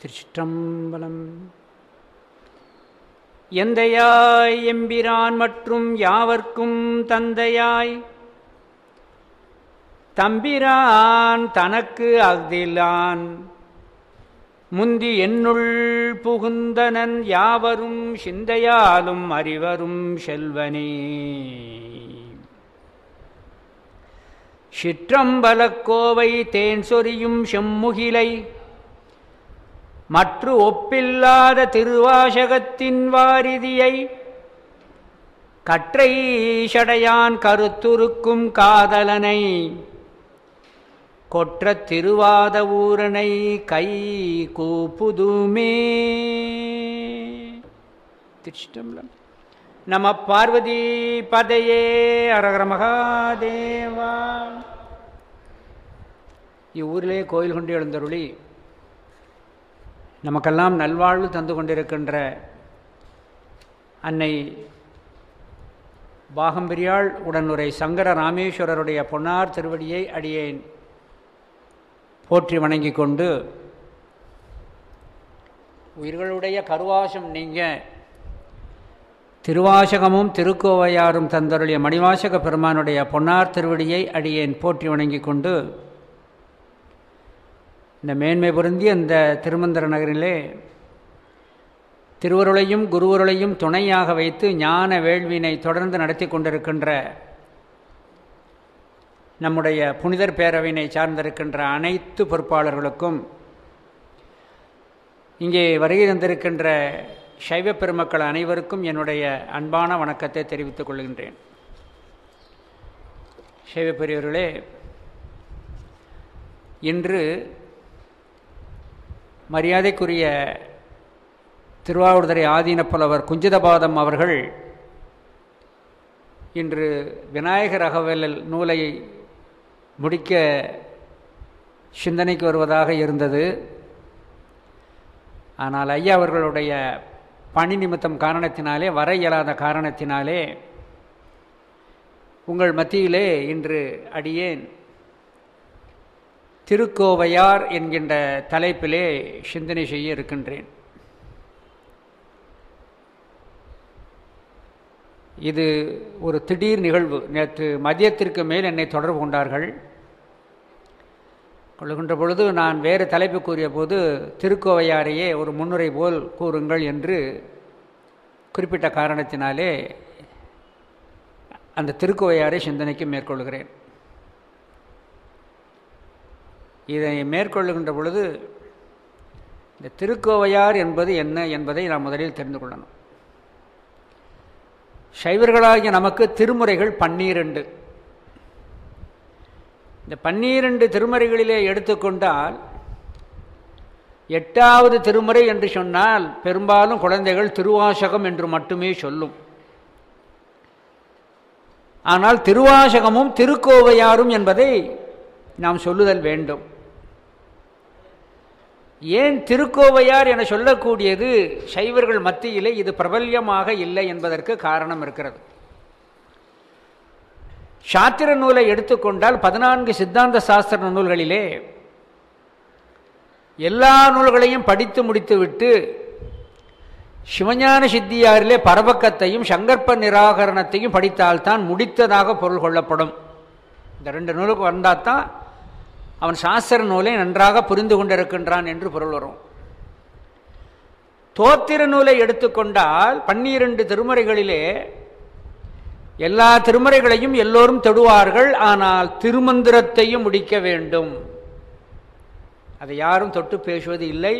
திருச்சிற்றம்பலம் எந்தையாய் எம்பிரான் மற்றும் யாவர்க்கும் தந்தையாய் தம்பிரான் தனக்கு அஃதிலான் முந்தி என்னுள் புகுந்தனன் யாவரும் சிந்தையாலும் அறிவரும் செல்வனே சிற்றம்பலக்கோவை தேன் சொரியும் செம்முகிலை மற்ற ஒப்பில்லாத திருவாசகத்தின் வாரிதியை கற்றை சடையான் கருத்துருக்கும் காதலனை கொற்ற திருவாத ஊரனை கை கூப்புதுமே திருஷ்டம்பலம் நம பார்வதி பதையே அரகர மகாதேவா இவ்வூரிலே கோயில் கொண்டு எழுந்தருளி நமக்கெல்லாம் நல்வாழ்வு தந்து கொண்டிருக்கின்ற அன்னை பாகம்பிரியாள் உடனுரை சங்கர ராமேஸ்வரருடைய பொன்னார் திருவடியை அடியேன் போற்றி வணங்கி கொண்டு உயிர்களுடைய கருவாசம் நீங்க திருவாசகமும் திருக்கோவையாரும் தந்தருளிய மணிவாசக பெருமானுடைய பொன்னார் திருவடியை அடியேன் போற்றி வணங்கி கொண்டு இந்த மேன்மை பொருந்திய அந்த திருமந்திர நகரிலே திருவருளையும் குருவருளையும் துணையாக வைத்து ஞான வேள்வினை தொடர்ந்து நடத்தி கொண்டிருக்கின்ற நம்முடைய புனிதர் பேரவையினை சார்ந்திருக்கின்ற அனைத்து பொறுப்பாளர்களுக்கும் இங்கே வருகை தந்திருக்கின்ற சைவ பெருமக்கள் அனைவருக்கும் என்னுடைய அன்பான வணக்கத்தை தெரிவித்துக் கொள்கின்றேன் சைவ பெரியவர்களே இன்று மரியாதைக்குரிய திருவாவூர்துறை ஆதீன புலவர் குஞ்சிதபாதம் அவர்கள் இன்று விநாயகர் அகவலல் நூலை முடிக்க சிந்தனைக்கு வருவதாக இருந்தது ஆனால் ஐயா அவர்களுடைய பணி நிமித்தம் காரணத்தினாலே வர இயலாத காரணத்தினாலே உங்கள் மத்தியிலே இன்று அடியேன் திருக்கோவையார் என்கின்ற தலைப்பிலே சிந்தனை செய்ய இருக்கின்றேன் இது ஒரு திடீர் நிகழ்வு நேற்று மதியத்திற்கு மேல் என்னை தொடர்பு கொண்டார்கள் கொள்ளுகின்ற பொழுது நான் வேறு தலைப்பு கூறிய போது திருக்கோவையாரையே ஒரு முன்னுரை போல் கூறுங்கள் என்று குறிப்பிட்ட காரணத்தினாலே அந்த திருக்கோவையாரை சிந்தனைக்கு மேற்கொள்கிறேன் இதை மேற்கொள்ளுகின்ற பொழுது இந்த திருக்கோவையார் என்பது என்ன என்பதை நாம் முதலில் தெரிந்து கொள்ளணும் சைவர்களாகிய நமக்கு திருமுறைகள் பன்னிரண்டு இந்த பன்னிரண்டு திருமுறைகளிலே எடுத்துக்கொண்டால் எட்டாவது திருமுறை என்று சொன்னால் பெரும்பாலும் குழந்தைகள் திருவாசகம் என்று மட்டுமே சொல்லும் ஆனால் திருவாசகமும் திருக்கோவையாரும் என்பதை நாம் சொல்லுதல் வேண்டும் ஏன் திருக்கோவையார் என சொல்லக்கூடியது சைவர்கள் மத்தியிலே இது பிரபல்யமாக இல்லை என்பதற்கு காரணம் இருக்கிறது சாத்திர நூலை எடுத்துக்கொண்டால் பதினான்கு சித்தாந்த சாஸ்திர நூல்களிலே எல்லா நூல்களையும் படித்து முடித்துவிட்டு சிவஞான சித்தியாரிலே பரபக்கத்தையும் சங்கற்ப நிராகரணத்தையும் படித்தால்தான் முடித்ததாக பொருள் கொள்ளப்படும் இந்த ரெண்டு நூலுக்கு வந்தால் தான் அவன் சாஸ்திர நூலை நன்றாக புரிந்து கொண்டிருக்கின்றான் என்று பொருள் வரும் தோத்திர நூலை எடுத்துக்கொண்டால் பன்னிரண்டு திருமுறைகளிலே எல்லா திருமுறைகளையும் எல்லோரும் தொடுவார்கள் ஆனால் திருமந்திரத்தையும் முடிக்க வேண்டும் அதை யாரும் தொட்டு பேசுவது இல்லை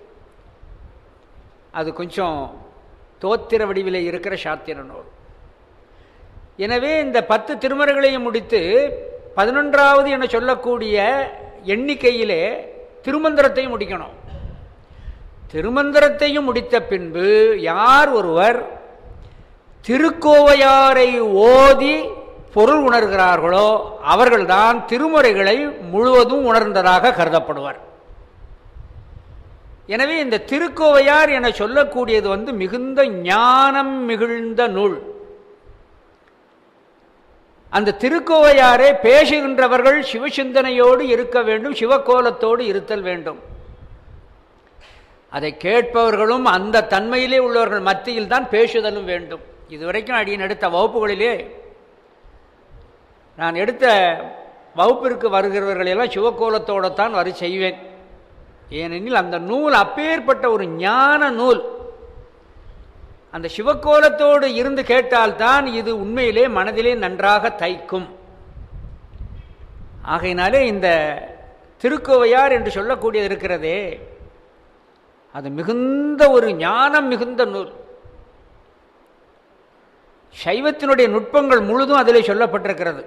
அது கொஞ்சம் தோத்திர வடிவில் இருக்கிற சாத்திர நூல் எனவே இந்த பத்து திருமுறைகளையும் முடித்து பதினொன்றாவது என சொல்லக்கூடிய எண்ணிக்கையிலே திருமந்திரத்தையும் முடிக்கணும் திருமந்திரத்தையும் முடித்த பின்பு யார் ஒருவர் திருக்கோவையாரை ஓதி பொருள் உணர்கிறார்களோ அவர்கள்தான் திருமுறைகளை முழுவதும் உணர்ந்ததாக கருதப்படுவார் எனவே இந்த திருக்கோவையார் என சொல்லக்கூடியது வந்து மிகுந்த ஞானம் மிகுந்த நூல் அந்த திருக்கோவையாரே பேசுகின்றவர்கள் சிவசிந்தனையோடு இருக்க வேண்டும் சிவக்கோலத்தோடு இருத்தல் வேண்டும் அதை கேட்பவர்களும் அந்த தன்மையிலே உள்ளவர்கள் மத்தியில் தான் பேசுதலும் வேண்டும் இதுவரைக்கும் அடியன் எடுத்த வகுப்புகளிலே நான் எடுத்த வகுப்பிற்கு வருகிறவர்களெல்லாம் சிவக்கோலத்தோடு தான் வரி செய்வேன் ஏனெனில் அந்த நூல் அப்பேற்பட்ட ஒரு ஞான நூல் அந்த சிவக்கோலத்தோடு இருந்து கேட்டால்தான் இது உண்மையிலே மனதிலே நன்றாக தைக்கும் ஆகையினாலே இந்த திருக்கோவையார் என்று சொல்லக்கூடியது இருக்கிறதே அது மிகுந்த ஒரு ஞானம் மிகுந்த நூல் சைவத்தினுடைய நுட்பங்கள் முழுதும் அதிலே சொல்லப்பட்டிருக்கிறது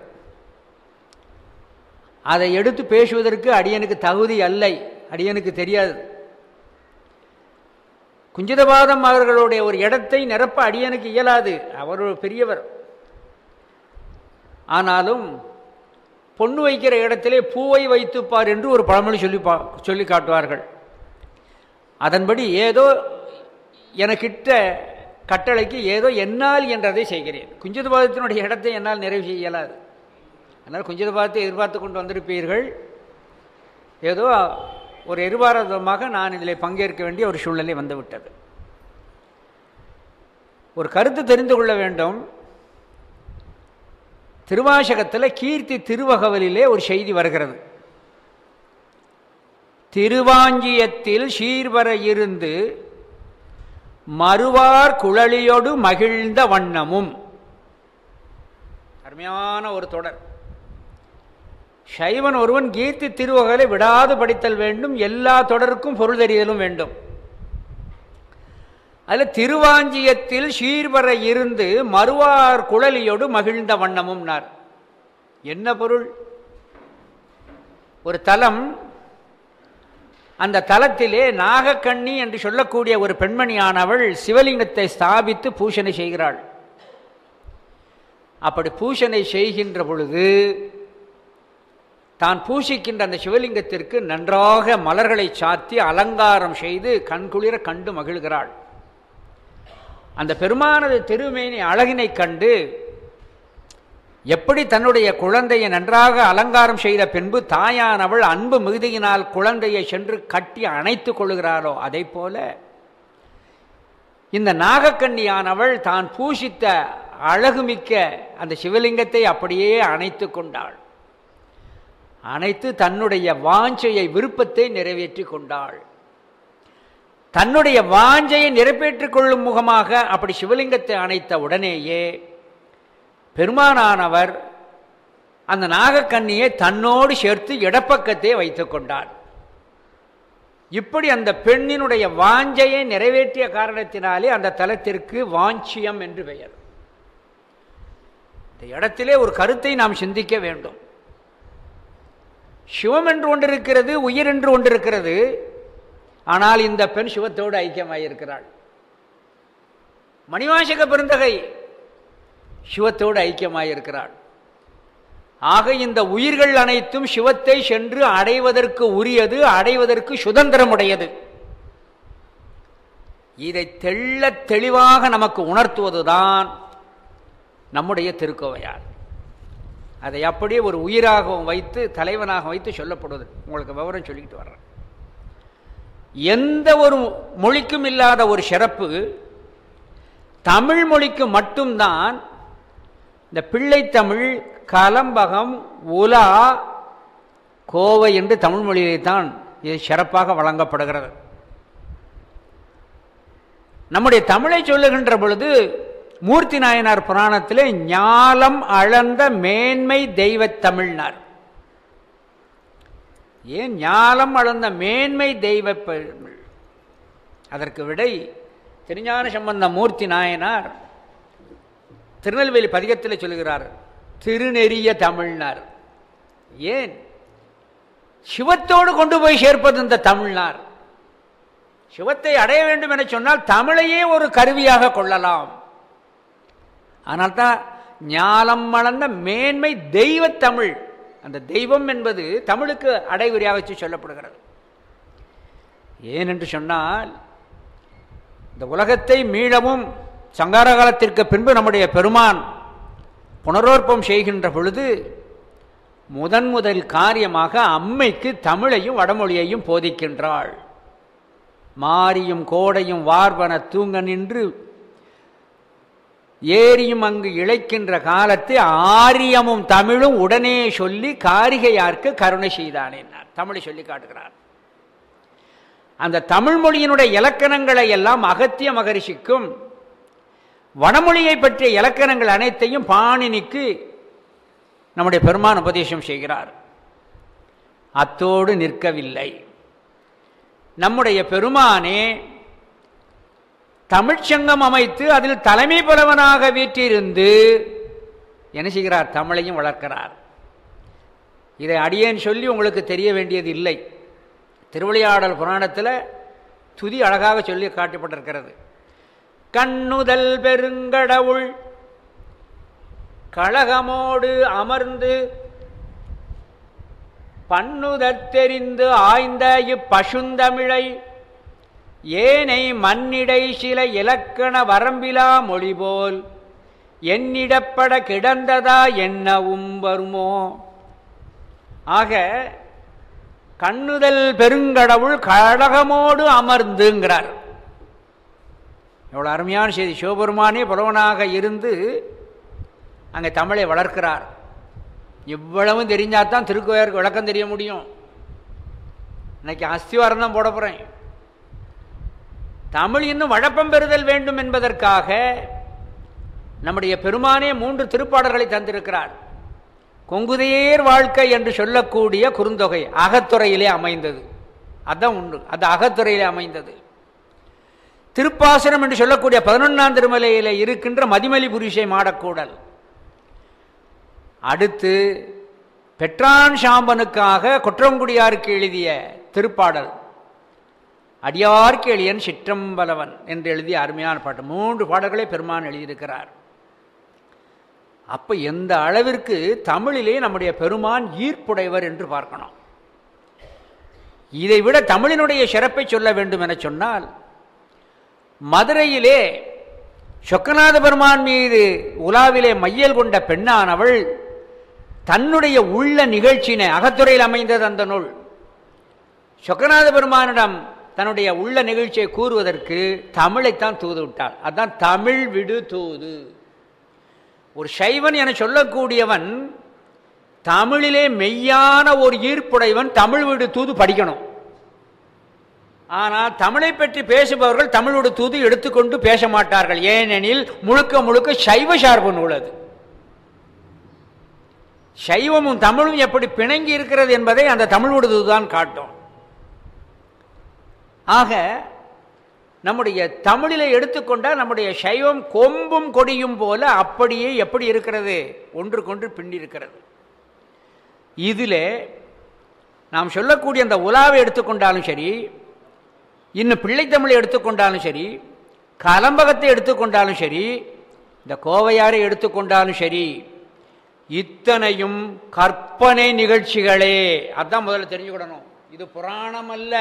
அதை எடுத்து பேசுவதற்கு அடியனுக்கு தகுதி அல்லை அடியனுக்கு தெரியாது குஞ்சிதபாதம் அவர்களுடைய ஒரு இடத்தை நிரப்ப அடியனுக்கு இயலாது அவர் ஒரு பெரியவர் ஆனாலும் பொண்ணு வைக்கிற இடத்திலே பூவை வைத்துப்பார் என்று ஒரு பழமொழி சொல்லி பா சொல்லி காட்டுவார்கள் அதன்படி ஏதோ எனக்கிட்ட கட்டளைக்கு ஏதோ என்னால் என்றதை செய்கிறேன் குஞ்சிதபாதத்தினுடைய இடத்தை என்னால் நிறைவு செய்ய இயலாது அதனால் குஞ்சிதபாதத்தை எதிர்பார்த்து கொண்டு வந்திருப்பீர்கள் ஏதோ ஒரு எதிர்பாராதமாக நான் இதில் பங்கேற்க வேண்டிய ஒரு சூழ்நிலை வந்துவிட்டது ஒரு கருத்து தெரிந்து கொள்ள வேண்டும் திருவாசகத்தில் கீர்த்தி திருவகவலிலே ஒரு செய்தி வருகிறது திருவாஞ்சியத்தில் சீர்வர இருந்து மறுவார் குழலியோடு மகிழ்ந்த வண்ணமும் அருமையான ஒரு தொடர் சைவன் ஒருவன் கீர்த்தி திருவகலை விடாது படித்தல் வேண்டும் எல்லா தொடருக்கும் பொருள் தெரியலும் வேண்டும் அதில் திருவாஞ்சியத்தில் சீர்வர இருந்து மறுவார் குழலியோடு மகிழ்ந்த வண்ணமும்னார் என்ன பொருள் ஒரு தலம் அந்த தலத்திலே நாகக்கண்ணி என்று சொல்லக்கூடிய ஒரு பெண்மணியானவள் சிவலிங்கத்தை ஸ்தாபித்து பூஷணை செய்கிறாள் அப்படி பூஷணை செய்கின்ற பொழுது தான் பூசிக்கின்ற அந்த சிவலிங்கத்திற்கு நன்றாக மலர்களை சாத்தி அலங்காரம் செய்து கண்குளிர கண்டு மகிழ்கிறாள் அந்த பெருமானது திருமேனி அழகினை கண்டு எப்படி தன்னுடைய குழந்தையை நன்றாக அலங்காரம் செய்த பின்பு தாயானவள் அன்பு மிகுதியினால் குழந்தையை சென்று கட்டி அணைத்து கொள்கிறாளோ அதை போல இந்த நாகக்கண்ணியானவள் தான் பூசித்த அழகுமிக்க அந்த சிவலிங்கத்தை அப்படியே அணைத்து கொண்டாள் அனைத்து தன்னுடைய வாஞ்சையை விருப்பத்தை நிறைவேற்றி கொண்டாள் தன்னுடைய வாஞ்சையை நிறைவேற்றிக் கொள்ளும் முகமாக அப்படி சிவலிங்கத்தை அணைத்த உடனேயே பெருமானானவர் அந்த நாகக்கண்ணியை தன்னோடு சேர்த்து இடப்பக்கத்தை வைத்துக் கொண்டார் இப்படி அந்த பெண்ணினுடைய வாஞ்சையை நிறைவேற்றிய காரணத்தினாலே அந்த தலத்திற்கு வாஞ்சியம் என்று பெயர் இந்த இடத்திலே ஒரு கருத்தை நாம் சிந்திக்க வேண்டும் சிவம் என்று ஒன்று இருக்கிறது உயிர் என்று ஒன்று இருக்கிறது ஆனால் இந்த பெண் சிவத்தோடு ஐக்கியமாயிருக்கிறாள் மணிவாசக பெருந்தகை சிவத்தோடு ஐக்கியமாயிருக்கிறாள் ஆக இந்த உயிர்கள் அனைத்தும் சிவத்தை சென்று அடைவதற்கு உரியது அடைவதற்கு சுதந்திரமுடையது இதை தெள்ள தெளிவாக நமக்கு உணர்த்துவதுதான் நம்முடைய திருக்கோவையார் அதை அப்படியே ஒரு உயிராகவும் வைத்து தலைவனாக வைத்து சொல்லப்படுவது உங்களுக்கு விவரம் சொல்லிக்கிட்டு வர்றேன் எந்த ஒரு மொழிக்கும் இல்லாத ஒரு சிறப்பு தமிழ் மொழிக்கு மட்டும்தான் இந்த பிள்ளைத்தமிழ் கலம்பகம் உலா கோவை என்று தமிழ் மொழியிலே தான் இது சிறப்பாக வழங்கப்படுகிறது நம்முடைய தமிழை சொல்லுகின்ற பொழுது மூர்த்தி நாயனார் புராணத்திலே ஞாலம் அளந்த மேன்மை தெய்வத் தமிழ்னார் ஏன் ஞாலம் அளந்த மேன்மை தெய்வ தமிழ் அதற்கு விடை திருஞான சம்பந்த மூர்த்தி நாயனார் திருநெல்வேலி பதிகத்தில் சொல்கிறார் திருநெறிய தமிழ்னார் ஏன் சிவத்தோடு கொண்டு போய் சேர்ப்பது இந்த தமிழ்னார் சிவத்தை அடைய வேண்டும் என சொன்னால் தமிழையே ஒரு கருவியாக கொள்ளலாம் ஆனால் தான் ஞாலம் மலர்ந்த மேன்மை தெய்வ தமிழ் அந்த தெய்வம் என்பது தமிழுக்கு அடைகுறியாக வச்சு சொல்லப்படுகிறது ஏனென்று சொன்னால் இந்த உலகத்தை மீளவும் சங்கார காலத்திற்கு பின்பு நம்முடைய பெருமான் புனரோற்பம் செய்கின்ற பொழுது முதன் முதல் காரியமாக அம்மைக்கு தமிழையும் வடமொழியையும் போதிக்கின்றாள் மாரியும் கோடையும் வார்வன தூங்க நின்று ஏரியும் அங்கு இழைக்கின்ற காலத்து ஆரியமும் தமிழும் உடனே சொல்லி காரிகையார்க்கு கருணை செய்தானே தமிழை சொல்லி காட்டுகிறார் அந்த தமிழ் மொழியினுடைய இலக்கணங்களை எல்லாம் அகத்திய மகரிஷிக்கும் வடமொழியை பற்றிய இலக்கணங்கள் அனைத்தையும் பாணினிக்கு நம்முடைய பெருமான் உபதேசம் செய்கிறார் அத்தோடு நிற்கவில்லை நம்முடைய பெருமானே தமிழ்ச்சங்கம் அமைத்து அதில் தலைமை புலவனாக வீற்றிருந்து என்ன செய்கிறார் தமிழையும் வளர்க்கிறார் இதை அடியேன் சொல்லி உங்களுக்கு தெரிய வேண்டியது இல்லை திருவிளையாடல் புராணத்தில் துதி அழகாக சொல்லி காட்டப்பட்டிருக்கிறது கண்ணுதல் பெருங்கடவுள் கழகமோடு அமர்ந்து பண்ணுதற் தெரிந்து ஆய்ந்த இப்பசுந்தமிழை ஏனை மண்ணிடை சில இலக்கண வரம்பிலா மொழி போல் என்னிடப்பட கிடந்ததா என்னவும் வருமோ ஆக கண்ணுதல் பெருங்கடவுள் கழகமோடு அமர்ந்துங்கிறார் எவ்வளோ அருமையான செய்தி சிவபெருமானே புலவனாக இருந்து அங்கே தமிழை வளர்க்கிறார் இவ்வளவும் தெரிஞ்சால் தான் திருக்கோயாருக்கு விளக்கம் தெரிய முடியும் இன்னைக்கு அஸ்திவாரம் தான் போட போகிறேன் தமிழ் இன்னும் வழப்பம் பெறுதல் வேண்டும் என்பதற்காக நம்முடைய பெருமானே மூன்று திருப்பாடல்களை தந்திருக்கிறார் கொங்குதையேர் வாழ்க்கை என்று சொல்லக்கூடிய குறுந்தொகை அகத்துறையிலே அமைந்தது அதான் உண்டு அது அகத்துறையிலே அமைந்தது திருப்பாசனம் என்று சொல்லக்கூடிய பதினொன்றாம் திருமலையிலே இருக்கின்ற மதிமலி புரிஷை மாடக்கூடல் அடுத்து பெற்றான் சாம்பனுக்காக குற்றங்குடியாருக்கு எழுதிய திருப்பாடல் அடியார்க்கு எளியன் சிற்றம்பலவன் என்று எழுதிய அருமையான பாட்டு மூன்று பாடல்களை பெருமான் எழுதியிருக்கிறார் அப்ப எந்த அளவிற்கு தமிழிலே நம்முடைய பெருமான் ஈர்ப்புடையவர் என்று பார்க்கணும் இதை விட தமிழினுடைய சிறப்பை சொல்ல வேண்டும் என சொன்னால் மதுரையிலே சொக்கநாத பெருமான் மீது உலாவிலே மையல் கொண்ட பெண்ணானவள் தன்னுடைய உள்ள நிகழ்ச்சியினை அகத்துறையில் அமைந்தது அந்த நூல் சொக்கநாத பெருமானிடம் தன்னுடைய உள்ள நிகழ்ச்சியை கூறுவதற்கு தமிழைத்தான் தூது விட்டாள் அதான் தமிழ் விடு தூது ஒரு சைவன் என சொல்லக்கூடியவன் தமிழிலே மெய்யான ஒரு ஈர்ப்புடையவன் தமிழ் விடு தூது படிக்கணும் ஆனால் தமிழை பற்றி பேசுபவர்கள் தமிழோட தூது எடுத்துக்கொண்டு பேச மாட்டார்கள் ஏனெனில் முழுக்க முழுக்க சைவ சார்பு நூல் அது சைவமும் தமிழும் எப்படி பிணங்கி இருக்கிறது என்பதை அந்த தமிழோட தூதுதான் காட்டும் ஆக நம்முடைய தமிழில் எடுத்துக்கொண்டால் நம்முடைய சைவம் கொம்பும் கொடியும் போல அப்படியே எப்படி இருக்கிறது ஒன்றுக்கொன்று பின்னி இருக்கிறது இதில் நாம் சொல்லக்கூடிய அந்த உலாவை எடுத்துக்கொண்டாலும் சரி இன்னும் பிள்ளைத்தமிழை எடுத்துக்கொண்டாலும் சரி கலம்பகத்தை எடுத்துக்கொண்டாலும் சரி இந்த கோவையாரை எடுத்துக்கொண்டாலும் சரி இத்தனையும் கற்பனை நிகழ்ச்சிகளே அதான் முதல்ல தெரிஞ்சுக்கிடணும் இது புராணம் அல்ல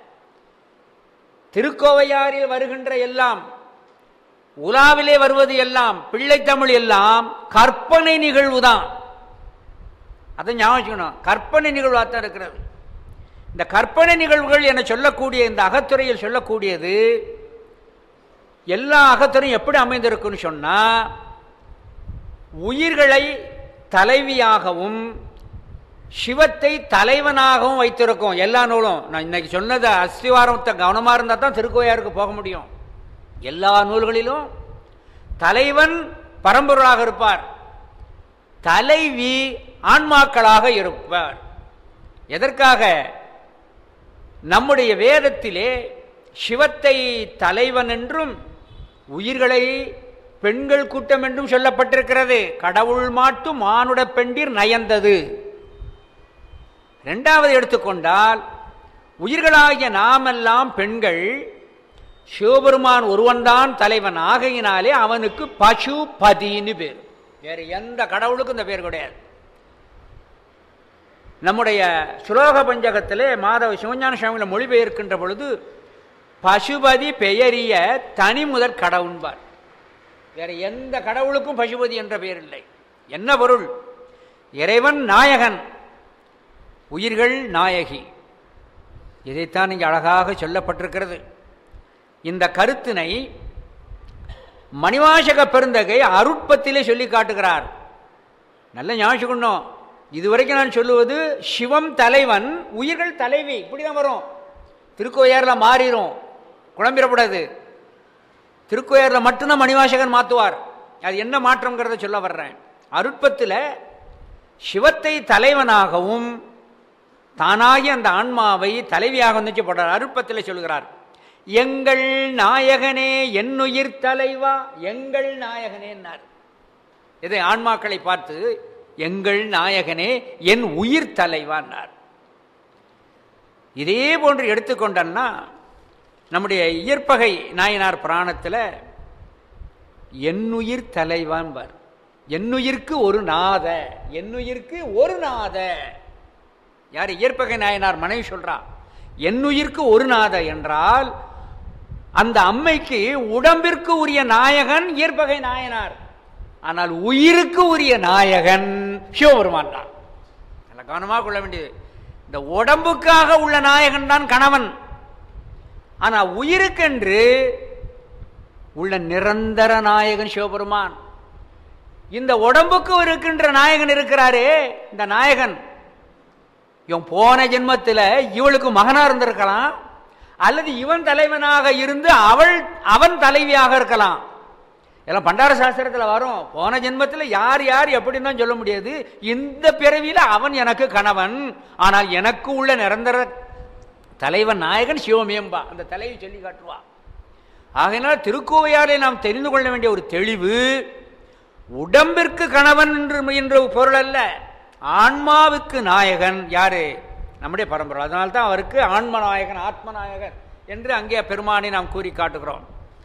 திருக்கோவையாரில் வருகின்ற எல்லாம் உலாவிலே வருவது எல்லாம் பிள்ளைத்தமிழ் எல்லாம் கற்பனை நிகழ்வு தான் அதை ஞாபகம் கற்பனை நிகழ்வாக தான் இருக்கிறது இந்த கற்பனை நிகழ்வுகள் என சொல்லக்கூடிய இந்த அகத்துறையில் சொல்லக்கூடியது எல்லா அகத்துறையும் எப்படி அமைந்திருக்குன்னு சொன்னால் உயிர்களை தலைவியாகவும் சிவத்தை தலைவனாகவும் வைத்திருக்கும் எல்லா நூலும் நான் இன்னைக்கு சொன்னது அஸ்திவாரத்தை கவனமாக இருந்தால் தான் திருக்கோயாருக்கு போக முடியும் எல்லா நூல்களிலும் தலைவன் பரம்பொருளாக இருப்பார் தலைவி ஆன்மாக்களாக இருப்பார் எதற்காக நம்முடைய வேதத்திலே சிவத்தை தலைவன் என்றும் உயிர்களை பெண்கள் கூட்டம் என்றும் சொல்லப்பட்டிருக்கிறது கடவுள் மாட்டு மானுட பெண்டிர் நயந்தது இரண்டாவது எடுத்துக்கொண்டால் உயிர்களாகிய நாமெல்லாம் பெண்கள் சிவபெருமான் ஒருவன்தான் தலைவன் ஆகையினாலே அவனுக்கு பசுபதின்னு பேர் வேறு எந்த கடவுளுக்கும் இந்த பேர் கிடையாது நம்முடைய சுலோக பஞ்சகத்திலே மாதவ சிவஞான சுவாமியில் மொழிபெயர்க்கின்ற பொழுது பசுபதி பெயரிய தனி முதற் கடவுள்பார் வேற எந்த கடவுளுக்கும் பசுபதி என்ற பெயர் இல்லை என்ன பொருள் இறைவன் நாயகன் உயிர்கள் நாயகி இதைத்தான் இங்கே அழகாக சொல்லப்பட்டிருக்கிறது இந்த கருத்தினை மணிவாசக பெருந்தகை அருட்பத்திலே சொல்லி காட்டுகிறார் நல்ல ஞாபகம் இதுவரைக்கும் நான் சொல்லுவது சிவம் தலைவன் உயிர்கள் தலைவி இப்படிதான் வரும் திருக்கோயாரில் மாறிடும் குழம்பிடக்கூடாது திருக்கோயாரில் மட்டும்தான் மணிவாசகன் மாற்றுவார் அது என்ன மாற்றம்ங்கிறத சொல்ல வர்றேன் அருட்பத்தில் சிவத்தை தலைவனாகவும் தானாகி அந்த ஆன்மாவை தலைவியாக நிச்சயப்படுறார் அருட்பத்தில் சொல்கிறார் எங்கள் நாயகனே என்னுயிர் தலைவா எங்கள் நாயகனேன்னார் இதை ஆன்மாக்களை பார்த்து எங்கள் நாயகனே என் உயிர் தலைவான்னார் இதே போன்று எடுத்துக்கொண்டன்னா நம்முடைய இயற்பகை நாயனார் புராணத்தில் என்னுயிர் தலைவான்பார் என்னுயிர்க்கு ஒரு நாத என்னுயிர்க்கு ஒரு நாத யார் இயற்பகை நாயனார் மனைவி சொல்றா என்னுயிர்க்கு ஒரு நாத என்றால் அந்த அம்மைக்கு உடம்பிற்கு உரிய நாயகன் இயற்பகை நாயனார் ஆனால் உயிருக்கு உரிய நாயகன் சிவபெருமான் தான் நல்ல கவனமாக கொள்ள வேண்டியது இந்த உடம்புக்காக உள்ள நாயகன் தான் கணவன் ஆனா உயிருக்கென்று உள்ள நிரந்தர நாயகன் சிவபெருமான் இந்த உடம்புக்கு இருக்கின்ற நாயகன் இருக்கிறாரே இந்த நாயகன் இவன் போன ஜென்மத்தில் இவளுக்கு மகனா இருந்திருக்கலாம் அல்லது இவன் தலைவனாக இருந்து அவள் அவன் தலைவியாக இருக்கலாம் எல்லாம் பண்டார சாஸ்திரத்தில் வரும் போன ஜென்மத்தில் யார் யார் எப்படின்னு தான் சொல்ல முடியாது இந்த பிறவியில் அவன் எனக்கு கணவன் ஆனால் எனக்கு உள்ள நிரந்தர தலைவன் நாயகன் சிவமேம்பா அந்த தலைவி சொல்லி காட்டுவா ஆகையினால் திருக்கோவையாரை நாம் தெரிந்து கொள்ள வேண்டிய ஒரு தெளிவு உடம்பிற்கு கணவன் என்று என்ற பொருள் அல்ல ஆன்மாவுக்கு நாயகன் யாரு நம்முடைய பரம்பரை அதனால்தான் அவருக்கு ஆன்ம நாயகன் ஆத்ம நாயகன் என்று அங்கே பெருமானை நாம் கூறி காட்டுகிறோம்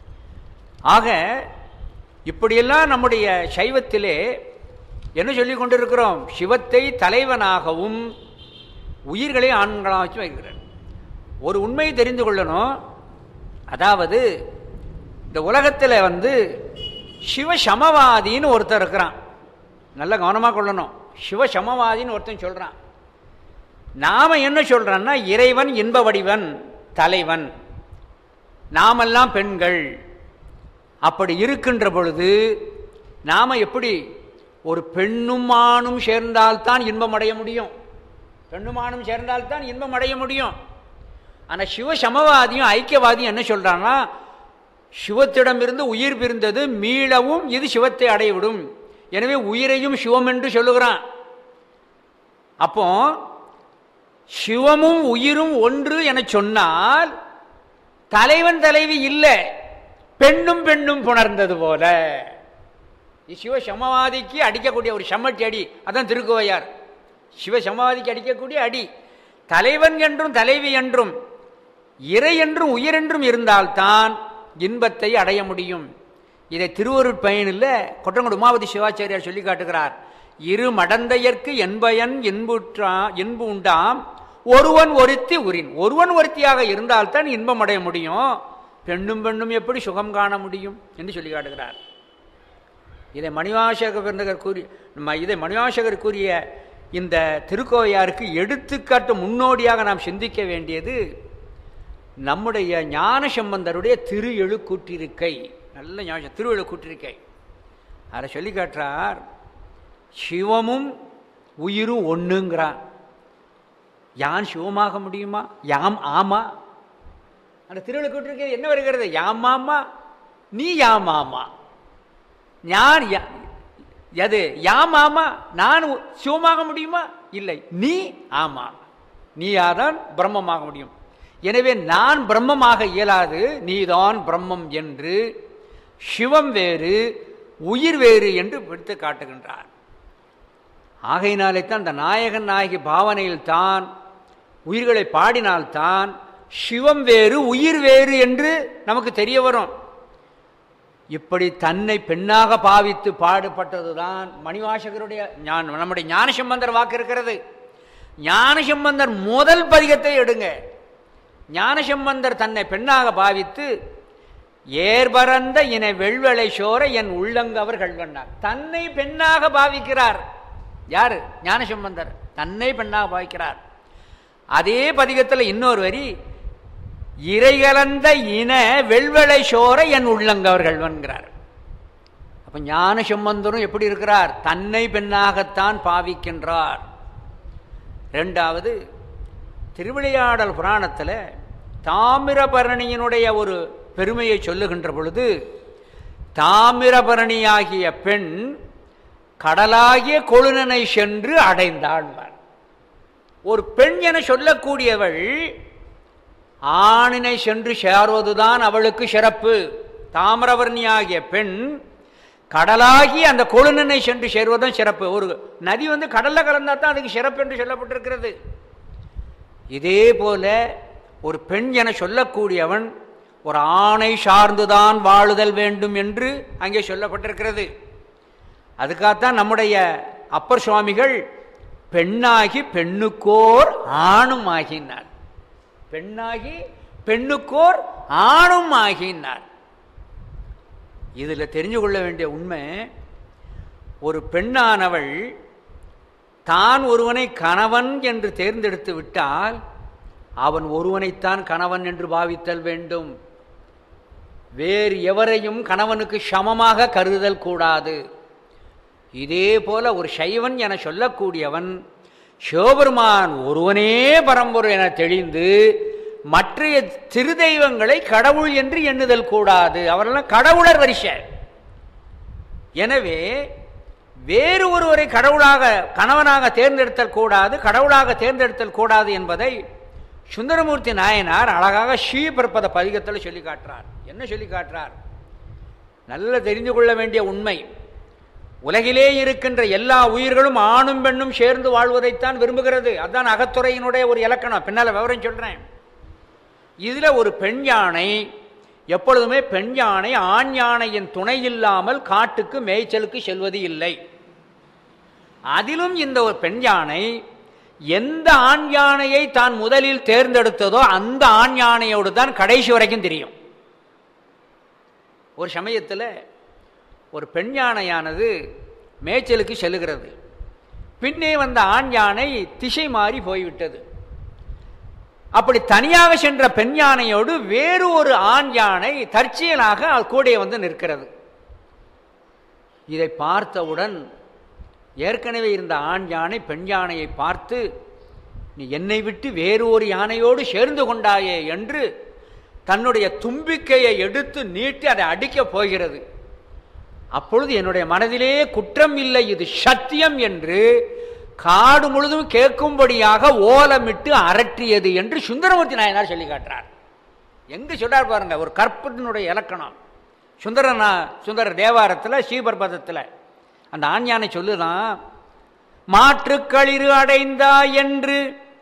ஆக இப்படியெல்லாம் நம்முடைய சைவத்திலே என்ன சொல்லி கொண்டிருக்கிறோம் சிவத்தை தலைவனாகவும் உயிர்களை ஆண்களாக வச்சு வைக்கிறேன் ஒரு உண்மையை தெரிந்து கொள்ளணும் அதாவது இந்த உலகத்தில் வந்து சிவசமவாதின்னு ஒருத்தர் இருக்கிறான் நல்ல கவனமாக கொள்ளணும் சிவசமவாதின்னு ஒருத்தன் சொல்கிறான் நாம என்ன சொல்றோம்னா இறைவன் இன்ப வடிவன் தலைவன் நாமெல்லாம் பெண்கள் அப்படி இருக்கின்ற பொழுது நாம எப்படி ஒரு பெண்ணும் ஆணும் சேர்ந்தால்தான் இன்பம் அடைய முடியும் பெண்ணும் ஆணும் சேர்ந்தால்தான் இன்பம் அடைய முடியும் ஆனால் சிவ சமவாதியும் ஐக்கியவாதியும் என்ன சொல்றான்னா சிவத்திடமிருந்து உயிர் பிரிந்தது மீளவும் இது சிவத்தை அடையவிடும் எனவே உயிரையும் சிவம் என்று சொல்லுகிறான் அப்போ சிவமும் உயிரும் ஒன்று என சொன்னால் தலைவன் தலைவி இல்லை பெண்ணும் பெண்ணும் புணர்ந்தது போல சிவ சமவாதிக்கு அடிக்கக்கூடிய ஒரு சம்மட்டி அடி அதான் திருக்கோவையார் சிவ சமவாதிக்கு அடிக்கக்கூடிய அடி தலைவன் என்றும் தலைவி என்றும் இறை என்றும் உயிர் என்றும் இருந்தால்தான் இன்பத்தை அடைய முடியும் இதை திருவருட்பயனில் கொற்றங்குடி உமாவதி சிவாச்சாரியார் சொல்லி காட்டுகிறார் இரு மடந்தையர்க்கு என்பயன் இன்புற்றா இன்பு உண்டாம் ஒருவன் ஒருத்தி உரின் ஒருவன் ஒருத்தியாக இருந்தால்தான் இன்பம் அடைய முடியும் பெண்ணும் பெண்ணும் எப்படி சுகம் காண முடியும் என்று சொல்லி காட்டுகிறார் இதை மணிவாசகர் பிறந்தகர் கூறி இதை மணிவாசகர் கூறிய இந்த திருக்கோவையாருக்கு எடுத்துக்காட்டு முன்னோடியாக நாம் சிந்திக்க வேண்டியது நம்முடைய ஞான சம்பந்தருடைய திரு எழுக்கூற்றிருக்கை நல்ல ஞாபகம் திரு எழுக்கூற்றிருக்கை அதை சொல்லி காட்டுறார் சிவமும் உயிரும் ஒன்றுங்கிறான் யான் சிவமாக முடியுமா யாம் ஆமா அந்த திருவிழக்கூட்டிருக்க என்ன வருகிறது யாமாமா நீ யாமாமா ஞான் எது யாமாமா நான் சிவமாக முடியுமா இல்லை நீ ஆமா நீயாதான் பிரம்மமாக முடியும் எனவே நான் பிரம்மமாக இயலாது நீதான் பிரம்மம் என்று சிவம் வேறு உயிர் வேறு என்று பிடித்து காட்டுகின்றார் ஆகையினாலே தான் இந்த நாயகன் நாயகி பாவனையில் தான் உயிர்களை பாடினால்தான் சிவம் வேறு உயிர் வேறு என்று நமக்கு தெரிய வரும் இப்படி தன்னை பெண்ணாக பாவித்து பாடுபட்டதுதான் மணிவாசகருடைய ஞான நம்முடைய ஞானசம்பந்தர் வாக்கு இருக்கிறது ஞானசம்பந்தர் முதல் பதிகத்தை எடுங்க ஞானசம்பந்தர் தன்னை பெண்ணாக பாவித்து ஏர்பரந்த இன வெள்வளை சோர என் உள்ளங்கவர் கல்வண்ணார் தன்னை பெண்ணாக பாவிக்கிறார் யாரு ஞானசம்பந்தர் தன்னை பெண்ணாக பாவிக்கிறார் அதே பதிகத்தில் இன்னொரு வரி இறைகலந்த இன வெள்வளை சோர என் உள்ளங்கவர்கள் என்கிறார் அப்ப ஞான சம்பந்தரும் எப்படி இருக்கிறார் தன்னை பெண்ணாகத்தான் பாவிக்கின்றார் ரெண்டாவது திருவிளையாடல் புராணத்தில் தாமிரபரணியினுடைய ஒரு பெருமையை சொல்லுகின்ற பொழுது தாமிரபரணியாகிய பெண் கடலாகிய கொழுனனை சென்று அடைந்தாள் ஒரு பெண் என சொல்லக்கூடியவள் ஆணினை சென்று சேருவதுதான் அவளுக்கு சிறப்பு தாமிரவர்ணியாகிய பெண் கடலாகி அந்த கொழுனனை சென்று சேருவதும் சிறப்பு ஒரு நதி வந்து கடல்ல கலந்தா தான் அதுக்கு சிறப்பு என்று சொல்லப்பட்டிருக்கிறது இதே போல ஒரு பெண் என சொல்லக்கூடியவன் ஒரு ஆணை சார்ந்துதான் வாழுதல் வேண்டும் என்று அங்கே சொல்லப்பட்டிருக்கிறது அதுக்காகத்தான் நம்முடைய அப்பர் சுவாமிகள் பெண்ணாகி பெண்ணுக்கோர் ஆணும் ஆகினார் பெண்ணாகி பெண்ணுக்கோர் ஆணும் ஆகினார் இதில் தெரிஞ்சு கொள்ள வேண்டிய உண்மை ஒரு பெண்ணானவள் தான் ஒருவனை கணவன் என்று தேர்ந்தெடுத்து விட்டால் அவன் ஒருவனைத்தான் கணவன் என்று பாவித்தல் வேண்டும் வேறு எவரையும் கணவனுக்கு சமமாக கருதல் கூடாது இதே போல ஒரு சைவன் என சொல்லக்கூடியவன் சிவபெருமான் ஒருவனே பரம்பொருள் என தெளிந்து மற்ற திரு தெய்வங்களை கடவுள் என்று எண்ணுதல் கூடாது அவரெல்லாம் கடவுளர் வரிசை எனவே வேறு ஒருவரை கடவுளாக கணவனாக தேர்ந்தெடுத்தல் கூடாது கடவுளாக தேர்ந்தெடுத்தல் கூடாது என்பதை சுந்தரமூர்த்தி நாயனார் அழகாக ஸ்ரீபற்பத பதிகத்தில் சொல்லி காட்டுறார் என்ன சொல்லி காட்டுறார் நல்ல தெரிந்து கொள்ள வேண்டிய உண்மை உலகிலே இருக்கின்ற எல்லா உயிர்களும் ஆணும் பெண்ணும் சேர்ந்து வாழ்வதைத்தான் விரும்புகிறது அதுதான் அகத்துறையினுடைய ஒரு இலக்கணம் பின்னால் விவரம் சொல்றேன் இதுல ஒரு பெண் யானை எப்பொழுதுமே பெண் யானை ஆண் யானையின் துணை இல்லாமல் காட்டுக்கு மேய்ச்சலுக்கு செல்வது இல்லை அதிலும் இந்த ஒரு பெண் யானை எந்த ஆண் யானையை தான் முதலில் தேர்ந்தெடுத்ததோ அந்த ஆண் யானையோடு தான் கடைசி வரைக்கும் தெரியும் ஒரு சமயத்தில் ஒரு பெண் யானையானது மேய்ச்சலுக்கு செல்லுகிறது பின்னே வந்த ஆண் யானை திசை மாறி போய்விட்டது அப்படி தனியாக சென்ற பெண் யானையோடு வேறு ஒரு ஆண் யானை தற்செயலாக கூட வந்து நிற்கிறது இதை பார்த்தவுடன் ஏற்கனவே இருந்த ஆண் யானை பெண் யானையை பார்த்து நீ என்னை விட்டு வேறு ஒரு யானையோடு சேர்ந்து கொண்டாயே என்று தன்னுடைய தும்பிக்கையை எடுத்து நீட்டி அதை அடிக்கப் போகிறது அப்பொழுது என்னுடைய மனதிலே குற்றம் இல்லை இது சத்தியம் என்று காடு முழுதும் கேட்கும்படியாக ஓலமிட்டு அரற்றியது என்று சுந்தரமூர்த்தி நாயனார் சொல்லி காட்டுறார் எங்க சொல்றார் பாருங்க ஒரு கற்பினுடைய இலக்கணம் சுந்தரனா சுந்தர தேவாரத்தில் ஸ்ரீபர்பதத்தில் அந்த ஆண்யானை சொல்லுதான் மாற்றுக்களிறு அடைந்தா என்று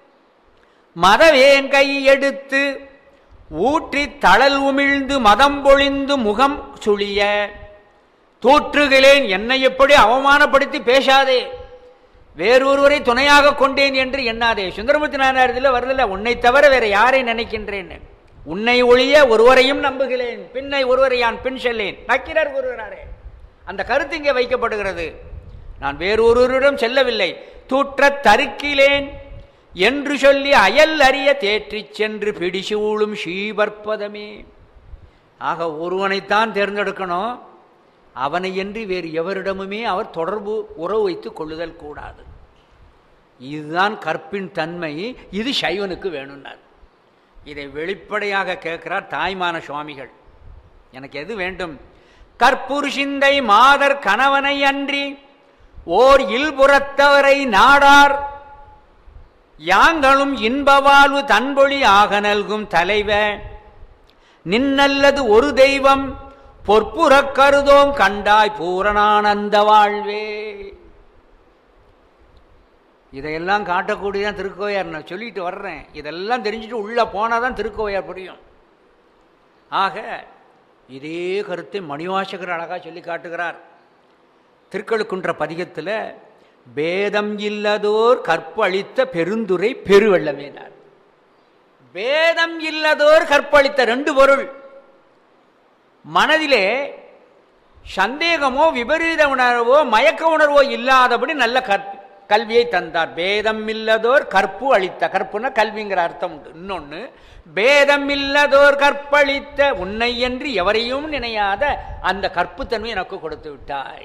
மதவேன் கை எடுத்து ஊற்றி தளல் உமிழ்ந்து மதம் பொழிந்து முகம் சுழிய தூற்றுகிறேன் என்னை எப்படி அவமானப்படுத்தி பேசாதே வேறொருவரை துணையாக கொண்டேன் என்று எண்ணாதே சுந்தரமூர்த்தி நாயனாரத்தில் வருதில்ல உன்னை தவிர வேற யாரை நினைக்கின்றேன் உன்னை ஒழிய ஒருவரையும் நம்புகிறேன் பின்னை ஒருவரை யான் பின் செல்லேன் நக்கிரர் கூறுகிறாரே அந்த கருத்து இங்கே வைக்கப்படுகிறது நான் வேறொருவரிடம் செல்லவில்லை தூற்றத் தருக்கிலேன் என்று சொல்லி அயல் அறிய தேற்றிச் சென்று பிடிசூழும் ஸ்ரீபற்பதமே ஆக ஒருவனைத்தான் தேர்ந்தெடுக்கணும் அவனை என்று வேறு எவரிடமுமே அவர் தொடர்பு உறவு வைத்துக் கொள்ளுதல் கூடாது இதுதான் கற்பின் தன்மை இது சைவனுக்கு வேணும்னார் இதை வெளிப்படையாக கேட்கிறார் தாய்மான சுவாமிகள் எனக்கு எது வேண்டும் கற்புருஷிந்தை மாதர் கணவனை அன்றி ஓர் இல்புறத்தவரை நாடார் யாங்களும் இன்ப வாழ்வு தன்பொழி ஆக நல்கும் தலைவ நின்னல்லது ஒரு தெய்வம் பொற்புறக் கருதோம் கண்டாய் பூரணானந்த வாழ்வே இதையெல்லாம் காட்டக்கூடியதான் திருக்கோயார் நான் சொல்லிட்டு வர்றேன் இதெல்லாம் தெரிஞ்சுட்டு உள்ள போனாதான் திருக்கோயார் புரியும் ஆக இதே கருத்தை மணிவாசகர் அழகா சொல்லி காட்டுகிறார் திருக்கழுக்குன்ற பதிகத்தில் பேதம் இல்லதோர் கற்பழித்த பெருந்துரை பெருவெள்ளமேனார் பேதம் இல்லதோர் கற்பழித்த ரெண்டு பொருள் மனதிலே சந்தேகமோ விபரீத உணர்வோ மயக்க உணர்வோ இல்லாதபடி நல்ல கற்பு கல்வியை தந்தார் பேதம் இல்லதோர் கற்பு அளித்த கற்புனா கல்விங்கிற அர்த்தம் உண்டு இன்னொன்னு பேதம் இல்லதோர் கற்பழித்த உன்னை என்று எவரையும் நினையாத அந்த கற்புத்தன்மை எனக்கு கொடுத்து விட்டாய்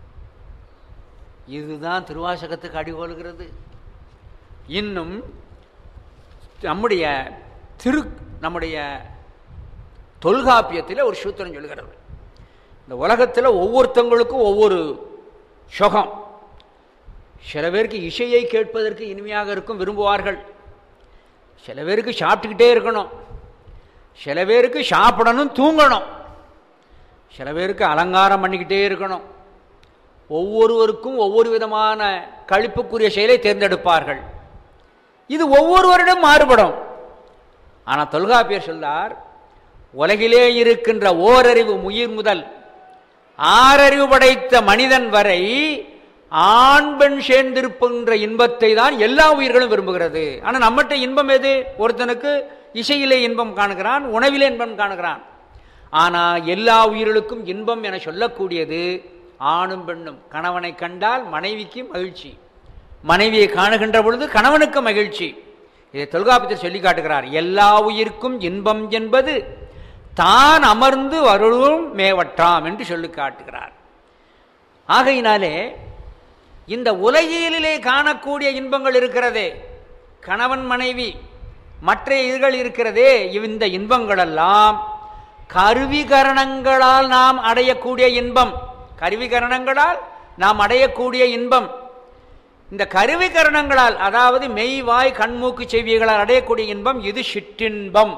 இதுதான் திருவாசகத்துக்கு அடிகோலுகிறது இன்னும் நம்முடைய திரு நம்முடைய தொல்காப்பியத்தில் ஒரு சூத்திரம் சொல்கிறது இந்த உலகத்தில் ஒவ்வொருத்தங்களுக்கும் ஒவ்வொரு சுகம் சில பேருக்கு இசையை கேட்பதற்கு இனிமையாக இருக்கும் விரும்புவார்கள் சில பேருக்கு சாப்பிட்டுக்கிட்டே இருக்கணும் சில பேருக்கு சாப்பிடணும் தூங்கணும் சில பேருக்கு அலங்காரம் பண்ணிக்கிட்டே இருக்கணும் ஒவ்வொருவருக்கும் ஒவ்வொரு விதமான கழிப்புக்குரிய செயலை தேர்ந்தெடுப்பார்கள் இது ஒவ்வொருவரிடம் மாறுபடும் ஆனால் தொல்காப்பியர் சொல்லார் உலகிலே இருக்கின்ற ஓரறிவு உயிர் முதல் ஆறறிவு படைத்த மனிதன் வரை ஆண் பெண் சேர்ந்திருப்புகின்ற இன்பத்தை தான் எல்லா உயிர்களும் விரும்புகிறது ஆனால் நம்மகிட்ட இன்பம் எது ஒருத்தனுக்கு இசையிலே இன்பம் காணுகிறான் உணவிலே இன்பம் காணுகிறான் ஆனால் எல்லா உயிர்களுக்கும் இன்பம் என சொல்லக்கூடியது ஆணும் பெண்ணும் கணவனை கண்டால் மனைவிக்கு மகிழ்ச்சி மனைவியை காணுகின்ற பொழுது கணவனுக்கு மகிழ்ச்சி இதை தொல்காப்பியத்தில் சொல்லி காட்டுகிறார் எல்லா உயிர்க்கும் இன்பம் என்பது தான் அமர்ந்து வருளும் மேவற்றாம் என்று சொல்லி காட்டுகிறார் ஆகையினாலே இந்த உலகியலிலே காணக்கூடிய இன்பங்கள் இருக்கிறதே கணவன் மனைவி மற்ற இதுகள் இருக்கிறதே இந்த இன்பங்களெல்லாம் கருவிகரணங்களால் நாம் அடையக்கூடிய இன்பம் கருவிகரணங்களால் நாம் அடையக்கூடிய இன்பம் இந்த கருவிகரணங்களால் அதாவது மெய் வாய் கண்மூக்கு செவிகளால் அடையக்கூடிய இன்பம் இது சிற்றின்பம்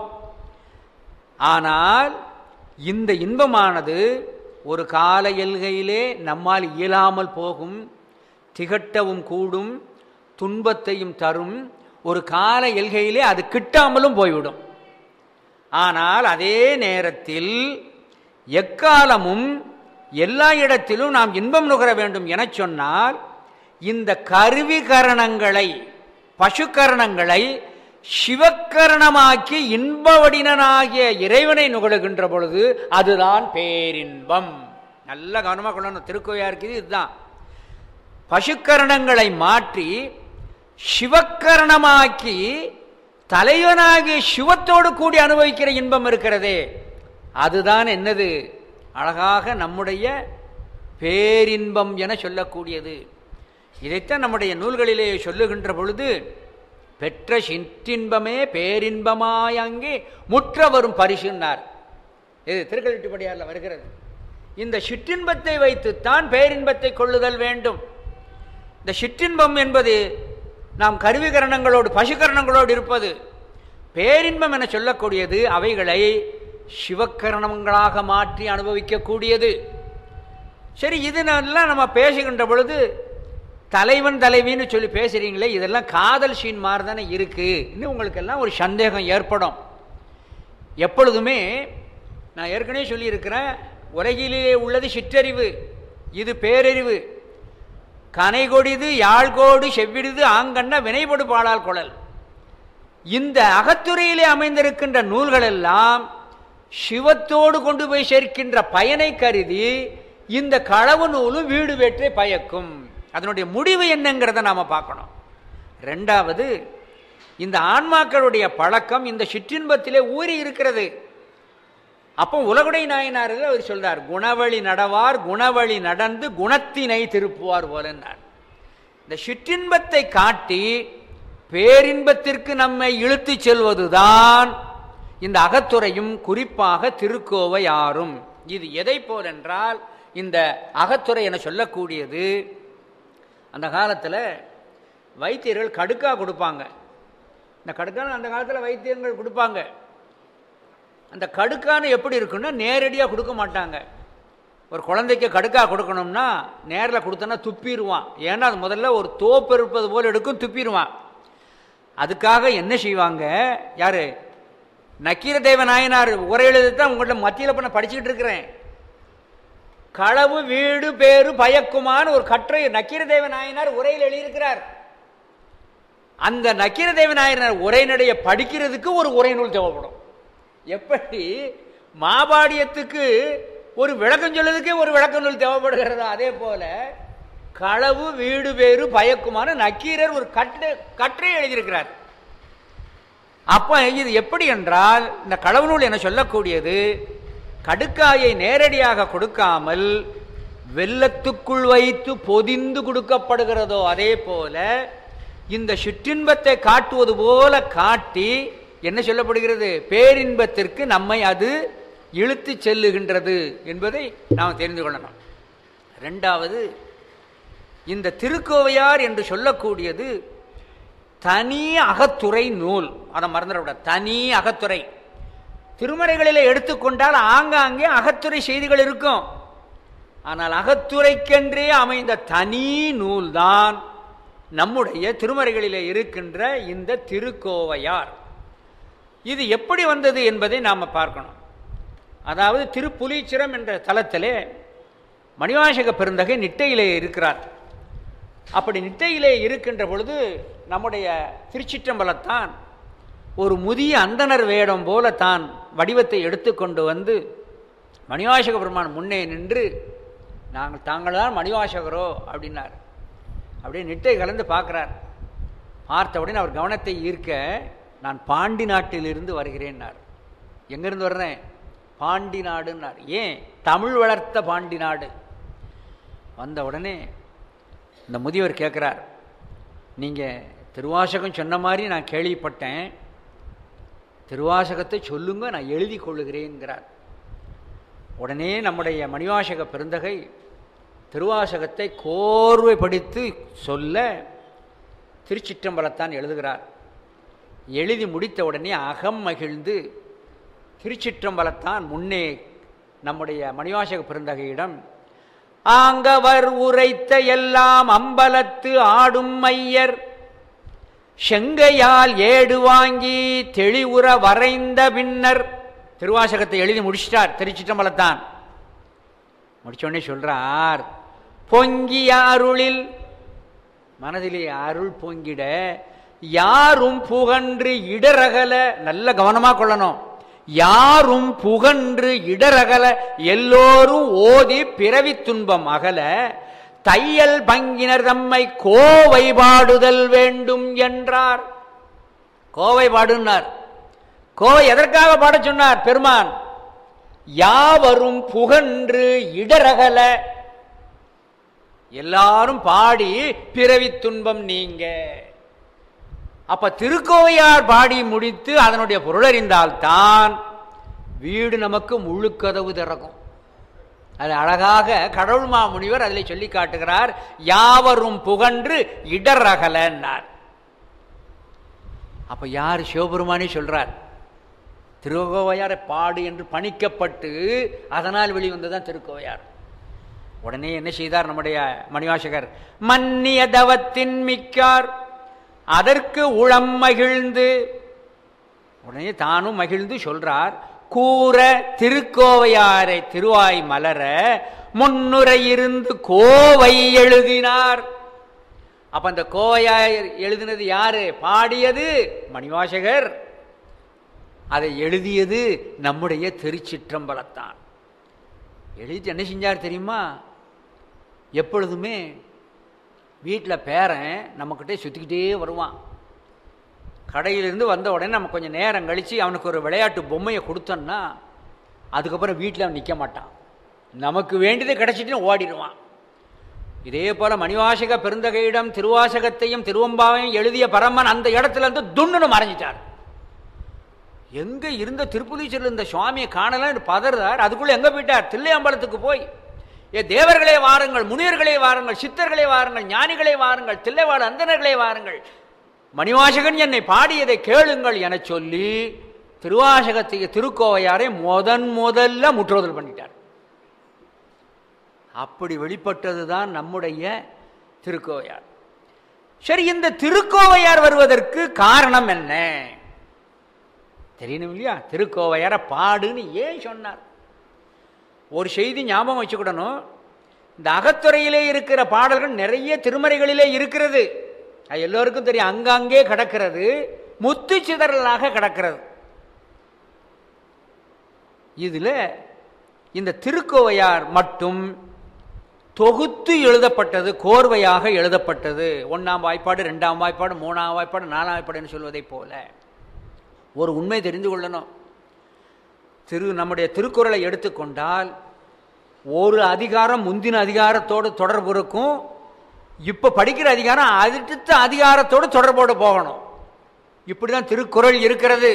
ஆனால் இந்த இன்பமானது ஒரு கால எல்கையிலே நம்மால் இயலாமல் போகும் திகட்டவும் கூடும் துன்பத்தையும் தரும் ஒரு கால எல்கையிலே அது கிட்டாமலும் போய்விடும் ஆனால் அதே நேரத்தில் எக்காலமும் எல்லா இடத்திலும் நாம் இன்பம் நுகர வேண்டும் என சொன்னால் இந்த கருவிகரணங்களை பசுக்கரணங்களை சிவக்கரணமாக்கி இன்பவடினனாகிய இறைவனை நுகழுகின்ற பொழுது அதுதான் பேரின்பம் நல்ல கவனமாக கொள்ளணும் திருக்கோயா இருக்குது இதுதான் பசுக்கரணங்களை மாற்றி சிவக்கரணமாக்கி தலைவனாகிய சிவத்தோடு கூடி அனுபவிக்கிற இன்பம் இருக்கிறதே அதுதான் என்னது அழகாக நம்முடைய பேரின்பம் என சொல்லக்கூடியது இதைத்தான் நம்முடைய நூல்களிலே சொல்லுகின்ற பொழுது பெற்ற சிற்றின்பமே பேரின்பமாய் அங்கே முற்ற வரும் பரிசுன்னார் இது திருக்கல்விட்டுப்படியாரில் வருகிறது இந்த சிற்றின்பத்தை வைத்துத்தான் பேரின்பத்தை கொள்ளுதல் வேண்டும் இந்த சிற்றின்பம் என்பது நாம் கருவிகரணங்களோடு பசுகரணங்களோடு இருப்பது பேரின்பம் என சொல்லக்கூடியது அவைகளை சிவக்கரணங்களாக மாற்றி அனுபவிக்கக்கூடியது சரி இதனெல்லாம் நம்ம பேசுகின்ற பொழுது தலைவன் தலைவின்னு சொல்லி பேசுறீங்களே இதெல்லாம் காதல் சீன் மாதிரி தானே இருக்கு இன்னும் உங்களுக்கெல்லாம் ஒரு சந்தேகம் ஏற்படும் எப்பொழுதுமே நான் ஏற்கனவே சொல்லியிருக்கிறேன் உலகிலே உள்ளது சிற்றறிவு இது பேரறிவு கனைகொடிது யாழ்கோடு செவ்விடுது ஆங்கண்ண வினைபடு பாடால் குழல் இந்த அகத்துறையிலே அமைந்திருக்கின்ற நூல்கள் எல்லாம் சிவத்தோடு கொண்டு போய் சேர்க்கின்ற பயனை கருதி இந்த களவு நூலும் வீடு வேற்றை பயக்கும் அதனுடைய முடிவு என்னங்கிறத நாம பார்க்கணும் ரெண்டாவது இந்த ஆன்மாக்களுடைய பழக்கம் இந்த சிற்றின்பத்திலே ஊறி இருக்கிறது அப்போ உலகுடை நாயனார் அவர் சொல்றார் குணவழி நடவார் குணவழி நடந்து குணத்தினை திருப்புவார் போலன்னார் இந்த சிற்றின்பத்தை காட்டி பேரின்பத்திற்கு நம்மை இழுத்துச் செல்வதுதான் இந்த அகத்துறையும் குறிப்பாக திருக்கோவை ஆறும் இது எதை போல் என்றால் இந்த அகத்துறை என சொல்லக்கூடியது அந்த காலத்தில் வைத்தியர்கள் கடுக்கா கொடுப்பாங்க இந்த கடுக்கான அந்த காலத்தில் வைத்தியர்கள் கொடுப்பாங்க அந்த கடுக்கான எப்படி இருக்குன்னா நேரடியாக கொடுக்க மாட்டாங்க ஒரு குழந்தைக்கு கடுக்கா கொடுக்கணும்னா நேரில் கொடுத்தோன்னா துப்பிடுவான் ஏன்னா அது முதல்ல ஒரு தோப்பு இருப்பது போல் எடுக்கும் துப்பிடுவான் அதுக்காக என்ன செய்வாங்க யாரு நக்கீர தேவ நாயனார் உரை எழுதி தான் உங்கள்ட்ட மத்தியில் பண்ண படிச்சுக்கிட்டு இருக்கிறேன் களவு வீடு பேரு பயக்குமான்னு ஒரு கட்டுரை நக்கீரதேவ நாயனார் உரையில் எழுதியிருக்கிறார் அந்த நக்கீரதேவ நாயனார் உரைநடைய படிக்கிறதுக்கு ஒரு உரை நூல் தேவைப்படும் எப்படி மாபாடியத்துக்கு ஒரு விளக்கம் சொல்லுறதுக்கே ஒரு விளக்க நூல் தேவைப்படுகிறதா அதே போல களவு வீடு பேரு பயக்குமான நக்கீரர் ஒரு கட்டு கட்டுரை எழுதியிருக்கிறார் அப்ப இது எப்படி என்றால் இந்த களவு நூல் என சொல்லக்கூடியது கடுக்காயை நேரடியாக கொடுக்காமல் வெள்ளத்துக்குள் வைத்து பொதிந்து கொடுக்கப்படுகிறதோ அதே போல இந்த சிற்றின்பத்தை காட்டுவது போல காட்டி என்ன சொல்லப்படுகிறது பேரின்பத்திற்கு நம்மை அது இழுத்து செல்லுகின்றது என்பதை நாம் தெரிந்து கொள்ளணும் ரெண்டாவது இந்த திருக்கோவையார் என்று சொல்லக்கூடியது தனி அகத்துறை நூல் அதை மறந்துடக்கூடாது தனி அகத்துறை திருமறைகளில் எடுத்துக்கொண்டால் ஆங்காங்கே அகத்துறை செய்திகள் இருக்கும் ஆனால் அகத்துறைக்கென்றே அமைந்த தனி நூல்தான் நம்முடைய திருமறைகளிலே இருக்கின்ற இந்த திருக்கோவையார் இது எப்படி வந்தது என்பதை நாம் பார்க்கணும் அதாவது திருப்புலீச்சிரம் என்ற தலத்திலே மணிவாசக பெருந்தகை நிட்டையிலே இருக்கிறார் அப்படி நிட்டையிலே இருக்கின்ற பொழுது நம்முடைய திருச்சிற்றம்பலத்தான் ஒரு முதிய அந்தனர் வேடம் போல தான் வடிவத்தை எடுத்துக்கொண்டு வந்து மணிவாசக பெருமான் முன்னே நின்று நாங்கள் தாங்கள் தான் மணிவாசகரோ அப்படின்னார் அப்படியே நிட்டை கலந்து பார்க்குறார் பார்த்த உடனே அவர் கவனத்தை ஈர்க்க நான் பாண்டி நாட்டிலிருந்து வருகிறேன்னார் எங்கேருந்து வர்றேன் பாண்டி நாடுன்னார் ஏன் தமிழ் வளர்த்த பாண்டி நாடு வந்த உடனே இந்த முதியவர் கேட்குறார் நீங்கள் திருவாசகம் சொன்ன மாதிரி நான் கேள்விப்பட்டேன் திருவாசகத்தை சொல்லுங்க நான் எழுதி கொள்ளுகிறேன்கிறார் உடனே நம்முடைய மணிவாசக பெருந்தகை திருவாசகத்தை கோர்வைப்படுத்தி சொல்ல திருச்சிற்றம்பலத்தான் எழுதுகிறார் எழுதி முடித்த உடனே அகம் மகிழ்ந்து திருச்சிற்றம்பலத்தான் முன்னே நம்முடைய மணிவாசக பெருந்தகையிடம் ஆங்கவர் உரைத்த எல்லாம் அம்பலத்து ஆடும் மையர் செங்கையால் ஏடு வாங்கி தெளிவுற வரைந்த பின்னர் திருவாசகத்தை எழுதி முடிச்சிட்டார் திருச்சிற்றம்பலத்தான் முடிச்சோடனே சொல்றார் பொங்கிய அருளில் மனதிலே அருள் பொங்கிட யாரும் புகன்று இடரகல நல்ல கவனமா கொள்ளணும் யாரும் புகன்று இடரகல எல்லோரும் ஓதி பிறவி துன்பம் அகல தையல் பங்கினர் தம்மை கோவை பாடுதல் வேண்டும் என்றார் கோவை பாடுனார் கோவை எதற்காக பாட சொன்னார் பெருமான் யாவரும் புகன்று இடரகல எல்லாரும் பாடி பிறவி துன்பம் நீங்க அப்ப திருக்கோவையார் பாடி முடித்து அதனுடைய பொருளறிந்தால்தான் வீடு நமக்கு முழுக்கதவு திறக்கும் அது அழகாக கடவுள் மாமுனிவர் அதில் சொல்லி காட்டுகிறார் யாவரும் புகன்று இடரகலன்னார் அப்ப யார் சிவபெருமானே சொல்றார் திருக்கோவையாரை பாடு என்று பணிக்கப்பட்டு அதனால் வெளிவந்ததுதான் திருக்கோவையார் உடனே என்ன செய்தார் நம்முடைய மணிவாசகர் மன்னிய தவத்தின் மிக்கார் அதற்கு உளம் மகிழ்ந்து உடனே தானும் மகிழ்ந்து சொல்றார் கூற திருக்கோவையாரை திருவாய் மலர முன்னுரை இருந்து கோவை எழுதினார் அப்ப அந்த கோவையார் எழுதினது யாரு பாடியது மணிவாசகர் அதை எழுதியது நம்முடைய திருச்சிற்றம்பலத்தான் எழுதி என்ன செஞ்சார் தெரியுமா எப்பொழுதுமே வீட்டில் பேரன் நம்மக்கிட்டே சுற்றிக்கிட்டே வருவான் கடையிலிருந்து வந்த உடனே நம்ம கொஞ்சம் நேரம் கழித்து அவனுக்கு ஒரு விளையாட்டு பொம்மையை கொடுத்தோன்னா அதுக்கப்புறம் வீட்டில் அவன் நிற்க மாட்டான் நமக்கு வேண்டியதை கிடச்சிட்டு ஓடிடுவான் இதே போல மணிவாசக பெருந்தகையிடம் திருவாசகத்தையும் திருவம்பாவையும் எழுதிய பரமன் அந்த இடத்துல இருந்து துண்ணுன்னு மறைஞ்சிட்டார் எங்க இருந்த திருப்புலீச்சரில் இருந்த சுவாமியை காணலாம் பதறார் அதுக்குள்ள எங்க போயிட்டார் தில்லையம்பலத்துக்கு போய் ஏ தேவர்களே வாருங்கள் முனிவர்களே வாருங்கள் சித்தர்களே வாருங்கள் ஞானிகளே வாருங்கள் தில்லைவாழ் அந்தனர்களே வாருங்கள் மணிவாசகன் என்னை பாடியதை கேளுங்கள் என சொல்லி திருவாசகத்தை திருக்கோவையாரை முதன் முதல்ல முற்றுதல் பண்ணிட்டார் அப்படி வெளிப்பட்டதுதான் நம்முடைய திருக்கோவையார் சரி இந்த திருக்கோவையார் வருவதற்கு காரணம் என்ன தெரியணும் இல்லையா திருக்கோவையார பாடுன்னு ஏன் சொன்னார் ஒரு செய்தி ஞாபகம் வச்சுக்கிடணும் இந்த அகத்துறையிலே இருக்கிற பாடல்கள் நிறைய திருமறைகளிலே இருக்கிறது அது எல்லோருக்கும் தெரியும் அங்கங்கே கிடக்கிறது முத்து சிதறலாக கிடக்கிறது இதில் இந்த திருக்கோவையார் மட்டும் தொகுத்து எழுதப்பட்டது கோர்வையாக எழுதப்பட்டது ஒன்றாம் வாய்ப்பாடு ரெண்டாம் வாய்ப்பாடு மூணாம் வாய்ப்பாடு நாலாம் வாய்ப்பாடுன்னு சொல்வதைப் போல ஒரு உண்மை தெரிந்து கொள்ளணும் திரு நம்முடைய திருக்குறளை எடுத்துக்கொண்டால் ஒரு அதிகாரம் முந்தின அதிகாரத்தோடு தொடர்பு இருக்கும் இப்போ படிக்கிற அதிகாரம் அடுத்த அதிகாரத்தோடு தொடர்போடு போகணும் இப்படி தான் திருக்குறள் இருக்கிறது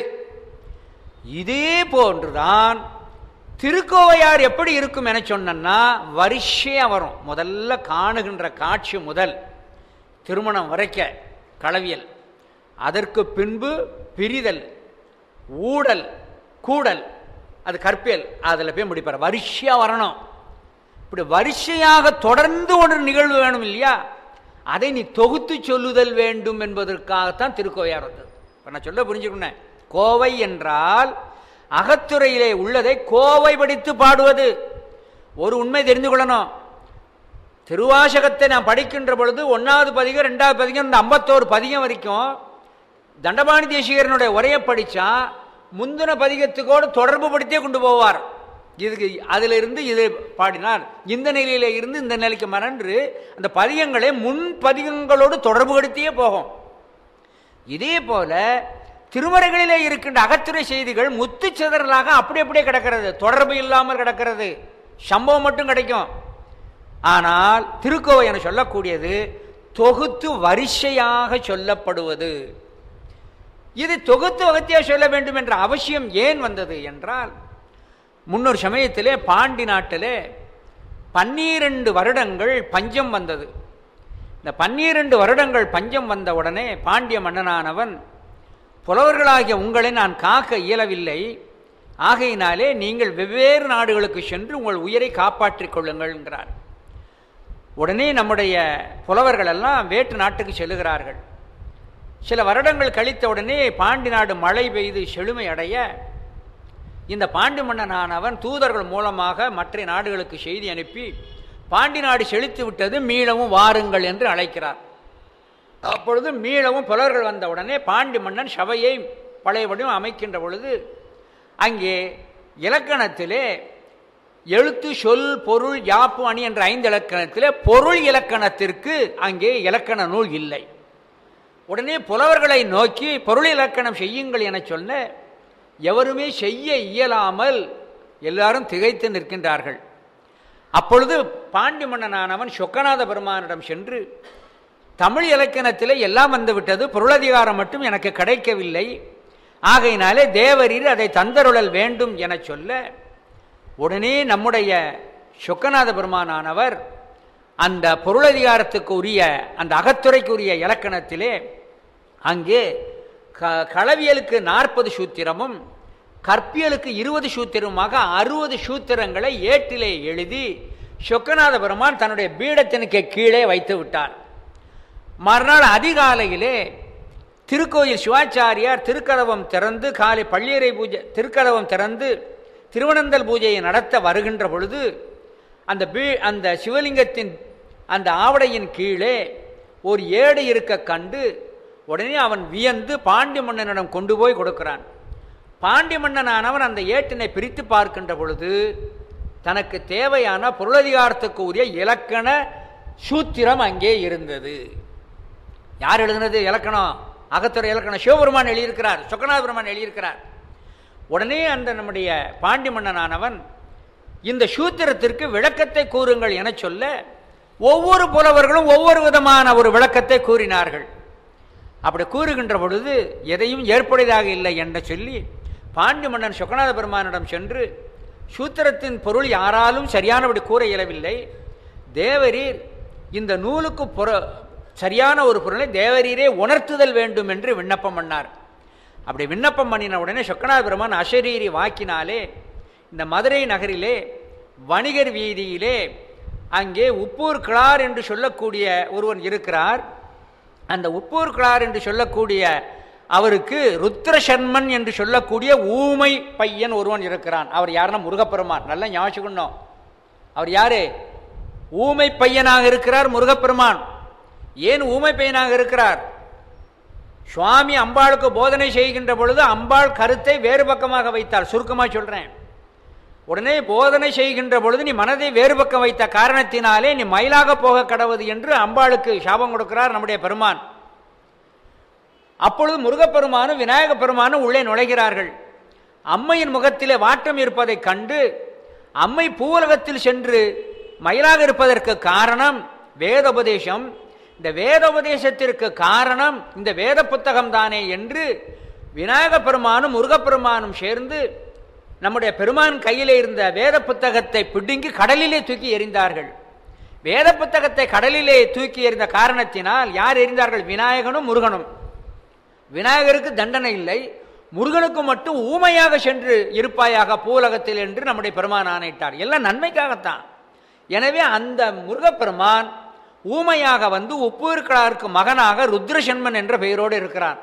இதே போன்றுதான் திருக்கோவையார் எப்படி இருக்கும் என சொன்னா வரிசையாக வரும் முதல்ல காணுகின்ற காட்சி முதல் திருமணம் வரைக்க களவியல் அதற்கு பின்பு பிரிதல் ஊடல் கூடல் அது கற்பியல் அதில் போய் முடிப்பார் வரிசையாக வரணும் இப்படி வரிசையாக தொடர்ந்து ஒரு நிகழ்வு வேணும் இல்லையா அதை நீ தொகுத்து சொல்லுதல் வேண்டும் என்பதற்காகத்தான் திருக்கோவையார் வந்தது இப்போ நான் சொல்ல புரிஞ்சுக்கணும் கோவை என்றால் அகத்துறையிலே உள்ளதை கோவை படித்து பாடுவது ஒரு உண்மை தெரிந்து கொள்ளணும் திருவாசகத்தை நான் படிக்கின்ற பொழுது ஒன்றாவது பதிகம் ரெண்டாவது பதிகம் இந்த ஐம்பத்தோரு பதிகம் வரைக்கும் தண்டபாணி தேசிகரனுடைய உரையை படித்தா முந்தின பதிகத்துக்கோடு தொடர்பு படுத்தியே கொண்டு போவார் இதுக்கு அதில் இருந்து இது பாடினார் இந்த நிலையில இருந்து இந்த நிலைக்கு மறன்று அந்த பதிகங்களை முன் பதிகங்களோடு தொடர்பு படுத்தியே போகும் இதே போல திருமறைகளிலே இருக்கின்ற அகத்துறை செய்திகள் முத்து சிதறலாக அப்படி அப்படியே கிடக்கிறது தொடர்பு இல்லாமல் கிடக்கிறது சம்பவம் மட்டும் கிடைக்கும் ஆனால் திருக்கோவை என சொல்லக்கூடியது தொகுத்து வரிசையாக சொல்லப்படுவது இது தொகுத்து வகத்தியா சொல்ல வேண்டும் என்ற அவசியம் ஏன் வந்தது என்றால் முன்னொரு சமயத்திலே பாண்டி நாட்டிலே பன்னிரண்டு வருடங்கள் பஞ்சம் வந்தது இந்த பன்னிரண்டு வருடங்கள் பஞ்சம் வந்த உடனே பாண்டிய மன்னனானவன் புலவர்களாகிய உங்களை நான் காக்க இயலவில்லை ஆகையினாலே நீங்கள் வெவ்வேறு நாடுகளுக்கு சென்று உங்கள் உயிரை காப்பாற்றிக் கொள்ளுங்கள் என்கிறார் உடனே நம்முடைய புலவர்கள் எல்லாம் வேற்று நாட்டுக்கு செல்லுகிறார்கள் சில வருடங்கள் கழித்த உடனே பாண்டி நாடு மழை பெய்து செழுமை அடைய இந்த பாண்டி மன்னனானவன் தூதர்கள் மூலமாக மற்ற நாடுகளுக்கு செய்தி அனுப்பி பாண்டி நாடு செழித்து விட்டது மீளவும் வாருங்கள் என்று அழைக்கிறார் அப்பொழுது மீளவும் புலவர்கள் வந்த உடனே பாண்டி மன்னன் சபையை பழையபடியும் அமைக்கின்ற பொழுது அங்கே இலக்கணத்திலே எழுத்து சொல் பொருள் யாப்பு அணி என்ற ஐந்து இலக்கணத்திலே பொருள் இலக்கணத்திற்கு அங்கே இலக்கண நூல் இல்லை உடனே புலவர்களை நோக்கி பொருள் இலக்கணம் செய்யுங்கள் என சொல்ல எவருமே செய்ய இயலாமல் எல்லாரும் திகைத்து நிற்கின்றார்கள் அப்பொழுது பாண்டி மன்னனானவன் சொக்கநாத பெருமானிடம் சென்று தமிழ் இலக்கணத்தில் எல்லாம் வந்துவிட்டது பொருளதிகாரம் மட்டும் எனக்கு கிடைக்கவில்லை ஆகையினாலே தேவரீர் அதை தந்தருளல் வேண்டும் என சொல்ல உடனே நம்முடைய சொக்கநாத பெருமானானவர் அந்த பொருளதிகாரத்துக்கு உரிய அந்த அகத்துறைக்கு உரிய இலக்கணத்திலே அங்கே க களவியலுக்கு நாற்பது சூத்திரமும் கற்பியலுக்கு இருபது சூத்திரமாக அறுபது சூத்திரங்களை ஏட்டிலே எழுதி சொக்கநாத பெருமான் தன்னுடைய பீடத்தினுக்கு கீழே வைத்து விட்டார் மறுநாள் அதிகாலையிலே திருக்கோயில் சிவாச்சாரியார் திருக்கதவம் திறந்து காலை பள்ளியறை பூஜை திருக்கதவம் திறந்து திருவனந்தல் பூஜையை நடத்த வருகின்ற பொழுது அந்த பீ அந்த சிவலிங்கத்தின் அந்த ஆவடையின் கீழே ஒரு ஏடு இருக்க கண்டு உடனே அவன் வியந்து பாண்டி மன்னனிடம் கொண்டு போய் கொடுக்கிறான் பாண்டி மன்னனானவன் அந்த ஏட்டினை பிரித்து பார்க்கின்ற பொழுது தனக்கு தேவையான பொருளதிகாரத்துக்கு உரிய இலக்கண சூத்திரம் அங்கே இருந்தது யார் எழுதினது இலக்கணம் அகத்துறை இலக்கணம் சிவபெருமான் எழுதியிருக்கிறார் சொக்கநாத பெருமான் எழுதியிருக்கிறார் உடனே அந்த நம்முடைய பாண்டி மன்னனானவன் இந்த சூத்திரத்திற்கு விளக்கத்தை கூறுங்கள் என சொல்ல ஒவ்வொரு புலவர்களும் ஒவ்வொரு விதமான ஒரு விளக்கத்தை கூறினார்கள் அப்படி கூறுகின்ற பொழுது எதையும் ஏற்புடையதாக இல்லை என்று சொல்லி பாண்டி மன்னன் சொக்கநாத பெருமானிடம் சென்று சூத்திரத்தின் பொருள் யாராலும் சரியானபடி கூற இயலவில்லை தேவரீர் இந்த நூலுக்கு புற சரியான ஒரு பொருளை தேவரீரே உணர்த்துதல் வேண்டும் என்று விண்ணப்பம் பண்ணார் அப்படி விண்ணப்பம் பண்ணின உடனே சொக்கநாத பெருமான் அசரீரி வாக்கினாலே இந்த மதுரை நகரிலே வணிகர் வீதியிலே அங்கே உப்பூர் கிளார் என்று சொல்லக்கூடிய ஒருவன் இருக்கிறார் அந்த உப்பூர் கிளார் என்று சொல்லக்கூடிய அவருக்கு ருத்ரசர்மன் என்று சொல்லக்கூடிய ஊமை பையன் ஒருவன் இருக்கிறான் அவர் யாருன்னா முருகப்பெருமான் நல்லா ஞாபகம் அவர் யாரு ஊமை பையனாக இருக்கிறார் முருகப்பெருமான் ஏன் ஊமை பையனாக இருக்கிறார் சுவாமி அம்பாளுக்கு போதனை செய்கின்ற பொழுது அம்பாள் கருத்தை வேறு பக்கமாக வைத்தார் சுருக்கமாக சொல்றேன் உடனே போதனை செய்கின்ற பொழுது நீ மனதை வேறு பக்கம் வைத்த காரணத்தினாலே நீ மயிலாக போக கடவுது என்று அம்பாளுக்கு சாபம் கொடுக்கிறார் நம்முடைய பெருமான் அப்பொழுது முருகப்பெருமானும் விநாயக பெருமானும் உள்ளே நுழைகிறார்கள் அம்மையின் முகத்திலே வாட்டம் இருப்பதைக் கண்டு அம்மை பூவுலகத்தில் சென்று மயிலாக இருப்பதற்கு காரணம் வேதோபதேசம் இந்த வேதோபதேசத்திற்கு காரணம் இந்த வேத புத்தகம் தானே என்று விநாயக பெருமானும் முருகப்பெருமானும் சேர்ந்து நம்முடைய பெருமான் கையிலே இருந்த வேத புத்தகத்தை பிடுங்கி கடலிலே தூக்கி எறிந்தார்கள் வேத புத்தகத்தை கடலிலே தூக்கி எறிந்த காரணத்தினால் யார் எறிந்தார்கள் விநாயகனும் முருகனும் விநாயகருக்கு தண்டனை இல்லை முருகனுக்கு மட்டும் ஊமையாக சென்று இருப்பாயாக பூலகத்தில் என்று நம்முடைய பெருமான் ஆணையிட்டார் எல்லாம் நன்மைக்காகத்தான் எனவே அந்த முருகப்பெருமான் ஊமையாக வந்து ஒப்புவிற்களாருக்கு மகனாக ருத்ரசென்மன் என்ற பெயரோடு இருக்கிறார்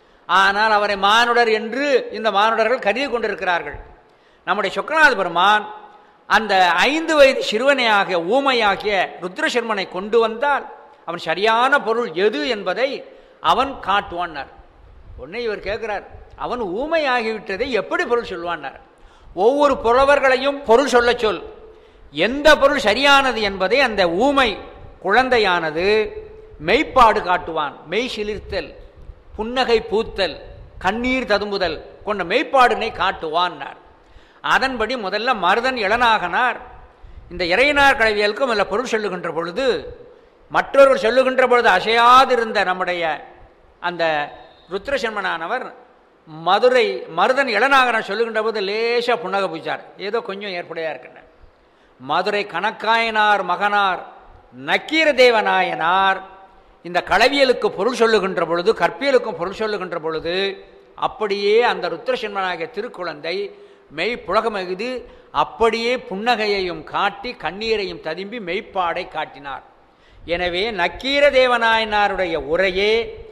ஆனால் அவரை மானுடர் என்று இந்த மானுடர்கள் கருதி கொண்டிருக்கிறார்கள் நம்முடைய சொக்கநாத பெருமான் அந்த ஐந்து வயது சிறுவனையாகிய ஊமையாகிய ருத்ரசர்மனை கொண்டு வந்தால் அவன் சரியான பொருள் எது என்பதை அவன் காட்டுவான்னார் உடனே இவர் கேட்கிறார் அவன் ஊமையாகிவிட்டதை எப்படி பொருள் சொல்வான்னார் ஒவ்வொரு புலவர்களையும் பொருள் சொல்ல சொல் எந்த பொருள் சரியானது என்பதை அந்த ஊமை குழந்தையானது மெய்ப்பாடு காட்டுவான் மெய் சிலிர்த்தல் புன்னகை பூத்தல் கண்ணீர் ததும்புதல் கொண்ட மெய்ப்பாடினை காட்டுவான்னார் அதன்படி முதல்ல மருதன் இளநாகனார் இந்த இறையனார் கல்வியலுக்கு முதல்ல பொருள் சொல்லுகின்ற பொழுது மற்றவர்கள் சொல்லுகின்ற பொழுது அசையாதிருந்த நம்முடைய அந்த ருத்ரசன்மனானவர் மதுரை மருதன் இளநாகரன் சொல்லுகின்ற போது லேசாக புன்னக பூச்சார் ஏதோ கொஞ்சம் ஏற்புடையா இருக்கின்ற மதுரை கணக்காயனார் மகனார் நக்கீர தேவநாயனார் இந்த களவியலுக்கு பொருள் சொல்லுகின்ற பொழுது கற்பியலுக்கும் பொருள் சொல்லுகின்ற பொழுது அப்படியே அந்த ருத்ரசன்மனாகிய திருக்குழந்தை மெய் புலகமகுது அப்படியே புன்னகையையும் காட்டி கண்ணீரையும் ததும்பி மெய்ப்பாடை காட்டினார் எனவே நக்கீர தேவநாயனாருடைய உரையே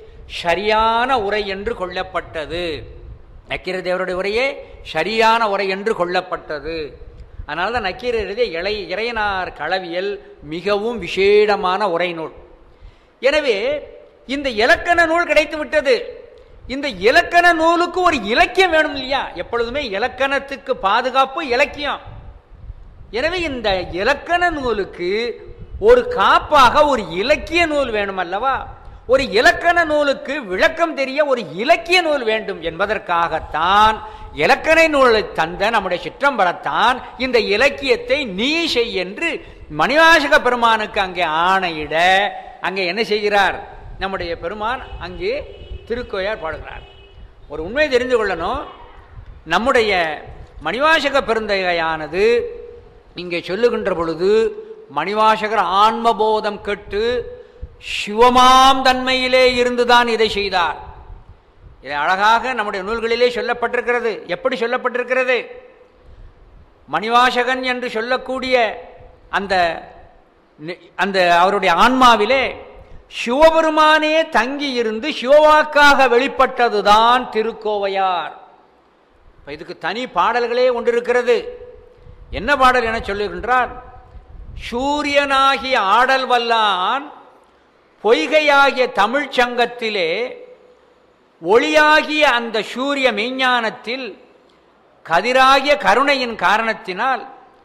சரியான உரை என்று கொள்ளப்பட்டது நக்கீர தேவருடைய உரையே சரியான உரை என்று கொள்ளப்பட்டது அதனால தான் நக்கீரர் எழுதிய இளை இறையனார் களவியல் மிகவும் விசேடமான உரை நூல் எனவே இந்த இலக்கண நூல் கிடைத்து விட்டது இந்த இலக்கண நூலுக்கு ஒரு இலக்கியம் வேணும் இல்லையா எப்பொழுதுமே இலக்கணத்துக்கு பாதுகாப்பு இலக்கியம் எனவே இந்த இலக்கண நூலுக்கு ஒரு காப்பாக ஒரு இலக்கிய நூல் வேணும் அல்லவா ஒரு இலக்கண நூலுக்கு விளக்கம் தெரிய ஒரு இலக்கிய நூல் வேண்டும் என்பதற்காகத்தான் இலக்கண நூலை தந்த நம்முடைய சிற்றம்பலத்தான் இந்த இலக்கியத்தை நீ செய் என்று மணிவாசக பெருமானுக்கு அங்கே ஆணையிட அங்கே என்ன செய்கிறார் நம்முடைய பெருமான் அங்கே திருக்கோயார் பாடுகிறார் ஒரு உண்மை தெரிந்து கொள்ளணும் நம்முடைய மணிவாசக பெருந்தகையானது இங்கே சொல்லுகின்ற பொழுது மணிவாசகர் ஆன்மபோதம் கெட்டு சிவமாம் தன்மையிலே இருந்துதான் இதை செய்தார் இதை அழகாக நம்முடைய நூல்களிலே சொல்லப்பட்டிருக்கிறது எப்படி சொல்லப்பட்டிருக்கிறது மணிவாசகன் என்று சொல்லக்கூடிய அந்த அந்த அவருடைய ஆன்மாவிலே சிவபெருமானே தங்கி இருந்து சிவவாக்காக வெளிப்பட்டதுதான் திருக்கோவையார் இப்போ இதுக்கு தனி பாடல்களே ஒன்று இருக்கிறது என்ன பாடல் என சொல்லுகின்றார் சூரியனாகிய ஆடல் வல்லான் பொய்கையாகிய தமிழ்ச் சங்கத்திலே ஒளியாகிய அந்த சூரிய மெய்ஞானத்தில் கதிராகிய கருணையின் காரணத்தினால்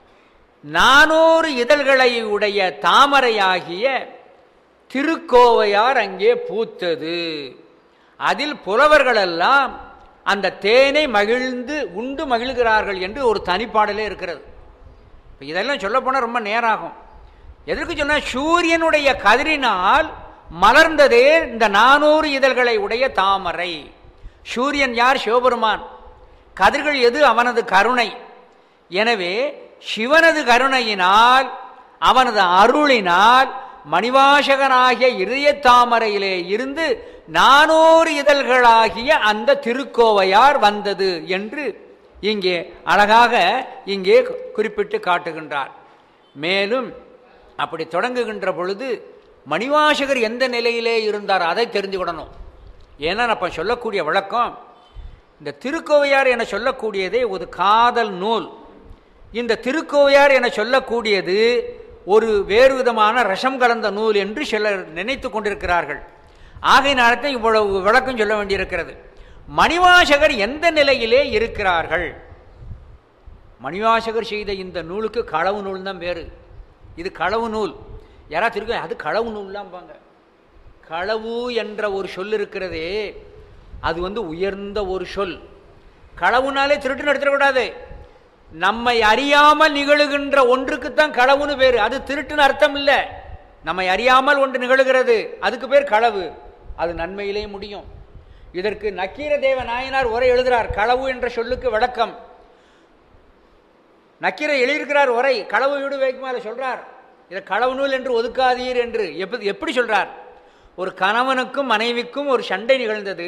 நானூறு இதழ்களை உடைய தாமரையாகிய திருக்கோவையார் அங்கே பூத்தது அதில் புலவர்களெல்லாம் அந்த தேனை மகிழ்ந்து உண்டு மகிழ்கிறார்கள் என்று ஒரு தனிப்பாடலே இருக்கிறது இப்போ இதெல்லாம் சொல்ல போனால் ரொம்ப நேரம் ஆகும் எதற்கு சொன்னால் சூரியனுடைய கதிரினால் மலர்ந்ததே இந்த நானூறு இதழ்களை உடைய தாமரை சூரியன் யார் சிவபெருமான் கதிர்கள் எது அவனது கருணை எனவே சிவனது கருணையினால் அவனது அருளினால் மணிவாசகனாகிய இதய தாமரையிலே இருந்து நானூறு இதழ்களாகிய அந்த திருக்கோவையார் வந்தது என்று இங்கே அழகாக இங்கே குறிப்பிட்டு காட்டுகின்றார் மேலும் அப்படி தொடங்குகின்ற பொழுது மணிவாசகர் எந்த நிலையிலே இருந்தார் அதை தெரிஞ்சுக்கிடணும் ஏன்னா அப்போ சொல்லக்கூடிய விளக்கம் இந்த திருக்கோவையார் என சொல்லக்கூடியதே ஒரு காதல் நூல் இந்த திருக்கோவையார் என சொல்லக்கூடியது ஒரு வேறு விதமான ரசம் கலந்த நூல் என்று சிலர் நினைத்து கொண்டிருக்கிறார்கள் ஆகையினால்தான் இவ்வளவு விளக்கம் சொல்ல வேண்டியிருக்கிறது மணிவாசகர் எந்த நிலையிலே இருக்கிறார்கள் மணிவாசகர் செய்த இந்த நூலுக்கு களவு நூல் தான் பேர் இது களவு நூல் யாராவது இருக்கு அது களவு நூல்லாம்பாங்க களவு என்ற ஒரு சொல் இருக்கிறதே அது வந்து உயர்ந்த ஒரு சொல் களவுனாலே திருட்டு நடத்தக்கூடாது நம்மை அறியாமல் நிகழுகின்ற ஒன்றுக்குத்தான் களவுன்னு பேர் அது திருட்டுன்னு அர்த்தம் இல்லை நம்மை அறியாமல் ஒன்று நிகழுகிறது அதுக்கு பேர் களவு அது நன்மையிலே முடியும் இதற்கு நக்கீர தேவ நாயனார் உரை எழுதுகிறார் களவு என்ற சொல்லுக்கு விளக்கம் நக்கீரை எழுதியிருக்கிறார் உரை களவு வீடு வைக்குமாறு சொல்றார் இதை களவு நூல் என்று ஒதுக்காதீர் என்று எப்படி எப்படி சொல்றார் ஒரு கணவனுக்கும் மனைவிக்கும் ஒரு சண்டை நிகழ்ந்தது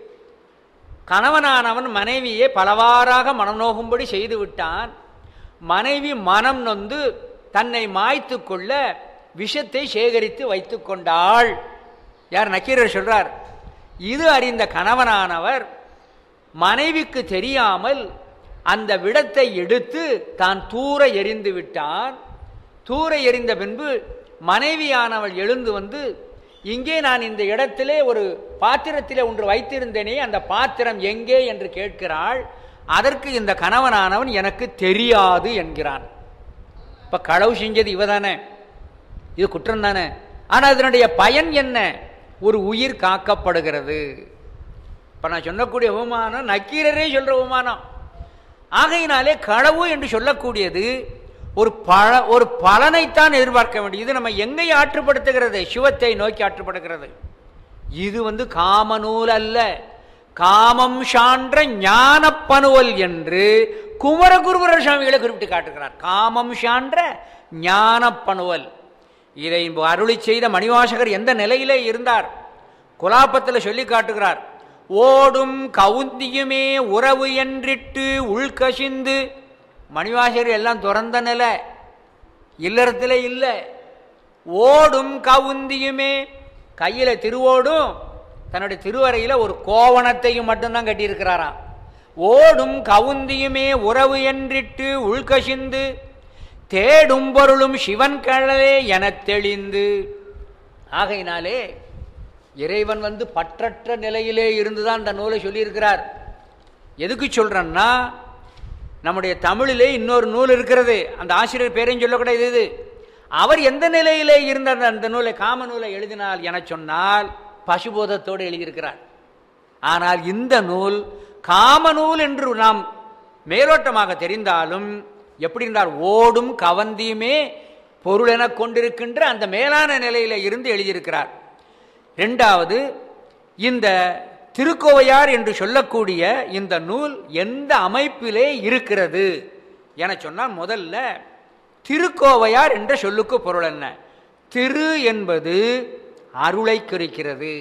கணவனானவன் மனைவியை பலவாறாக மனநோகும்படி செய்து விட்டான் மனைவி மனம் நொந்து தன்னை மாய்த்து கொள்ள விஷத்தை சேகரித்து வைத்து கொண்டாள் யார் நக்கீரர் சொல்றார் இது அறிந்த கணவனானவர் மனைவிக்கு தெரியாமல் அந்த விடத்தை எடுத்து தான் தூர எரிந்து விட்டான் தூர எரிந்த பின்பு மனைவியானவள் எழுந்து வந்து இங்கே நான் இந்த இடத்திலே ஒரு பாத்திரத்திலே ஒன்று வைத்திருந்தேனே அந்த பாத்திரம் எங்கே என்று கேட்கிறாள் அதற்கு இந்த கணவனானவன் எனக்கு தெரியாது என்கிறான் இப்ப களவு செஞ்சது இவ தானே இது குற்றம் தானே ஆனால் அதனுடைய பயன் என்ன ஒரு உயிர் காக்கப்படுகிறது இப்ப நான் சொல்லக்கூடிய அவமானம் நக்கீரரே சொல்ற அவமானம் ஆகையினாலே களவு என்று சொல்லக்கூடியது ஒரு பல ஒரு பலனைத்தான் எதிர்பார்க்க வேண்டியது நம்ம எங்கே ஆற்றுப்படுத்துகிறது சிவத்தை நோக்கி ஆற்றுப்படுகிறது இது வந்து காமநூல் அல்ல காமம் சான்ற ஞானப்பனுவல் என்று குமரகுருவர சுவாமிகளை குறிப்பிட்டு காட்டுகிறார் காமம் சான்ற ஞானப்பனுவல் இதை அருளி செய்த மணிவாசகர் எந்த நிலையிலே இருந்தார் குலாப்பத்தில் சொல்லி காட்டுகிறார் ஓடும் கவுந்தியுமே உறவு என்றிட்டு உள்கசிந்து மணிவாசகர் எல்லாம் துறந்த நிலை இல்லறத்தில் இல்லை ஓடும் கவுந்தியுமே கையில் திருவோடும் தன்னுடைய திருவரையில் ஒரு கோவணத்தையும் மட்டும்தான் கட்டியிருக்கிறாராம் ஓடும் கவுந்தியுமே உறவு என்றிட்டு உள்கசிந்து தேடும் பொருளும் சிவன் கழலே எனத் தெளிந்து ஆகையினாலே இறைவன் வந்து பற்றற்ற நிலையிலே இருந்துதான் அந்த நூலை சொல்லியிருக்கிறார் எதுக்கு சொல்றேன்னா நம்முடைய தமிழிலே இன்னொரு நூல் இருக்கிறது அந்த ஆசிரியர் பேரையும் சொல்லக்கூடாது இது அவர் எந்த நிலையிலே இருந்த அந்த- அந்த நூலை காம நூலை எழுதினால் என சொன்னால் பசுபோதத்தோடு எழுதியிருக்கிறார் ஆனால் இந்த நூல் காம நூல் என்று நாம் மேலோட்டமாக தெரிந்தாலும் எப்படி இருந்தால் ஓடும் கவந்தியுமே பொருள் என கொண்டிருக்கின்ற அந்த மேலான நிலையில இருந்து எழுதியிருக்கிறார் ரெண்டாவது இந்த திருக்கோவையார் என்று சொல்லக்கூடிய இந்த நூல் எந்த அமைப்பிலே இருக்கிறது என சொன்னால் முதல்ல திருக்கோவையார் என்ற சொல்லுக்கு பொருள் என்ன திரு என்பது அருளை குறிக்கிறது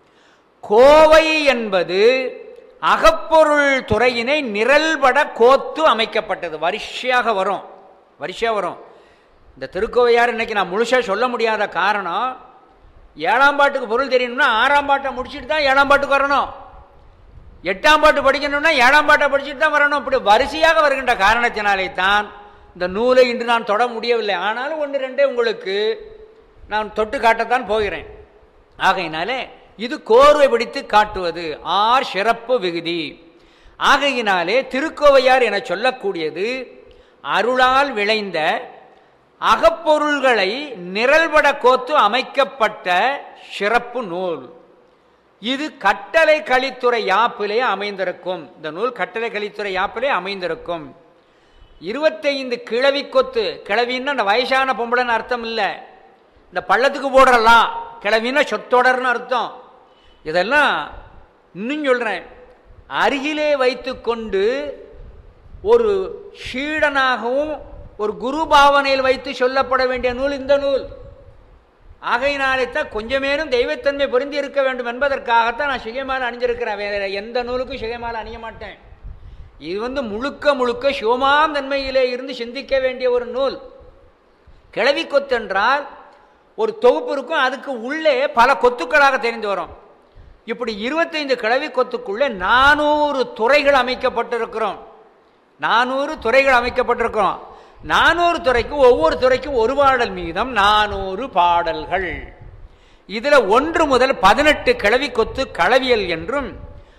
கோவை என்பது அகப்பொருள் துறையினை நிரல்பட கோத்து அமைக்கப்பட்டது வரிசையாக வரும் வரிசையாக வரும் இந்த திருக்கோவையார் இன்னைக்கு நான் முழுசாக சொல்ல முடியாத காரணம் ஏழாம் பாட்டுக்கு பொருள் தெரியணும்னா ஆறாம் பாட்டை முடிச்சுட்டு தான் ஏழாம் பாட்டுக்கு வரணும் எட்டாம் பாட்டு படிக்கணும்னா ஏழாம் பாட்டை படிச்சுட்டு தான் வரணும் இப்படி வரிசையாக வருகின்ற காரணத்தினாலே தான் இந்த நூலை இன்று நான் தொட முடியவில்லை ஆனாலும் ஒன்று ரெண்டே உங்களுக்கு நான் தொட்டு காட்டத்தான் போகிறேன் ஆகையினாலே இது கோர்வை பிடித்து காட்டுவது ஆர் சிறப்பு விகுதி ஆகையினாலே திருக்கோவையார் என சொல்லக்கூடியது அருளால் விளைந்த அகப்பொருள்களை நிரல்பட கோத்து அமைக்கப்பட்ட சிறப்பு நூல் இது கட்டளை கலித்துறை யாப்பிலே அமைந்திருக்கும் இந்த நூல் கட்டளை கலித்துறை யாப்பிலே அமைந்திருக்கும் இருபத்தைந்து கிழவி கொத்து கிழவின்னா அந்த வயசான பொம்பளைன்னு அர்த்தம் இல்லை இந்த பள்ளத்துக்கு போடுறலாம் கிழவின்னா சொத்தொடர்னு அர்த்தம் இதெல்லாம் இன்னும் சொல்கிறேன் அருகிலே வைத்துக்கொண்டு ஒரு ஷீடனாகவும் ஒரு குரு பாவனையில் வைத்து சொல்லப்பட வேண்டிய நூல் இந்த நூல் ஆகையினாலே தான் கொஞ்சமேனும் தெய்வத்தன்மை பொருந்தி இருக்க வேண்டும் என்பதற்காகத்தான் நான் சிகைமாலை அணிஞ்சிருக்கிறேன் வேற எந்த நூலுக்கும் சிகைமாலை அணிய மாட்டேன் இது வந்து முழுக்க முழுக்க சிவமாம் தன்மையிலே இருந்து சிந்திக்க வேண்டிய ஒரு நூல் கிளவி கொத்து என்றால் ஒரு தொகுப்பு இருக்கும் அதுக்கு உள்ளே பல கொத்துக்களாக தெரிந்து வரும் இப்படி இருபத்தைந்து கிளவி கொத்துக்குள்ளே நானூறு துறைகள் அமைக்கப்பட்டிருக்கிறோம் நானூறு துறைகள் அமைக்கப்பட்டிருக்கிறோம் நானூறு துறைக்கு ஒவ்வொரு துறைக்கும் ஒரு பாடல் மீதம் நானூறு பாடல்கள் இதுல ஒன்று முதல் பதினெட்டு கிளவி கொத்து களவியல் என்றும்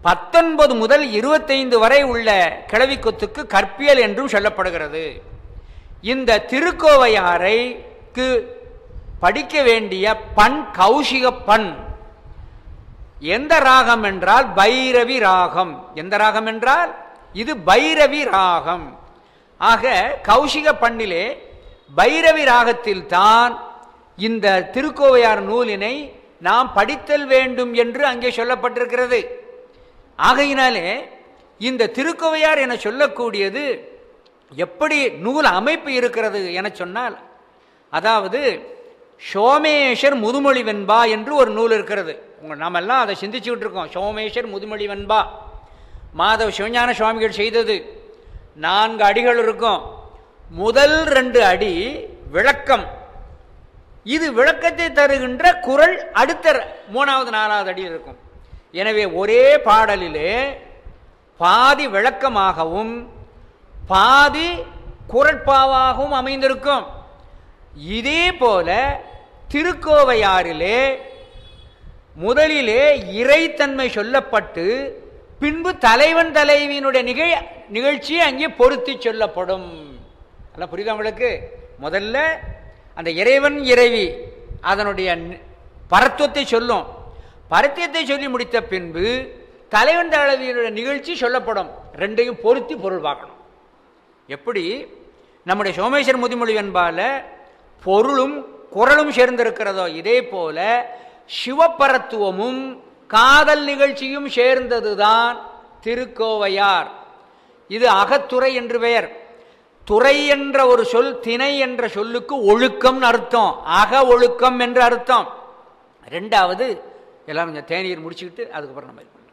பத்தொன்பது முதல் இருபத்தைந்து வரை உள்ள கிளவி கொத்துக்கு கற்பியல் என்றும் சொல்லப்படுகிறது இந்த திருக்கோவையாரைக்கு படிக்க வேண்டிய பண் கௌஷிக பண் எந்த ராகம் என்றால் பைரவி ராகம் எந்த ராகம் என்றால் இது பைரவி ராகம் ஆக கௌஷிக பண்ணிலே பைரவி ராகத்தில் தான் இந்த திருக்கோவையார் நூலினை நாம் படித்தல் வேண்டும் என்று அங்கே சொல்லப்பட்டிருக்கிறது ஆகையினாலே இந்த திருக்கோவையார் என சொல்லக்கூடியது எப்படி நூல் அமைப்பு இருக்கிறது என சொன்னால் அதாவது சோமேஷர் முதுமொழி வெண்பா என்று ஒரு நூல் இருக்கிறது உங்க நாம எல்லாம் அதை சிந்திச்சுக்கிட்டு இருக்கோம் சோமேஷர் முதுமொழி வெண்பா மாதவ சிவஞான சுவாமிகள் செய்தது நான்கு அடிகள் இருக்கும் முதல் ரெண்டு அடி விளக்கம் இது விளக்கத்தை தருகின்ற குரல் அடுத்த மூணாவது நாலாவது அடியில் இருக்கும் எனவே ஒரே பாடலிலே பாதி விளக்கமாகவும் பாதி குரட்பாவாகவும் அமைந்திருக்கும் இதே போல திருக்கோவையாரிலே முதலிலே இறைத்தன்மை சொல்லப்பட்டு பின்பு தலைவன் தலைவியினுடைய நிகழ் நிகழ்ச்சி அங்கே பொருத்தி சொல்லப்படும் நல்லா புரியுதா உங்களுக்கு முதல்ல அந்த இறைவன் இறைவி அதனுடைய நி- பரத்துவத்தை சொல்லும் பரத்தியத்தை சொல்லி முடித்த பின்பு தலைவன் தலைவியினுடைய நிகழ்ச்சி சொல்லப்படும் ரெண்டையும் பொருத்தி பொருள் பார்க்கணும் எப்படி நம்முடைய சோமேஸ்வர முதுமொழி என்பால பொருளும் குரலும் சேர்ந்திருக்கிறதோ இதே போல சிவபரத்துவமும் காதல் நிகழ்ச்சியும் சேர்ந்ததுதான் திருக்கோவையார் இது அகத்துறை என்று பெயர் துறை என்ற ஒரு சொல் திணை என்ற சொல்லுக்கு ஒழுக்கம்னு அர்த்தம் அக ஒழுக்கம் என்று அர்த்தம் ரெண்டாவது எல்லாரும் கொஞ்சம் தேநீர் முடிச்சுக்கிட்டு அதுக்கப்புறம் நம்ம இது பண்ணலாம்.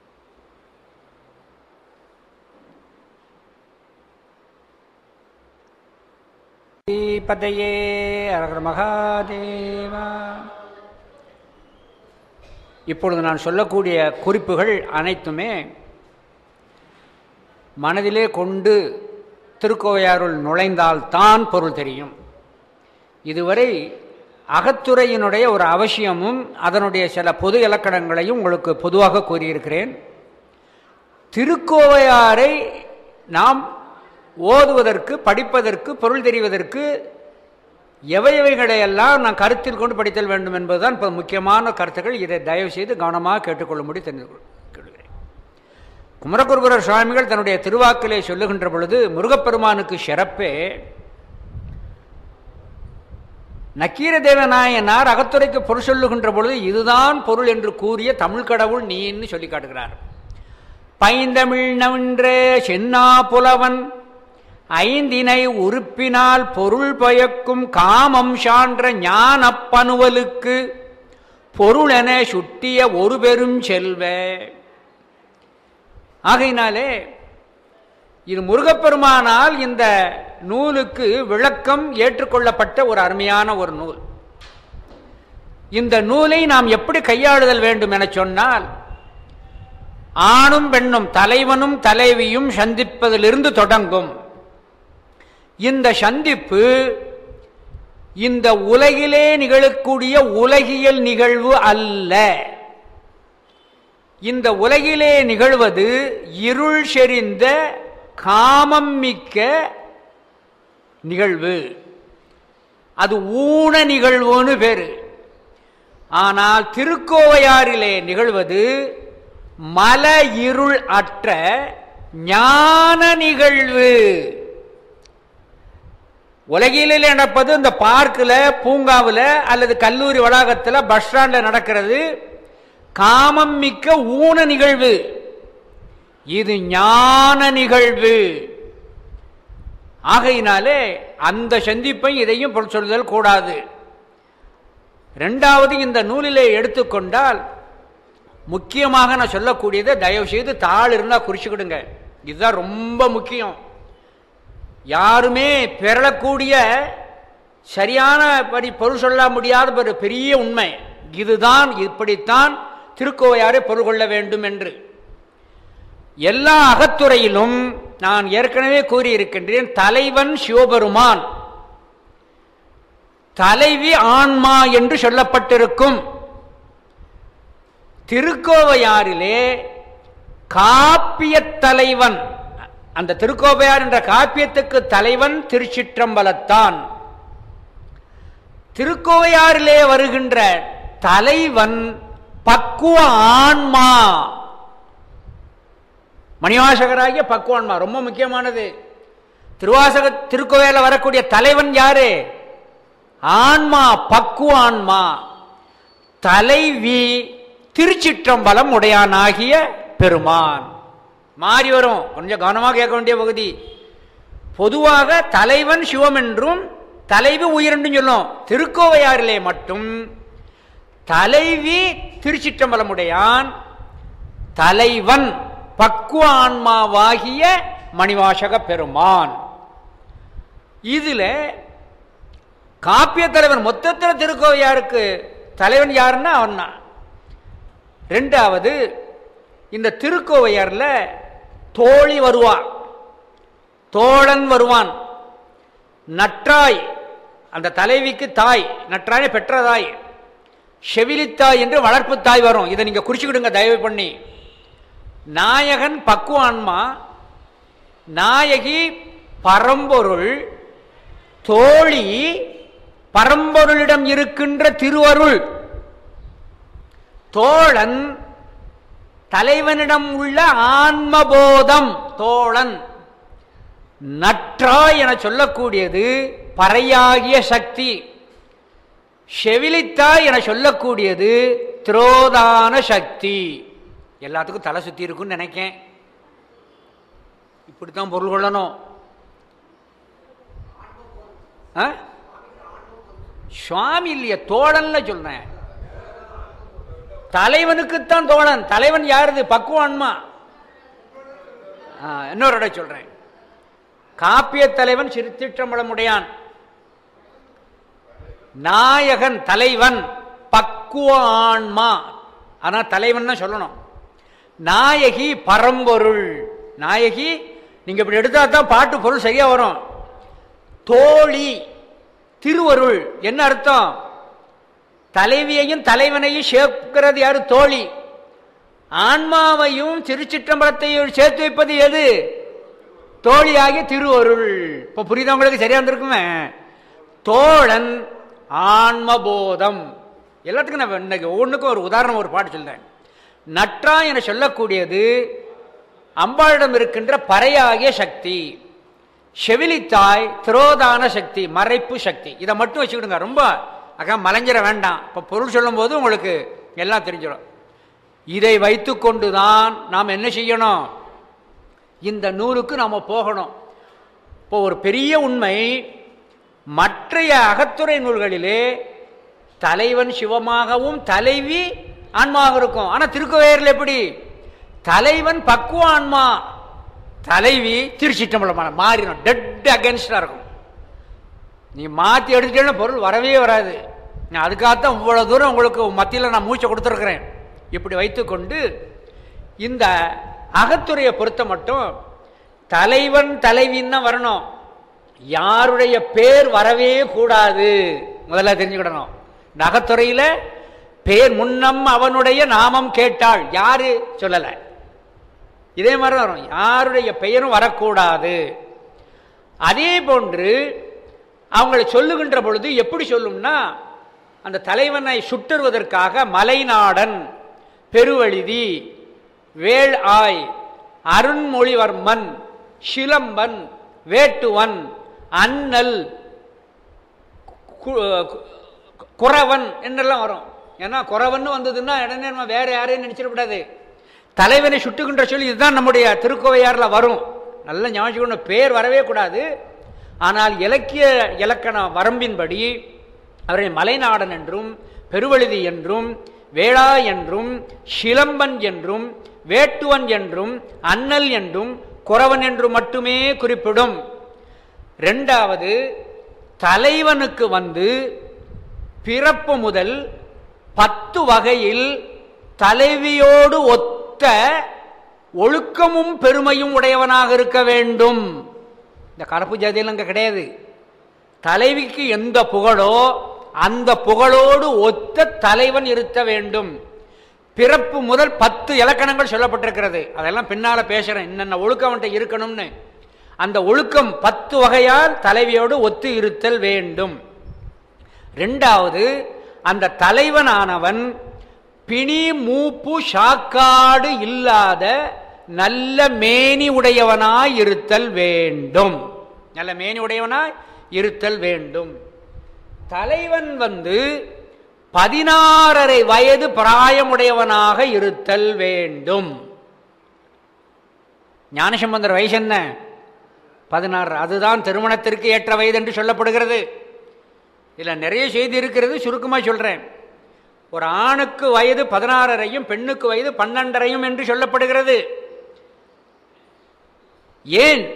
பதையே அரகர மகாதேவா இப்பொழுது நான் சொல்லக்கூடிய குறிப்புகள் அனைத்துமே மனதிலே கொண்டு திருக்கோவையாருள் நுழைந்தால்தான் பொருள் தெரியும் இதுவரை அகத்துறையினுடைய ஒரு அவசியமும் அதனுடைய சில பொது இலக்கணங்களையும் உங்களுக்கு பொதுவாக கூறியிருக்கிறேன் திருக்கோவையாரை நாம் ஓதுவதற்கு படிப்பதற்கு பொருள் தெரிவதற்கு எவை எவைகளையெல்லாம் நான் கருத்தில் கொண்டு படித்தல் வேண்டும் என்பதுதான் இப்போ முக்கியமான கருத்துக்கள் இதை தயவு செய்து கவனமாக கேட்டுக்கொள்ளும்படி தெரிந்து கொள்- கேளுகிறேன் குமரகுருபுரர் சுவாமிகள் தன்னுடைய திருவாக்கிலே சொல்லுகின்ற பொழுது முருகப்பெருமானுக்கு சிறப்பே நக்கீர தேவநாயனார் அகத்துறைக்கு பொருள் சொல்லுகின்ற பொழுது இதுதான் பொருள் என்று கூறிய தமிழ் கடவுள் நீன்னு சொல்லி காட்டுகிறார் பைந்தமிழ் நவின்ற சென்னா புலவன் ஐந்தினை உறுப்பினால் பொருள் பயக்கும் காமம் சான்ற ஞானப் பனுவலுக்கு பொருளென சுட்டிய ஒரு பெரும் செல்வ ஆகையினாலே இது முருகப்பெருமானால் இந்த நூலுக்கு விளக்கம் ஏற்றுக்கொள்ளப்பட்ட ஒரு அருமையான ஒரு நூல் இந்த நூலை நாம் எப்படி கையாளுதல் வேண்டும் என சொன்னால் ஆணும் பெண்ணும் தலைவனும் தலைவியும் சந்திப்பதிலிருந்து தொடங்கும் இந்த சந்திப்பு இந்த உலகிலே நிகழக்கூடிய உலகியல் நிகழ்வு அல்ல இந்த உலகிலே நிகழ்வது இருள் செறிந்த காமம் மிக்க நிகழ்வு அது ஊன நிகழ்வுன்னு பேரு ஆனால் திருக்கோவையாரிலே நிகழ்வது மல இருள் அற்ற ஞான நிகழ்வு உலகிலே நடப்பது இந்த பார்க்கில் பூங்காவில் அல்லது கல்லூரி வளாகத்தில் பஸ் ஸ்டாண்டில் நடக்கிறது காமம் மிக்க ஊன நிகழ்வு இது ஞான நிகழ்வு ஆகையினாலே அந்த சந்திப்பை இதையும் பொருள் சொல்லுதல் கூடாது ரெண்டாவது இந்த நூலிலே எடுத்துக்கொண்டால் முக்கியமாக நான் சொல்லக்கூடியது தயவு செய்து தாள் இருந்தால் குறிச்சுக்கிடுங்க இதுதான் ரொம்ப முக்கியம் யாருமே பெறக்கூடிய சரியான படி பொருள் சொல்ல முடியாத ஒரு பெரிய உண்மை இதுதான் இப்படித்தான் திருக்கோவையாரை பொருள் கொள்ள வேண்டும் என்று எல்லா அகத்துறையிலும் நான் ஏற்கனவே கூறியிருக்கின்றேன் தலைவன் சிவபெருமான் தலைவி ஆன்மா என்று சொல்லப்பட்டிருக்கும் திருக்கோவையாரிலே காப்பிய தலைவன் அந்த திருக்கோவையார் என்ற காப்பியத்துக்கு தலைவன் திருச்சிற்றம்பலத்தான் திருக்கோவையாரிலே வருகின்ற தலைவன் பக்குவ ஆன்மா மணிவாசகராகிய பக்குவ ஆன்மா ரொம்ப முக்கியமானது திருவாசக திருக்கோவையில வரக்கூடிய தலைவன் யாரு ஆன்மா பக்குவ ஆன்மா தலைவி திருச்சிற்றம்பலம் உடையானாகிய பெருமான் மாறி வரும் கொஞ்சம் கவனமாக கேட்க வேண்டிய பகுதி பொதுவாக தலைவன் சிவம் என்றும் தலைவி உயிர் என்றும் சொல்லும் திருக்கோவையாரிலே மட்டும் தலைவி திருச்சிற்றம்பலமுடையான் தலைவன் பக்குவ ஆன்மாவாகிய மணிவாசக பெருமான் இதுல காப்பிய தலைவன் மொத்தத்தில் திருக்கோவையாருக்கு தலைவன் யாருன்னா அவன் தான் ரெண்டாவது இந்த திருக்கோவையார்ல தோழி வருவான் தோழன் வருவான் நற்றாய் அந்த தலைவிக்கு தாய் நற்றாய பெற்ற தாய் செவிலித்தாய் என்று வளர்ப்பு தாய் வரும் இதை நீங்க குறிச்சுக்கிடுங்க தயவு பண்ணி நாயகன் பக்குவான்மா நாயகி பரம்பொருள் தோழி பரம்பொருளிடம் இருக்கின்ற திருவருள் தோழன் தலைவனிடம் உள்ள ஆன்மபோதம் தோழன் நற்றாய் என சொல்லக்கூடியது பறையாகிய சக்தி செவிலித்தாய் என சொல்லக்கூடியது திரோதான சக்தி எல்லாத்துக்கும் தலை சுத்தி இருக்குன்னு நினைக்கேன் இப்படித்தான் பொருள் கொள்ளணும் ஆ? சுவாமி இல்லையா தோழன்ல சொல்றேன் தலைவனுக்குத்தான் தோழன் தலைவன் யாருது பக்குவான்மா ஆ, இன்னொரு இடம் சொல்றேன் காப்பிய தலைவன் சிறுத்திற்றம்பலமுடையான் நாயகன் தலைவன் பக்குவ ஆன்மா ஆனா தலைவன் தான் சொல்லணும் நாயகி பரம்பொருள் நாயகி நீங்க இப்படி எடுத்தா தான் பாட்டு பொருள் சரியா வரும் தோழி திருவருள் என்ன அர்த்தம் தலைவியையும் தலைவனையும் சேர்க்கிறது யாரு தோழி ஆன்மாவையும் திருச்சிற்றம்பலத்தையும் சேர்த்து வைப்பது எது தோழியாகிய திருவருள் இப்ப புரியுதா உங்களுக்கு சரியா இருந்திருக்குமே தோழன் ஆன்மபோதம் எல்லாத்துக்கும் நான் இன்னைக்கு ஒவ்வொன்றுக்கும் ஒரு உதாரணம் ஒரு பாட்டு சொல்றேன் நற்றா என சொல்லக்கூடியது அம்பாளிடம் இருக்கின்ற பறையாகிய சக்தி செவிலித்தாய் திரோதான சக்தி மறைப்பு சக்தி இதை மட்டும் வச்சுக்கிடுங்க ரொம்ப அக்கா மலைஞ்சிட வேண்டாம் இப்போ பொருள் சொல்லும்போது உங்களுக்கு எல்லாம் தெரிஞ்சிடும் இதை வைத்துக்கொண்டு தான் நாம் என்ன செய்யணும் இந்த நூலுக்கு நாம் போகணும் இப்போ ஒரு பெரிய உண்மை மற்றைய அகத்துறை நூல்களிலே தலைவன் சிவமாகவும் தலைவி ஆன்மாவாக இருக்கும் ஆனால் திருக்கோவையரில் எப்படி தலைவன் பக்குவ ஆன்மா தலைவி திருச்சிட்டம்பலமான மாறிடும் டெட் அகேன்ஸ்டாக இருக்கும் நீ மாற்றி எடுத்துட்டேன்னா பொருள் வரவே வராது நான் அதுக்காகத்தான் இவ்வளோ தூரம் உங்களுக்கு மத்தியில் நான் மூச்சை கொடுத்துருக்குறேன் இப்படி வைத்துக்கொண்டு இந்த அகத்துறையை பொறுத்த மட்டும் தலைவன் தலைவின்னு தான் வரணும் யாருடைய பேர் வரவே கூடாது முதல்ல தெரிஞ்சுக்கிடணும் இந்த அகத்துறையில் பேர் முன்னம் அவனுடைய நாமம் கேட்டாள் யாரு சொல்லலை இதே மாதிரி தான் வரும் யாருடைய பெயரும் வரக்கூடாது அதே போன்று அவங்களை சொல்லுகின்ற பொழுது எப்படி சொல்லும்னா அந்த தலைவனை சுட்டுருவதற்காக மலைநாடன் பெருவழுதி வேள் ஆய் அருண்மொழிவர்மன் சிலம்பன் வேட்டுவன் அண்ணல் கு- கு- குறவன் என்றெல்லாம் வரும் ஏன்னா குறவன் வந்ததுன்னா உடனே நம்ம வேற யாரையும் நினைச்சிடக்கூடாது தலைவனை சுட்டுகின்ற சொல்லி இதுதான் நம்முடைய திருக்கோவையார்ல வரும் நல்ல ஞாபகம் பேர் வரவே கூடாது ஆனால் இலக்கிய இலக்கண வரம்பின்படி அவரை மலைநாடன் என்றும் பெருவழுதி என்றும் வேளா என்றும் சிலம்பன் என்றும் வேட்டுவன் என்றும் அண்ணல் என்றும் குறவன் என்றும் மட்டுமே குறிப்பிடும் ரெண்டாவது தலைவனுக்கு வந்து பிறப்பு முதல் பத்து வகையில் தலைவியோடு ஒத்த ஒழுக்கமும் பெருமையும் உடையவனாக இருக்க வேண்டும் இந்த கலப்பு ஜாதியில் அங்கே கிடையாது தலைவிக்கு எந்த புகழோ அந்த புகழோடு ஒத்த தலைவன் இருக்க வேண்டும் பிறப்பு முதல் பத்து இலக்கணங்கள் சொல்லப்பட்டிருக்கிறது அதெல்லாம் பின்னால பேசுறேன் என்னென்ன ஒழுக்கம் அவன்கிட்ட இருக்கணும்னு அந்த ஒழுக்கம் பத்து வகையால் தலைவியோடு ஒத்து இருத்தல் வேண்டும் ரெண்டாவது அந்த தலைவனானவன் பிணி மூப்பு சாக்காடு இல்லாத நல்ல மேனி உடையவனாய் இருத்தல் வேண்டும் நல்ல மேனி உடையவனாய் இருத்தல் வேண்டும் தலைவன் வந்து பதினாறரை வயது பிராயமுடையவனாக இருத்தல் வேண்டும் ஞானசம்பந்தர் வயசு என்ன பதினாறு அதுதான் திருமணத்திற்கு ஏற்ற வயது என்று சொல்லப்படுகிறது இதில் நிறைய செய்தி இருக்கிறது சுருக்கமாக சொல்கிறேன் ஒரு ஆணுக்கு வயது பதினாறரையும் பெண்ணுக்கு வயது பன்னெண்டரையும் என்று சொல்லப்படுகிறது ஏன்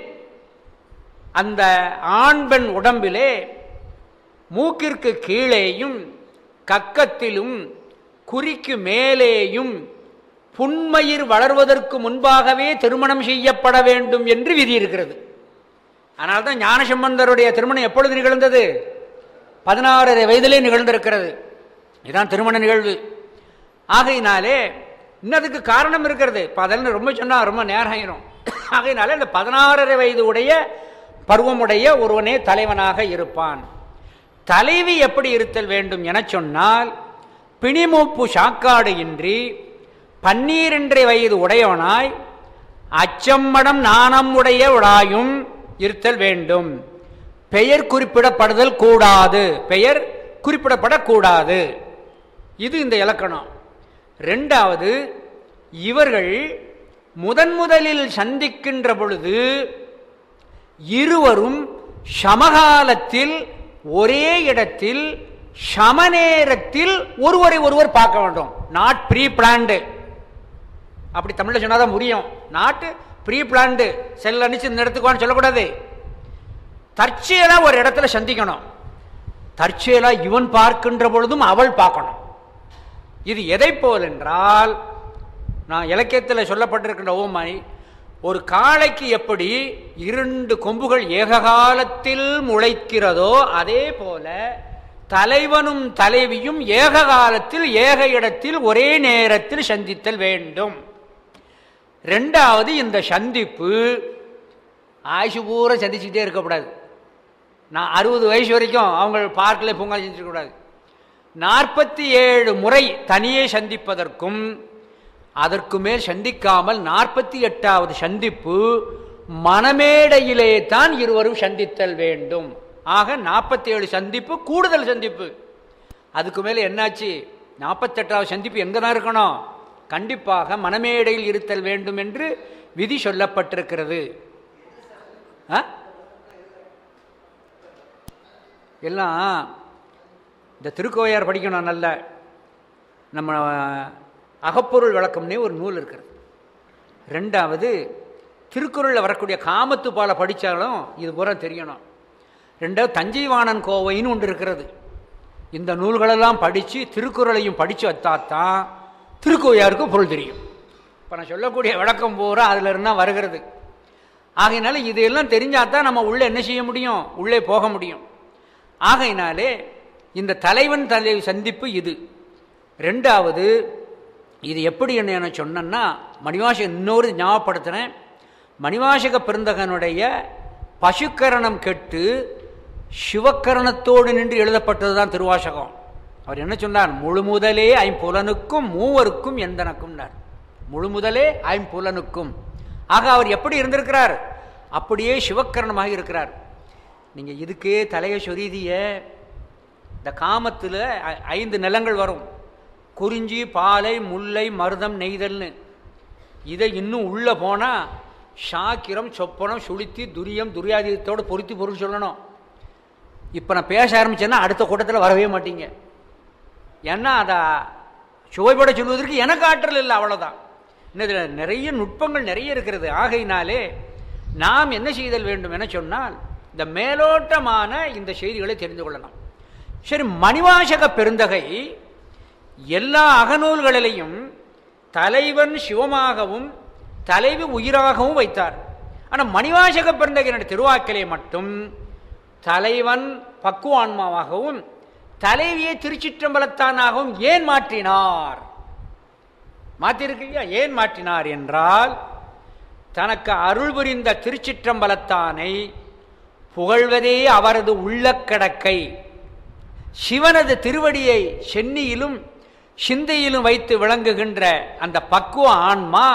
அந்த ஆண் பெண் உடம்பிலே மூக்கிற்கு கீழேயும் கக்கத்திலும் குறிக்கு மேலேயும் புன்மயிர் வளர்வதற்கு முன்பாகவே திருமணம் செய்யப்பட வேண்டும் என்று விதி இருக்கிறது ஆனால் தான் ஞானசம்பந்தருடைய திருமணம் எப்பொழுது நிகழ்ந்தது பதினாறரை வயதிலே நிகழ்ந்திருக்கிறது இதுதான் திருமண நிகழ்வு ஆகையினாலே இன்னதுக்கு காரணம் இருக்கிறது இப்போ அதெல்லாம் ரொம்ப சொன்னால் ரொம்ப நேரம் ஆயிரும் ஆகையினாலே இந்த பதினாறரை வயது உடைய பருவமுடைய ஒருவனே தலைவனாக இருப்பான் தலைவி எப்படி இருத்தல் வேண்டும் என சொன்னால் பிணிமூப்பு சாக்காடு இன்றி பன்னீரண்டரை வயது உடையவனாய் அச்சம்மடம் நாணம் உடைய உடாயும் இருத்தல் வேண்டும் பெயர் குறிப்பிடப்படுதல் கூடாது பெயர் குறிப்பிடப்படக்கூடாது இது இந்த இலக்கணம் ரெண்டாவது இவர்கள் முதன் முதலில் சந்திக்கின்ற பொழுது இருவரும் சமகாலத்தில் ஒரே இடத்தில் சமநேரத்தில் ஒருவரை ஒருவர் பார்க்க வேண்டும் நாட் ப்ரீ பிளான்டு அப்படி தமிழில் சொன்னாதான் புரியும் நாட்டு ப்ரீ பிளான்டு செல் அனுப்பிச்சு இந்த இடத்துக்கு சொல்லக்கூடாது தற்செயலா ஒரு இடத்துல சந்திக்கணும் தற்செயலா இவன் பார்க்கின்ற பொழுதும் அவள் பார்க்கணும் இது எதை போல் என்றால் நான் இலக்கியத்தில் சொல்லப்பட்டிருக்கின்ற ஓமை ஒரு காளைக்கு எப்படி இரண்டு கொம்புகள் ஏககாலத்தில் முளைக்கிறதோ அதே போல தலைவனும் தலைவியும் ஏக காலத்தில் ஏக இடத்தில் ஒரே நேரத்தில் சந்தித்தல் வேண்டும் ரெண்டாவது இந்த சந்திப்பு ஆயுசு பூரா சந்திச்சுக்கிட்டே இருக்கக்கூடாது நான் அறுபது வயசு வரைக்கும் அவங்க பார்க்கில் பூங்கா செஞ்சிருக்கக்கூடாது நாற்பத்தி ஏழு முறை தனியே சந்திப்பதற்கும் அதற்கு மேல் சந்திக்காமல் நாற்பத்தி எட்டாவது சந்திப்பு மணமேடையிலே தான் இருவரும் சந்தித்தல் வேண்டும் ஆக நாற்பத்தி ஏழு சந்திப்பு கூடுதல் சந்திப்பு அதுக்கு மேலே என்னாச்சு நாற்பத்தெட்டாவது சந்திப்பு எங்கே தான் இருக்கணும் கண்டிப்பாக மணமேடையில் இருத்தல் வேண்டும் என்று விதி சொல்லப்பட்டிருக்கிறது ஆ எல்லாம் இந்த திருக்கோவையார் படிக்கணும் நல்ல நம்ம அகப்பொருள் விளக்கம்னே ஒரு நூல் இருக்கிறது ரெண்டாவது திருக்குறளில் வரக்கூடிய காமத்து பாலை படித்தாலும் இது பூரா தெரியணும் ரெண்டாவது தஞ்சைவாணன் கோவைன்னு ஒன்று இருக்கிறது இந்த நூல்களெல்லாம் படித்து திருக்குறளையும் படித்து வச்சாதான் திருக்கோவையாருக்கு பொருள் தெரியும் இப்போ நான் சொல்லக்கூடிய விளக்கம் பூரா அதில் இருந்தால் வருகிறது ஆகையினால இதையெல்லாம் தெரிஞ்சாதான் நம்ம உள்ளே என்ன செய்ய முடியும் உள்ளே போக முடியும் ஆகையினாலே இந்த தலைவன் தலைவி சந்திப்பு இது ரெண்டாவது இது எப்படி என்ன சொன்னேன்னா மணிவாசக இன்னொரு ஞாபகப்படுத்துகிறேன் மணிவாசக பெருந்தகனுடைய பசுக்கரணம் கெட்டு சிவக்கரணத்தோடு நின்று எழுதப்பட்டது தான் திருவாசகம் அவர் என்ன சொன்னார் முழு முதலே ஐம்புலனுக்கும் மூவருக்கும் எந்தனக்கும்னார் முழு முதலே ஐம்புலனுக்கும் ஆக அவர் எப்படி இருந்திருக்கிறார் அப்படியே சிவக்கரணமாக இருக்கிறார் நீங்கள் இதுக்கே தலையை சொரீதிய இந்த காமத்தில் ஐந்து நிலங்கள் வரும் குறிஞ்சி பாலை முல்லை மருதம் நெய்தல்னு இதை இன்னும் உள்ளே போனால் சாக்கிரம் சொப்பனம் சுளுத்தி துரியம் துரியாதீதத்தோடு பொருத்தி பொருள் சொல்லணும் இப்போ நான் பேச ஆரம்பிச்சேன்னா அடுத்த கூட்டத்தில் வரவே மாட்டீங்க ஏன்னா அதை சுவைப்பட சொல்வதற்கு எனக்கு ஆற்றல் இல்லை அவ்வளோதான் இன்னதில் நிறைய நுட்பங்கள் நிறைய இருக்கிறது ஆகையினாலே நாம் என்ன செய்தல் வேண்டும் என சொன்னால் இந்த மேலோட்டமான இந்த செய்திகளை தெரிந்து கொள்ளலாம் சரி மணிவாசக பெருந்தகை எல்லா அகநூல்களிலையும் தலைவன் சிவமாகவும் தலைவி உயிராகவும் வைத்தார் ஆனால் மணிவாசக பெருந்தகையினுடைய திருவாக்கிலே மட்டும் தலைவன் பக்குவான்மாவாகவும் தலைவியை திருச்சிற்றம்பலத்தானாகவும் ஏன் மாற்றினார் மாற்றிருக்கு இல்லையா ஏன் மாற்றினார் என்றால் தனக்கு அருள் புரிந்த திருச்சிற்றம்பலத்தானை புகழ்வதே அவரது உள்ளக்கடக்கை சிவனது திருவடியை சென்னியிலும் சிந்தையிலும் வைத்து விளங்குகின்ற அந்த பக்குவ ஆன்மா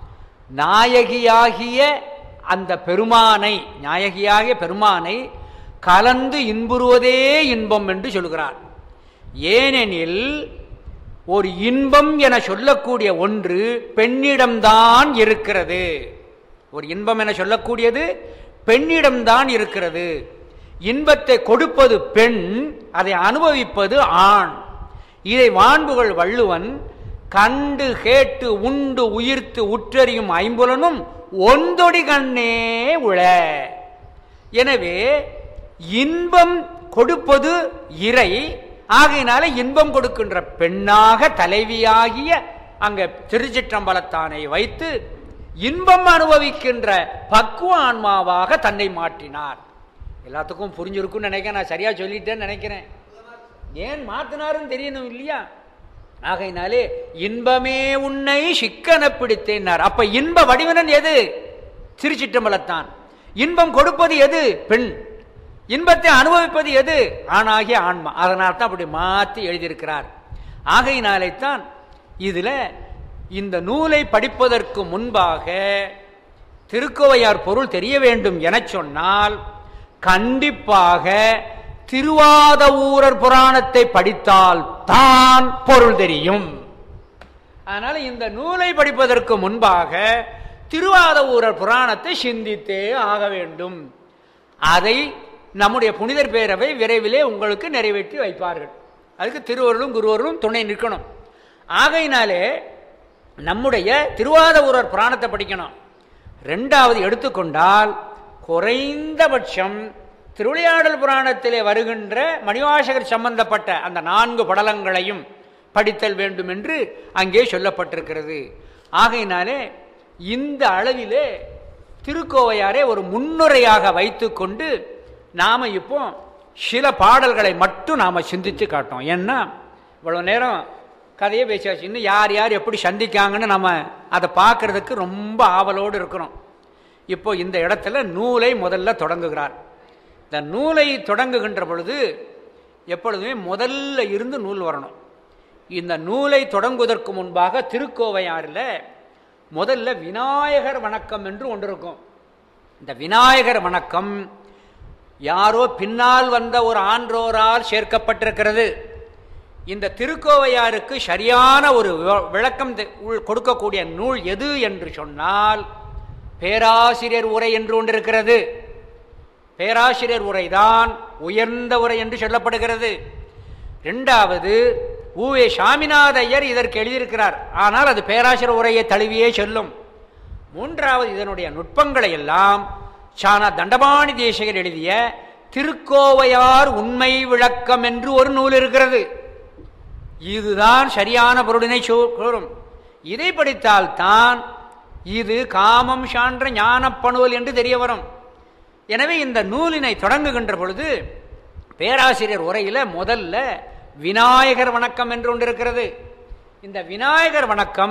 நாயகியாகிய அந்த பெருமானை நாயகியாகிய பெருமானை கலந்து இன்புறுவதே இன்பம் என்று சொல்கிறார் ஏனெனில் ஒரு இன்பம் என சொல்லக்கூடிய ஒன்று பெண்ணிடம்தான் இருக்கிறது ஒரு இன்பம் என சொல்லக்கூடியது பெண்ணிடம்தான் இருக்கிறது இன்பத்தை கொடுப்பது பெண் அதை அனுபவிப்பது ஆண் இதை வான்புகள் வள்ளுவன் கண்டு கேட்டு உண்டு உயிர்த்து உற்றறியும் ஐம்புலனும் ஒந்தொடி கண்ணே உள எனவே இன்பம் கொடுப்பது இறை ஆகையினால இன்பம் கொடுக்கின்ற பெண்ணாக தலைவியாகிய அங்க திருச்சிற்றம்பலத்தானை வைத்து இன்பம் அனுபவிக்கின்ற பக்குவ ஆன்மாவாக தன்னை மாற்றினார் எல்லாத்துக்கும் புரிஞ்சிருக்கும்னு நினைக்கிறேன் நான் சரியா சொல்லிட்டேன்னு நினைக்கிறேன் ஏன் மாத்தினாருன்னு தெரியணும் இல்லையா ஆகையினாலே இன்பமே உன்னை சிக்கன பிடித்தேன்னார் அப்ப இன்ப வடிவனன் எது திருச்சிற்றம்பலத்தான் இன்பம் கொடுப்பது எது பெண் இன்பத்தை அனுபவிப்பது எது ஆணாகிய ஆன்மா அதனால் தான் அப்படி மாற்றி எழுதியிருக்கிறார் ஆகையினாலே தான் இதில் இந்த நூலை படிப்பதற்கு முன்பாக திருக்கோவையார் பொருள் தெரிய வேண்டும் என சொன்னால் கண்டிப்பாக திருவாத ஊரர் புராணத்தை படித்தால் தான் பொருள் தெரியும் அதனால இந்த நூலை படிப்பதற்கு முன்பாக திருவாத ஊரர் புராணத்தை சிந்தித்தே ஆக வேண்டும் அதை நம்முடைய புனிதர் பேரவை விரைவிலே உங்களுக்கு நிறைவேற்றி வைப்பார்கள் அதுக்கு திருவருளும் குருவருளும் துணை நிற்கணும் ஆகையினாலே நம்முடைய திருவாத ஊரர் புராணத்தை படிக்கணும் ரெண்டாவது எடுத்துக்கொண்டால் குறைந்தபட்சம் திருவிளையாடல் புராணத்திலே வருகின்ற மணிவாசகர் சம்பந்தப்பட்ட அந்த நான்கு படலங்களையும் படித்தல் வேண்டும் என்று அங்கே சொல்லப்பட்டிருக்கிறது ஆகையினாலே இந்த அளவிலே திருக்கோவையாரை ஒரு முன்னுரையாக வைத்துக்கொண்டு நாம் இப்போ சில பாடல்களை மட்டும் நாம் சிந்தித்து காட்டோம் ஏன்னா இவ்வளோ நேரம் கதையை பேசியாச்சு இன்னும் யார் யார் எப்படி சந்திக்காங்கன்னு நம்ம அதை பார்க்கறதுக்கு ரொம்ப ஆவலோடு இருக்கிறோம் இப்போ இந்த இடத்துல நூலை முதல்ல தொடங்குகிறார் இந்த நூலை தொடங்குகின்ற பொழுது எப்பொழுதுமே முதல்ல இருந்து நூல் வரணும் இந்த நூலை தொடங்குவதற்கு முன்பாக திருக்கோவையாறில் முதல்ல விநாயகர் வணக்கம் என்று ஒன்று இருக்கும் இந்த விநாயகர் வணக்கம் யாரோ பின்னால் வந்த ஒரு ஆன்றோரால் சேர்க்கப்பட்டிருக்கிறது இந்த திருக்கோவையாருக்கு சரியான ஒரு வி- விளக்கம் தெ- உள் கொடுக்கக்கூடிய நூல் எது என்று சொன்னால் பேராசிரியர் உரை என்று ஒன்று இருக்கிறது பேராசிரியர் உரைதான் உயர்ந்த உரை என்று சொல்லப்படுகிறது இரண்டாவது ஊவே சாமிநாத ஐயர் இதற்கு எழுதியிருக்கிறார் ஆனால் அது பேராசிரியர் உரையை தழுவியே சொல்லும் மூன்றாவது இதனுடைய நுட்பங்களை எல்லாம் சானா தண்டபாணி தேசிகர் எழுதிய திருக்கோவையார் உண்மை விளக்கம் என்று ஒரு நூல் இருக்கிறது இதுதான் சரியான பொருளினை சூ- கூறும் இதை படித்தால்தான் இது காமம் சான்ற ஞானப்பணுவல் என்று தெரிய வரும் எனவே இந்த நூலினை தொடங்குகின்ற பொழுது பேராசிரியர் உரையில முதல்ல விநாயகர் வணக்கம் என்று ஒன்று இருக்கிறது இந்த விநாயகர் வணக்கம்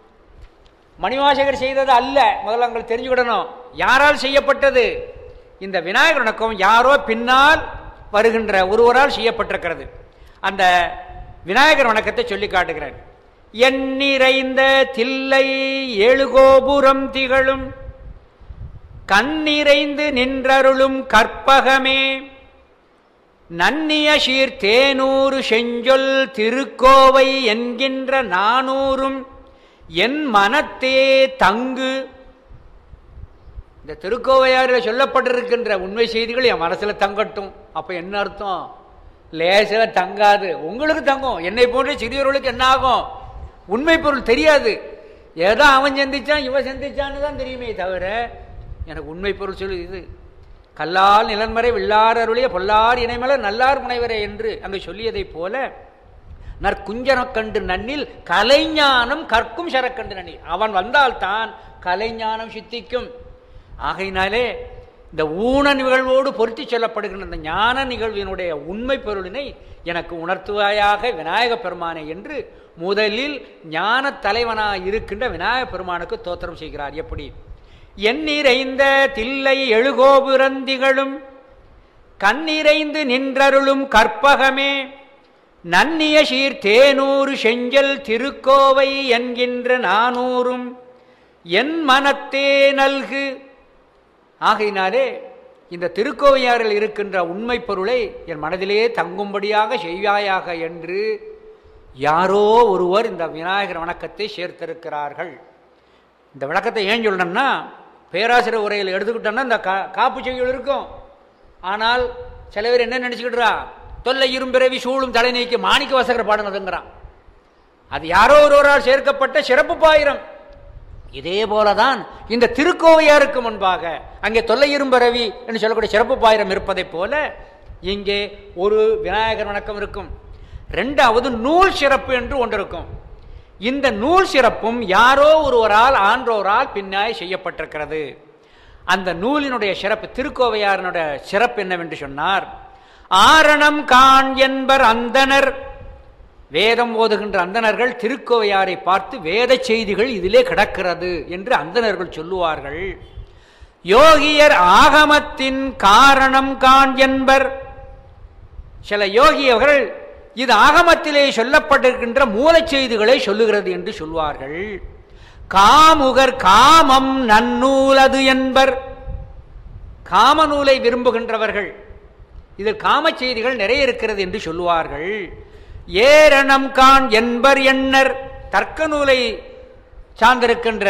மணிவாசகர் செய்தது அல்ல முதல்ல உங்களுக்கு தெரிஞ்சுக்கிடணும் யாரால் செய்யப்பட்டது இந்த விநாயகர் வணக்கம் யாரோ பின்னால் வருகின்ற ஒருவரால் செய்யப்பட்டிருக்கிறது அந்த விநாயகர் வணக்கத்தை சொல்லி காட்டுகிறேன் எண்ணிறைந்த தில்லை ஏழுகோபுரம் திகழும் கண்ணிறைந்து நின்றருளும் கற்பகமே நன்னிய சீர் தேனூறு செஞ்சொல் திருக்கோவை என்கின்ற நானூறும் என் மனத்தே தங்கு இந்த திருக்கோவையாரில் சொல்லப்பட்டிருக்கின்ற உண்மை செய்திகள் என் மனசுல தங்கட்டும் அப்ப என்ன அர்த்தம் லேசில் தங்காது உங்களுக்கு தங்கும் என்னை போன்ற சிறியவர்களுக்கு என்ன ஆகும் உண்மை பொருள் தெரியாது ஏதோ அவன் சந்திச்சான் இவன் சந்திச்சான்னு தான் தெரியுமே தவிர எனக்கு உண்மை பொருள் சொல்லு இது கல்லால் நிலன்மறை வில்லார் அருளிய பொல்லார் இணைமலர் நல்லார் முனைவரே என்று அங்கு சொல்லியதைப் போல நற்குஞ்சனக் கண்டு நன்னில் கலைஞானம் கற்கும் சரக்கண்டு நன்னி அவன் வந்தால்தான் கலைஞானம் சித்திக்கும் ஆகையினாலே இந்த ஊன நிகழ்வோடு பொருத்தி சொல்லப்படுகின்ற இந்த ஞான நிகழ்வினுடைய உண்மை பொருளினை எனக்கு உணர்த்துவாயாக விநாயக பெருமானே என்று முதலில் ஞான தலைவனாக இருக்கின்ற விநாயக பெருமானுக்கு தோத்திரம் செய்கிறார் எப்படி எண்ணிறைந்த தில்லை எழுகோபுரந்திகளும் கண்ணிறைந்து நின்றருளும் கற்பகமே நன்னிய சீர் தேனூறு செஞ்சல் திருக்கோவை என்கின்ற நானூறும் என் மனத்தே நல்கு ஆகையினாலே இந்த திருக்கோவையாரில் இருக்கின்ற உண்மை பொருளை என் மனதிலே தங்கும்படியாக செய்வாயாக என்று யாரோ ஒருவர் இந்த விநாயகர் வணக்கத்தை சேர்த்திருக்கிறார்கள் இந்த விளக்கத்தை ஏன் சொல்லணும்னா பேராசிரியர் உரையில் எடுத்துக்கிட்டோம்னா இந்த கா காப்பு செய்யுள் இருக்கும் ஆனால் சில பேர் என்ன நினச்சிக்கிட்டுறா தொல்லை இரும்பிறவி சூழும் தலை நீக்கி மாணிக்க வாசகர் பாடினதுங்கிறான் அது யாரோ ஒருவரால் சேர்க்கப்பட்ட சிறப்பு பாயிரம் இதே போலதான் இந்த திருக்கோவையாருக்கு முன்பாக அங்கே தொல்லை இரும்பரவி என்று சொல்லக்கூடிய சிறப்பு பாயிரம் இருப்பதைப் போல இங்கே ஒரு விநாயகர் வணக்கம் இருக்கும் ரெண்டாவது நூல் சிறப்பு என்று ஒன்று இருக்கும் இந்த நூல் சிறப்பும் யாரோ ஒருவரால் ஆன்றோரால் பின்னாய் செய்யப்பட்டிருக்கிறது அந்த நூலினுடைய சிறப்பு திருக்கோவையாரனுடைய சிறப்பு என்னவென்று சொன்னார் ஆரணம் காண் என்பர் அந்தனர் வேதம் ஓதுகின்ற அந்தணர்கள் திருக்கோவையாரை பார்த்து வேத செய்திகள் இதிலே கிடக்கிறது என்று அந்தணர்கள் சொல்லுவார்கள் யோகியர் ஆகமத்தின் காரணம் காண் என்பர் சில யோகியர்கள் இது ஆகமத்திலே சொல்லப்பட்டிருக்கின்ற மூலச் செய்திகளை சொல்லுகிறது என்று சொல்வார்கள் காமுகர் காமம் நன்னூலது என்பர் காமநூலை விரும்புகின்றவர்கள் இதில் காம செய்திகள் நிறைய இருக்கிறது என்று சொல்லுவார்கள் ஏரணம் கான் என்பர் எண்ணர் தர்க்க நூலை சார்ந்திருக்கின்ற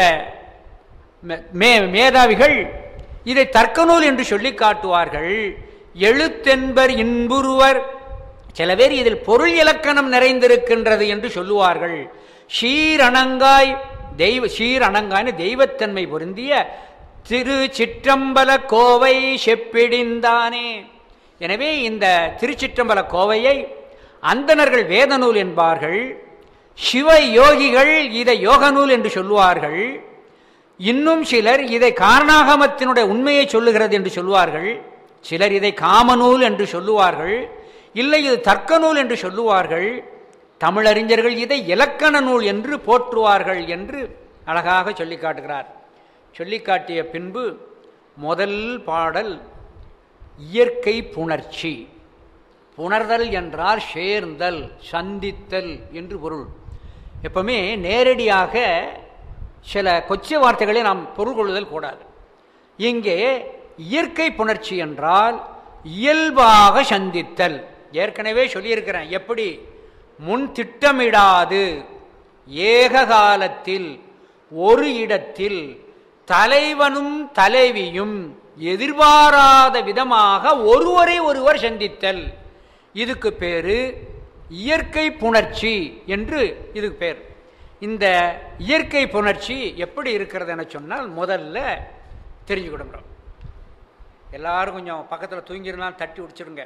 மே மேதாவிகள் இதை தர்க்க நூல் என்று சொல்லி காட்டுவார்கள் எழுத்தென்பர் இன்புருவர் சில பேர் இதில் பொருள் இலக்கணம் நிறைந்திருக்கின்றது என்று சொல்லுவார்கள் ஷீரணங்காய் தெய்வ ஷீரணங்காய்னு தெய்வத்தன்மை பொருந்திய திரு சிற்றம்பல கோவை செப்பிடிந்தானே எனவே இந்த திருச்சிற்றம்பல கோவையை அந்தணர்கள் வேத நூல் என்பார்கள் சிவ யோகிகள் இதை யோக நூல் என்று சொல்லுவார்கள் இன்னும் சிலர் இதை காரணாகமத்தினுடைய உண்மையை சொல்லுகிறது என்று சொல்லுவார்கள் சிலர் இதை காமநூல் என்று சொல்லுவார்கள் இல்லை இது தர்க்க நூல் என்று சொல்லுவார்கள் தமிழறிஞர்கள் இதை இலக்கண நூல் என்று போற்றுவார்கள் என்று அழகாக சொல்லி காட்டுகிறார் சொல்லி காட்டிய பின்பு முதல் பாடல் இயற்கை புணர்ச்சி புணர்தல் என்றால் சேர்ந்தல் சந்தித்தல் என்று பொருள் எப்பவுமே நேரடியாக சில கொச்சை வார்த்தைகளை நாம் பொருள் கொள்ளுதல் கூடாது இங்கே இயற்கை புணர்ச்சி என்றால் இயல்பாக சந்தித்தல் ஏற்கனவே சொல்லியிருக்கிறேன் எப்படி முன் திட்டமிடாது ஏக காலத்தில் ஒரு இடத்தில் தலைவனும் தலைவியும் எதிர்பாராத விதமாக ஒருவரை ஒருவர் சந்தித்தல் இதுக்கு பேரு இயற்கை புணர்ச்சி என்று இதுக்கு பேர் இந்த இயற்கை புணர்ச்சி எப்படி இருக்கிறது என சொன்னால் முதல்ல தெரிஞ்சுக்கிடுங்க எல்லாரும் கொஞ்சம் பக்கத்தில் தூங்கிடலாம் தட்டி உடிச்சிடுங்க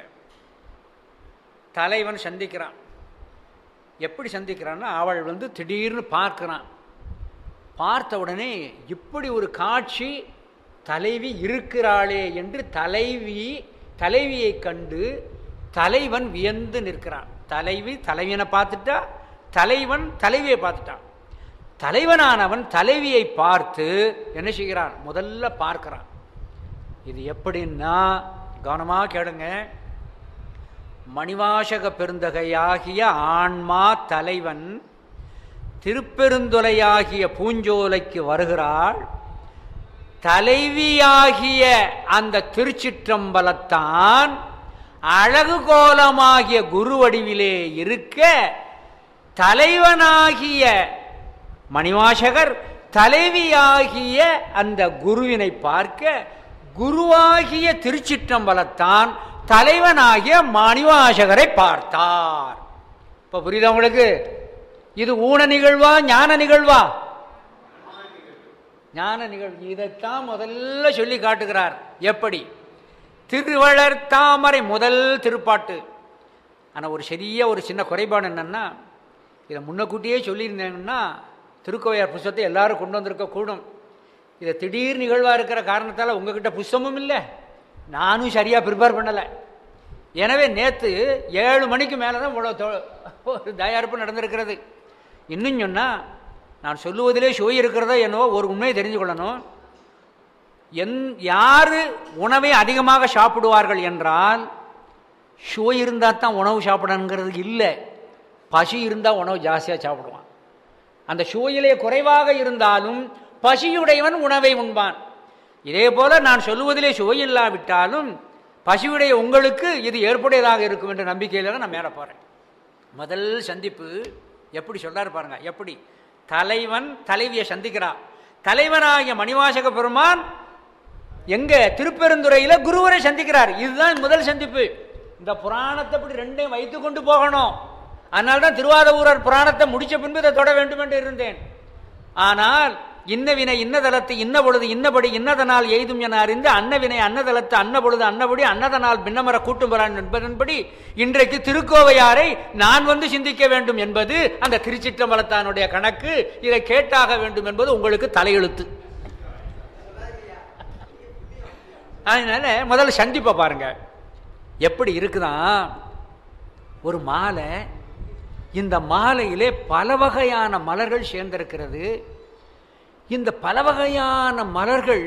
தலைவன் சந்திக்கிறான் எப்படி சந்திக்கிறான்னா அவள் வந்து திடீர்னு பார்க்குறான் பார்த்த உடனே இப்படி ஒரு காட்சி தலைவி இருக்கிறாளே என்று தலைவி தலைவியை கண்டு தலைவன் வியந்து நிற்கிறான் தலைவி தலைவியனை பார்த்துட்டா தலைவன் தலைவியை பார்த்துட்டான் தலைவனானவன் தலைவியை பார்த்து என்ன செய்கிறான் முதல்ல பார்க்கிறான் இது எப்படின்னா கவனமாக கேளுங்க மணிவாசக பெருந்தகையாகிய ஆன்மா தலைவன் திருப்பெருந்துலையாகிய பூஞ்சோலைக்கு வருகிறாள் தலைவியாகிய அந்த திருச்சிற்றம்பலத்தான் அழகு கோலமாகிய குருவடிவிலே இருக்க தலைவனாகிய மணிவாசகர் தலைவியாகிய அந்த குருவினை பார்க்க குருவாகிய திருச்சிற்றம்பலத்தான் தலைவனாகிய மணிவாசகரை பார்த்தார் இப்ப புரியுதா உங்களுக்கு இது ஊன நிகழ்வா ஞான நிகழ்வா ஞான நிகழ்வு இதைத்தான் முதல்ல சொல்லி காட்டுகிறார் எப்படி திருவளர் தாமரை முதல் திருப்பாட்டு ஆனால் ஒரு சிறிய ஒரு சின்ன குறைபாடு என்னன்னா இதை முன்னக்கூட்டியே சொல்லியிருந்தேங்கன்னா திருக்கோவையார் புஸ்தத்தை எல்லாரும் கொண்டு வந்திருக்க கூடும் இதை திடீர் நிகழ்வாக இருக்கிற காரணத்தால் உங்ககிட்ட புஸ்தமும் இல்லை நானும் சரியாக ப்ரிப்பேர் பண்ணலை எனவே நேற்று ஏழு மணிக்கு மேலே தான் இவ்வளோ தொ- ஒரு தயாரிப்பு நடந்திருக்கிறது இன்னும் சொன்னால் நான் சொல்லுவதிலே சுவை இருக்கிறதோ என்னவோ ஒரு உண்மையை தெரிஞ்சு கொள்ளணும் என் யார் உணவை அதிகமாக சாப்பிடுவார்கள் என்றால் சுவை இருந்தால் தான் உணவு சாப்பிடணுங்கிறது இல்லை பசி இருந்தால் உணவு ஜாஸ்தியாக சாப்பிடுவான் அந்த சுவையிலே குறைவாக இருந்தாலும் பசியுடையவன் உணவை உண்பான் இதே போல நான் சொல்லுவதிலே சுவை இல்லாவிட்டாலும் பசியுடைய உங்களுக்கு இது ஏற்புடையதாக இருக்கும் என்ற நம்பிக்கையில் தான் நான் மேலே போகிறேன் முதல் சந்திப்பு எப்படி சொல்றாரு பாருங்க எப்படி தலைவன் தலைவியை சந்திக்கிறான் தலைவனாகிய மணிவாசக பெருமான் எங்க திருப்பெருந்துறையில குருவரை சந்திக்கிறார் இதுதான் முதல் சந்திப்பு இந்த புராணத்தை இப்படி ரெண்டையும் வைத்து கொண்டு போகணும் அதனால தான் திருவாதூரர் புராணத்தை முடிச்ச பின்பு இதை தொட வேண்டும் என்று இருந்தேன் ஆனால் இன்ன வினை இன்னதலத்து இன்ன பொழுது இன்னபடி இன்னதனால் எய்தும் என அறிந்து அன்னவினை அன்னதலத்து அன்ன பொழுது அன்னபடி அன்னதனால் பின்னமர கூட்டும் வரான் என்பதன்படி இன்றைக்கு திருக்கோவையாரை நான் வந்து சிந்திக்க வேண்டும் என்பது அந்த திருச்சிற்றம்பலத்தானுடைய கணக்கு இதை கேட்டாக வேண்டும் என்பது உங்களுக்கு தலையெழுத்து அதனால முதல்ல சந்திப்பை பாருங்க எப்படி இருக்குதான் ஒரு மாலை இந்த மாலையிலே பல வகையான மலர்கள் சேர்ந்திருக்கிறது இந்த பல வகையான மலர்கள்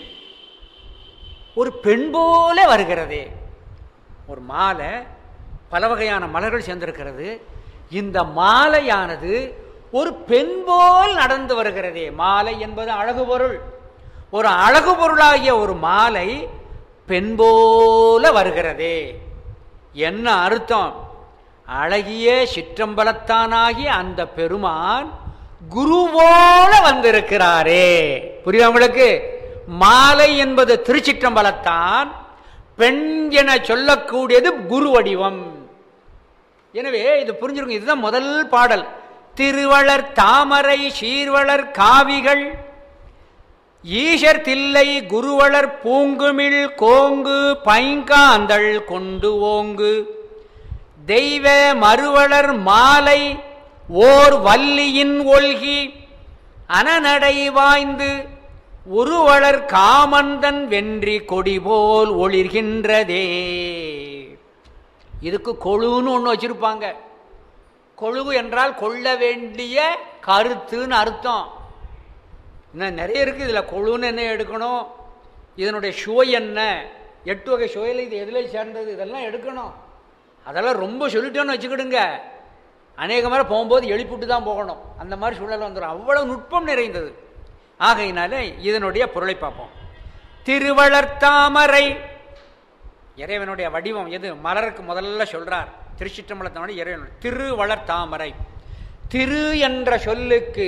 ஒரு பெண் போல வருகிறதே ஒரு மாலை பல வகையான மலர்கள் சேர்ந்திருக்கிறது இந்த மாலையானது ஒரு பெண் போல் நடந்து வருகிறதே மாலை என்பது அழகு பொருள் ஒரு அழகு பொருளாகிய ஒரு மாலை பெண் போல வருகிறதே என்ன அர்த்தம் அழகிய சிற்றம்பலத்தானாகிய அந்த பெருமான் குரு போல வந்திருக்கிறாரே புரியுதா உங்களுக்கு மாலை என்பது திருச்சிற்றம்பலத்தான் பெண் என சொல்லக்கூடியது குரு வடிவம் எனவே இது புரிஞ்சிருக்கும் இதுதான் முதல் பாடல் திருவளர் தாமரை சீர்வளர் காவிகள் ஈஷர் தில்லை குருவளர் பூங்குமிழ் கோங்கு பைங்காந்தள் கொண்டு ஓங்கு தெய்வ மறுவளர் மாலை ஓர் வல்லியின் ஒல்கி அனநடை வாய்ந்து உருவளர் காமந்தன் வென்றி கொடி போல் ஒளிர்கின்றதே இதுக்கு கொழுன்னு ஒன்று வச்சிருப்பாங்க கொழுவு என்றால் கொள்ள வேண்டிய கருத்துன்னு அர்த்தம் இன்னும் நிறைய இருக்குது இதில் கொழுன்னு என்ன எடுக்கணும் இதனுடைய சுவை என்ன எட்டு வகை சுவையில் இது எதில் சேர்ந்தது இதெல்லாம் எடுக்கணும் அதெல்லாம் ரொம்ப சொல்லிட்டோன்னு வச்சுக்கிடுங்க அநேக முறை போகும்போது எழுப்பிட்டு தான் போகணும் அந்த மாதிரி சூழல் வந்துடும் அவ்வளவு நுட்பம் நிறைந்தது ஆகையினால இதனுடைய பொருளை பார்ப்போம் திருவளர்த்தாமரை இறைவனுடைய வடிவம் எது மலருக்கு முதல்ல சொல்றார் திருச்சிற்றம்பலத்தினுடைய இறைவன் திருவளர்த்தாமரை திரு என்ற சொல்லுக்கு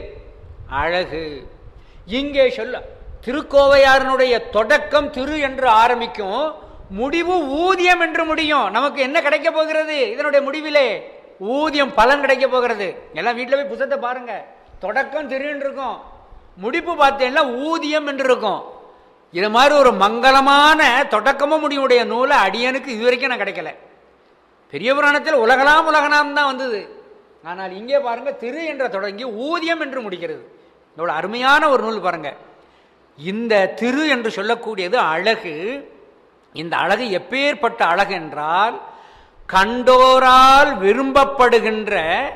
அழகு இங்கே சொல்ல திருக்கோவையாரனுடைய தொடக்கம் திரு என்று ஆரம்பிக்கும் முடிவு ஊதியம் என்று முடியும் நமக்கு என்ன கிடைக்க போகிறது இதனுடைய முடிவிலே ஊதியம் பலன் கிடைக்க போகிறது எல்லாம் வீட்டில் போய் புத்தகத்தை பாருங்க தொடக்கம் திருன்னு இருக்கும் முடிப்பு பார்த்தீங்கன்னா ஊதியம் என்று இருக்கும் இது மாதிரி ஒரு மங்களமான தொடக்கமும் முடிவுடைய நூலை அடியனுக்கு இது வரைக்கும் நான் கிடைக்கல பெரிய புராணத்தில் உலகலாம் உலகலாம் தான் வந்தது ஆனால் இங்கே பாருங்க திரு என்ற தொடங்கி ஊதியம் என்று முடிக்கிறது எவ்வளோ அருமையான ஒரு நூல் பாருங்க இந்த திரு என்று சொல்லக்கூடியது அழகு இந்த அழகு எப்பேற்பட்ட அழகு என்றால் கண்டோரால் விரும்பப்படுகின்ற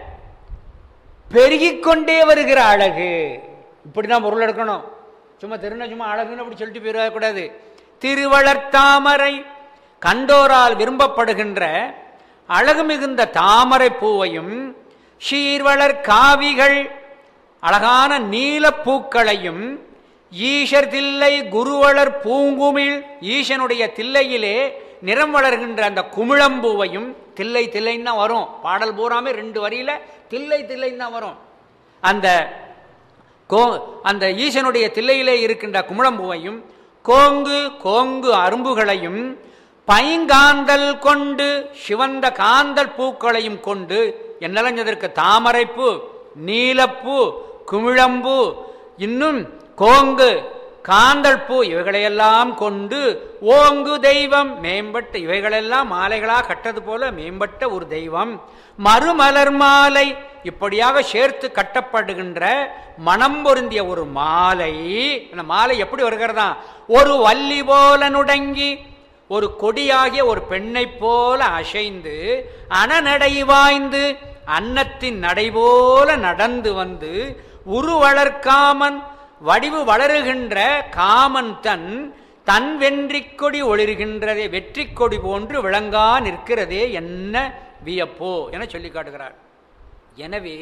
பெருகிக்கொண்டே வருகிற அழகு இப்படி தான் பொருள் எடுக்கணும் சும்மா திருந சும்மா அழகுன்னு அப்படி சொல்லிட்டு போயிடக்கூடாது திருவளர்த்தாமரை கண்டோரால் விரும்பப்படுகின்ற அழகு மிகுந்த தாமரை பூவையும் ஷீர்வளர் காவிகள் அழகான நீலப்பூக்களையும் ஈஷர் தில்லை குருவளர் பூங்குமிழ் ஈசனுடைய தில்லையிலே நிறம் வளர்கின்ற அந்த குமிழம்பூவையும் தில்லை தில்லைன்னு தான் வரும் பாடல் பூராமே ரெண்டு வரியில தில்லை தில்லைன்னு தான் வரும் அந்த கோ அந்த ஈசனுடைய தில்லையிலே இருக்கின்ற குமிழம்பூவையும் கோங்கு கோங்கு அரும்புகளையும் பைங்காந்தல் கொண்டு சிவந்த காந்தல் பூக்களையும் கொண்டு என்னலஞ்சதற்கு தாமரைப்பூ நீலப்பூ குமிழம்பூ இன்னும் கோங்கு காந்தள் பூ இவைகளையெல்லாம் கொண்டு ஓங்கு தெய்வம் மேம்பட்ட இவைகளெல்லாம் மாலைகளா கட்டது போல மேம்பட்ட ஒரு தெய்வம் மறுமலர் மாலை இப்படியாக சேர்த்து கட்டப்படுகின்ற மனம் பொருந்திய ஒரு மாலை அந்த மாலை எப்படி வருகிறதா ஒரு வள்ளி போல நுடங்கி ஒரு கொடியாகிய ஒரு பெண்ணைப் போல அசைந்து அனநடை வாய்ந்து அன்னத்தின் நடை போல நடந்து வந்து உருவளர்காமன் வடிவு வளருகின்ற காமன் தன் தன் வென்றிக் கொடி ஒளிர்கின்றதே வெற்றி கொடி போன்று விளங்கா நிற்கிறதே என்ன வியப்போ என சொல்லி காட்டுகிறார் எனவே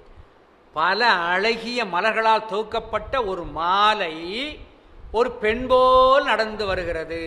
பல அழகிய மலர்களால் தொகுக்கப்பட்ட ஒரு மாலை ஒரு பெண் போல் நடந்து வருகிறது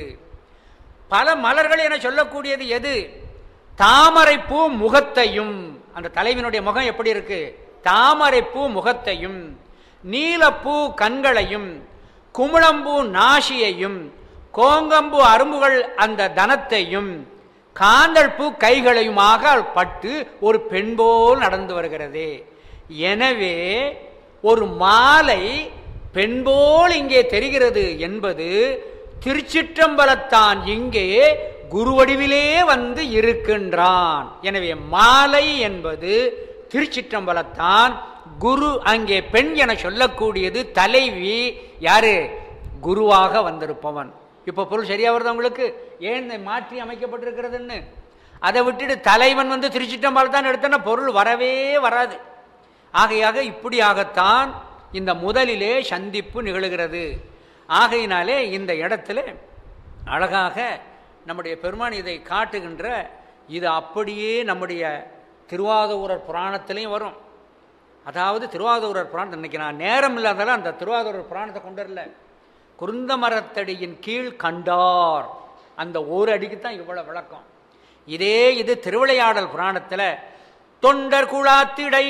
பல மலர்கள் என சொல்லக்கூடியது எது தாமரைப்பூ முகத்தையும் அந்த தலைவினுடைய முகம் எப்படி இருக்கு தாமரைப்பூ முகத்தையும் நீலப்பூ கண்களையும் குமுளம்பூ நாசியையும் கோங்கம்பூ அரும்புகள் அந்த தனத்தையும் காந்தள் பூ கைகளையுமாக பட்டு ஒரு பெண் போல் நடந்து வருகிறது எனவே ஒரு மாலை பெண் போல் இங்கே தெரிகிறது என்பது திருச்சிற்றம்பலத்தான் இங்கே குருவடிவிலே வந்து இருக்கின்றான் எனவே மாலை என்பது திருச்சிற்றம்பலத்தான் குரு அங்கே பெண் என சொல்லக்கூடியது தலைவி யாரு குருவாக வந்திருப்பவன் இப்போ பொருள் சரியா வருது உங்களுக்கு ஏன் இந்த மாற்றி அமைக்கப்பட்டிருக்கிறதுன்னு அதை விட்டுட்டு தலைவன் வந்து திருச்சிற்றம்பலம் தான் எடுத்தனா பொருள் வரவே வராது ஆகையாக இப்படியாகத்தான் இந்த முதலிலே சந்திப்பு நிகழுகிறது ஆகையினாலே இந்த இடத்துல அழகாக நம்முடைய பெருமான் இதை காட்டுகின்ற இது அப்படியே நம்முடைய திருவாதூரர் புராணத்திலையும் வரும் அதாவது திருவாதூரர் புராணம் இன்னைக்கு நான் நேரம் இல்லாதால அந்த திருவாதூரர் புராணத்தை கொண்டு வரல குருந்த மரத்தடியின் கீழ் கண்டார் அந்த ஒரு அடிக்கு தான் இவ்வளவு விளக்கம் இதே இது திருவிளையாடல் புராணத்தில் தொண்டர் குழாத்திடை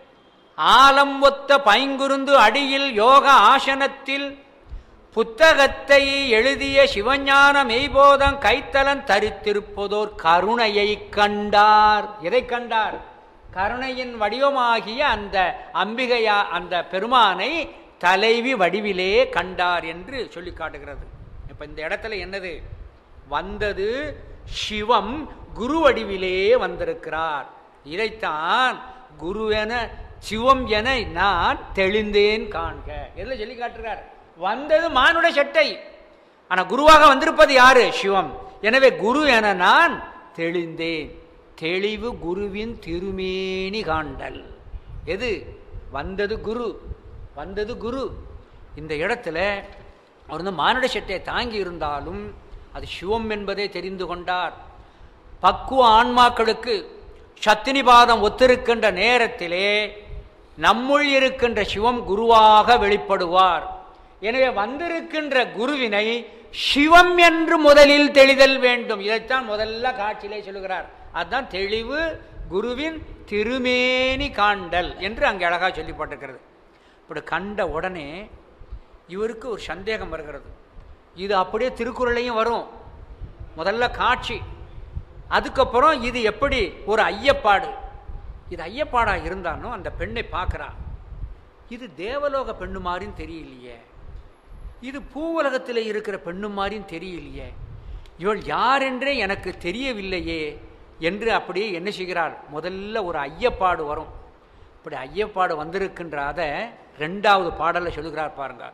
ஆலம் ஒத்த பைங்குருந்து அடியில் யோக ஆசனத்தில் புத்தகத்தை எழுதிய சிவஞான மெய்போதம் கைத்தலன் தரித்திருப்பதோர் கருணையை கண்டார் எதை கண்டார் கருணையின் வடிவமாகிய அந்த அம்பிகையா அந்த பெருமானை தலைவி வடிவிலே கண்டார் என்று சொல்லி காட்டுகிறது இப்ப இந்த இடத்துல என்னது வந்தது சிவம் குரு வடிவிலே வந்திருக்கிறார் இதைத்தான் குருவென சிவம் என நான் தெளிந்தேன் காண்க எதுல சொல்லி காட்டுறார் வந்தது மானுட சட்டை ஆனா குருவாக வந்திருப்பது யாரு சிவம் எனவே குரு என நான் தெளிந்தேன் தெளிவு குருவின் திருமேனி காண்டல் எது வந்தது குரு வந்தது குரு இந்த இடத்துல அவர் வந்து மானுட சட்டையை தாங்கி இருந்தாலும் அது சிவம் என்பதை தெரிந்து கொண்டார் பக்குவ ஆன்மாக்களுக்கு சத்தினிபாதம் ஒத்திருக்கின்ற நேரத்திலே நம்முள் இருக்கின்ற சிவம் குருவாக வெளிப்படுவார் எனவே வந்திருக்கின்ற குருவினை சிவம் என்று முதலில் தெளிதல் வேண்டும் இதைத்தான் முதல்ல காட்சியிலே சொல்லுகிறார் அதுதான் தெளிவு குருவின் திருமேனி காண்டல் என்று அங்கே அழகாக சொல்லப்பட்டிருக்கிறது இப்படி கண்ட உடனே இவருக்கு ஒரு சந்தேகம் வருகிறது இது அப்படியே திருக்குறளையும் வரும் முதல்ல காட்சி அதுக்கப்புறம் இது எப்படி ஒரு ஐயப்பாடு இது ஐயப்பாடாக இருந்தாலும் அந்த பெண்ணை பார்க்குறா இது தேவலோக பெண்ணு மாதிரின்னு தெரியலையே இது பூவுலகத்தில் இருக்கிற பெண்ணு மாதிரின்னு தெரியலையே இவள் யார் என்றே எனக்கு தெரியவில்லையே என்று அப்படியே என்ன செய்கிறார் முதல்ல ஒரு ஐயப்பாடு வரும் இப்படி ஐயப்பாடு வந்திருக்கின்ற அதை ரெண்டாவது பாடலில் சொல்லுகிறார் பாருங்க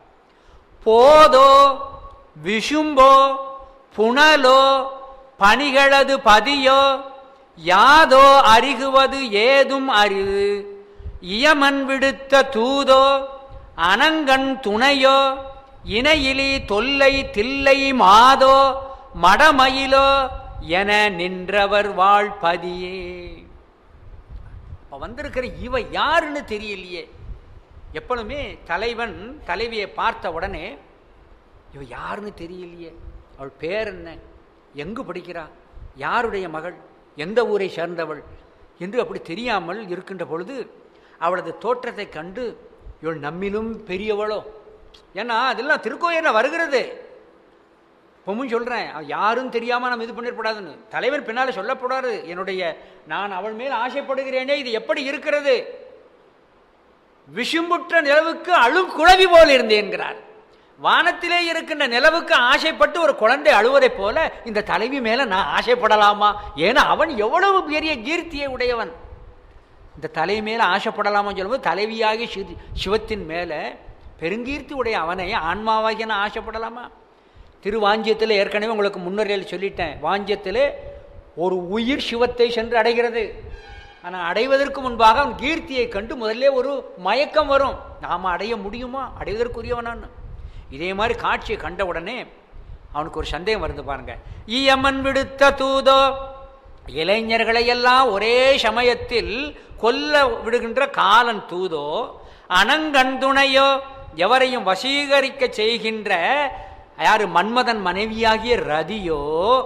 போதோ விஷும்போ புனலோ பணிகளது பதியோ யாதோ அறிகுவது ஏதும் அரிது இயமன் விடுத்த தூதோ அனங்கண் துணையோ இணையிலி தொல்லை தில்லை மாதோ மடமயிலோ என நின்றவர் வாழ்பதியே அப்ப வந்திருக்கிற இவ யாருன்னு தெரியலையே எப்பொழுதுமே தலைவன் தலைவியை பார்த்த உடனே இவ யாருன்னு தெரியலையே அவள் பேர் என்ன எங்கு படிக்கிறா யாருடைய மகள் எந்த ஊரை சேர்ந்தவள் என்று அப்படி தெரியாமல் இருக்கின்ற பொழுது அவளது தோற்றத்தை கண்டு இவள் நம்மிலும் பெரியவளோ ஏன்னா அதெல்லாம் திருக்கோயிலில் வருகிறது இப்பவும் சொல்கிறேன் யாரும் தெரியாமல் நம்ம இது பண்ணிடக்கூடாதுன்னு தலைவர் பின்னால் சொல்லக்கூடாது என்னுடைய நான் அவள் மேல் ஆசைப்படுகிறேனே இது எப்படி இருக்கிறது விஷும்புற்ற நிலவுக்கு அழும் குழவி போல் இருந்தேன்கிறார் வானத்திலே இருக்கின்ற நிலவுக்கு ஆசைப்பட்டு ஒரு குழந்தை அழுவதைப் போல இந்த தலைவி மேல நான் ஆசைப்படலாமா ஏன்னா அவன் எவ்வளவு பெரிய கீர்த்தியை உடையவன் இந்த தலை மேல ஆசைப்படலாமான்னு சொல்லும்போது தலைவியாகிய சிவ- சிவத்தின் மேல பெருங்கீர்த்தி உடைய அவனை ஆன்மாவாகிய நான் ஆசைப்படலாமா திருவாஞ்சியத்தில் ஏற்கனவே உங்களுக்கு முன்னுரையில் சொல்லிட்டேன் வாஞ்சியத்தில் ஒரு உயிர் சிவத்தை சென்று அடைகிறது ஆனால் அடைவதற்கு முன்பாக அவன் கீர்த்தியை கண்டு முதல்ல ஒரு மயக்கம் வரும் நாம் அடைய முடியுமா அடைவதற்குரியவனான்னு இதே மாதிரி காட்சியை கண்ட உடனே அவனுக்கு ஒரு சந்தேகம் வருது பாருங்க ஈயம்மன் விடுத்த தூதோ இளைஞர்களை எல்லாம் ஒரே சமயத்தில் கொல்ல விடுகின்ற காலன் தூதோ அனங்கண்துணையோ எவரையும் வசீகரிக்க செய்கின்ற யாரு மன்மதன் மனைவியாகிய ரதியோ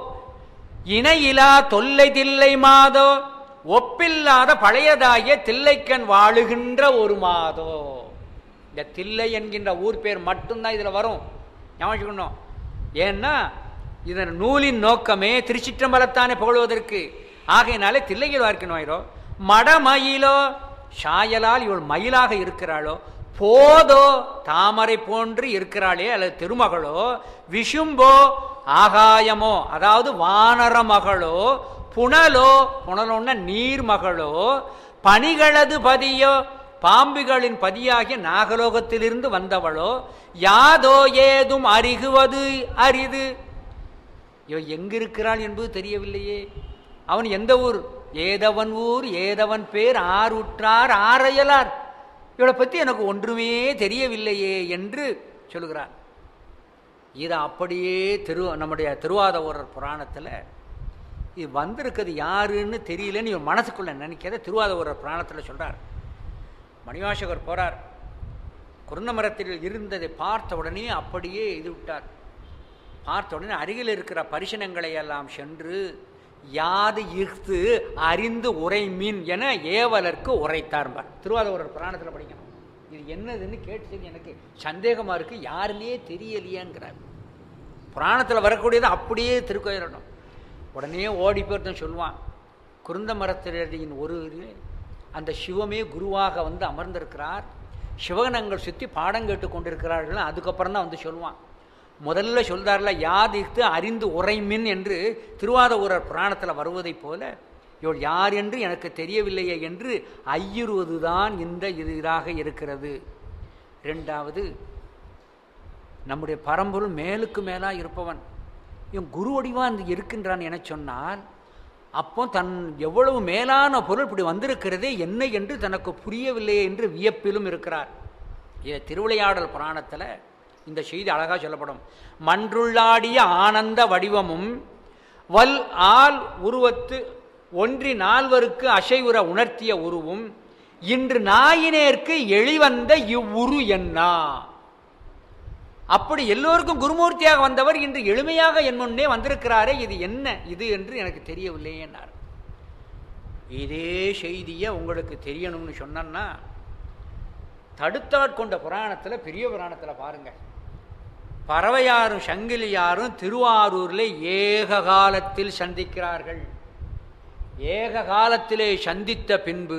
இணையிலா தொல்லை தில்லை மாதோ ஒப்பில்லாத பழையதாகிய தில்லைக்கண் வாழுகின்ற ஒரு மாதோ இந்த தில்லை என்கின்ற ஊர் பேர் மட்டும்தான் இதுல வரும் ஞாபகம் வச்சுக்கணும். ஏன்னா இதன் நூலின் நோக்கமே திருச்சிற்றம்பலத்தானே புகழ்வதற்கு ஆகையினாலே தில்லையில் வார்க்கணும் மடமயிலோ சாயலால் இவள் மயிலாக இருக்கிறாளோ போதோ தாமரை போன்று இருக்கிறாளே அல்லது திருமகளோ விஷும்போ ஆகாயமோ அதாவது வானர மகளோ புனலோ புனலோன்னா நீர்மகளோ பனிகளது பதியோ பாம்புகளின் பதியாகிய நாகலோகத்திலிருந்து வந்தவளோ யாதோ ஏதும் அறிகுவது அரிது இவ எங்கிருக்கிறாள் என்பது தெரியவில்லையே அவன் எந்த ஊர் ஏதவன் ஊர் ஏதவன் பேர் ஆறுற்றார் ஆரையலார் இவளை பற்றி எனக்கு ஒன்றுமே தெரியவில்லையே என்று சொல்லுகிறார் இதை அப்படியே திரு நம்முடைய திருவாதவூரர் புராணத்தில் இது வந்திருக்கிறது யாருன்னு தெரியலன்னு இவன் மனசுக்குள்ள நினைக்கிறத திருவாதவூரர் புராணத்தில் சொல்றார் மணிவாசகர் போறார் குருந்தமரத்தில் இருந்ததை பார்த்த உடனே அப்படியே இது விட்டார் பார்த்த உடனே அருகில் இருக்கிற பரிசனங்களை எல்லாம் சென்று யாது இஃது அறிந்து உரைமின் என ஏவலர்க்கு உரைத்தார்பார் திருவாதூரர் புராணத்தில் படிக்கணும் இது என்னதுன்னு கேட்டு எனக்கு சந்தேகமா இருக்கு யாருன்னே தெரியலையேங்கிறார் புராணத்தில் வரக்கூடியது அப்படியே திருக்கோயிலிடம் உடனே ஓடி போய்ட்டு சொல்லுவான் குருந்த மரத்தின் ஒரு இதிலே அந்த சிவமே குருவாக வந்து அமர்ந்திருக்கிறார் சிவகணங்கள் சுற்றி பாடம் கேட்டு கொண்டிருக்கிறார்கள் அதுக்கப்புறம் தான் வந்து சொல்லுவான் முதல்ல சொல்றார்ல யாதித்து அறிந்து உரைமின் என்று திருவாதூரர் புராணத்தில் வருவதைப் போல இவள் யார் என்று எனக்கு தெரியவில்லையே என்று ஐயுறுவதுதான் இந்த இது இதாக இருக்கிறது ரெண்டாவது நம்முடைய பரம்பொருள் மேலுக்கு மேலா இருப்பவன் இவன் குரு வடிவான் இருக்கின்றான் என சொன்னால் அப்போ தன் எவ்வளவு மேலான பொருள் இப்படி வந்திருக்கிறதே என்ன என்று தனக்கு புரியவில்லையே என்று வியப்பிலும் இருக்கிறார் இதை திருவிளையாடல் புராணத்தில் இந்த செய்தி அழகாக சொல்லப்படும் மன்றுள்ளாடிய ஆனந்த வடிவமும் வல் ஆள் உருவத்து ஒன்றி நால்வருக்கு அசைவுற உணர்த்திய உருவும் இன்று நாயினேற்கு எளிவந்த இவ்வுரு என்னா அப்படி எல்லோருக்கும் குருமூர்த்தியாக வந்தவர் இன்று எளிமையாக என் முன்னே வந்திருக்கிறாரே இது என்ன இது என்று எனக்கு தெரியவில்லை என்றார் இதே செய்தியை உங்களுக்கு தெரியணும்னு சொன்னா தடுத்தாட்கொண்ட புராணத்தில் பெரிய புராணத்தில் பாருங்க பறவையாரும் சங்கிலியாரும் திருவாரூரில் ஏக காலத்தில் சந்திக்கிறார்கள் ஏக காலத்திலே சந்தித்த பின்பு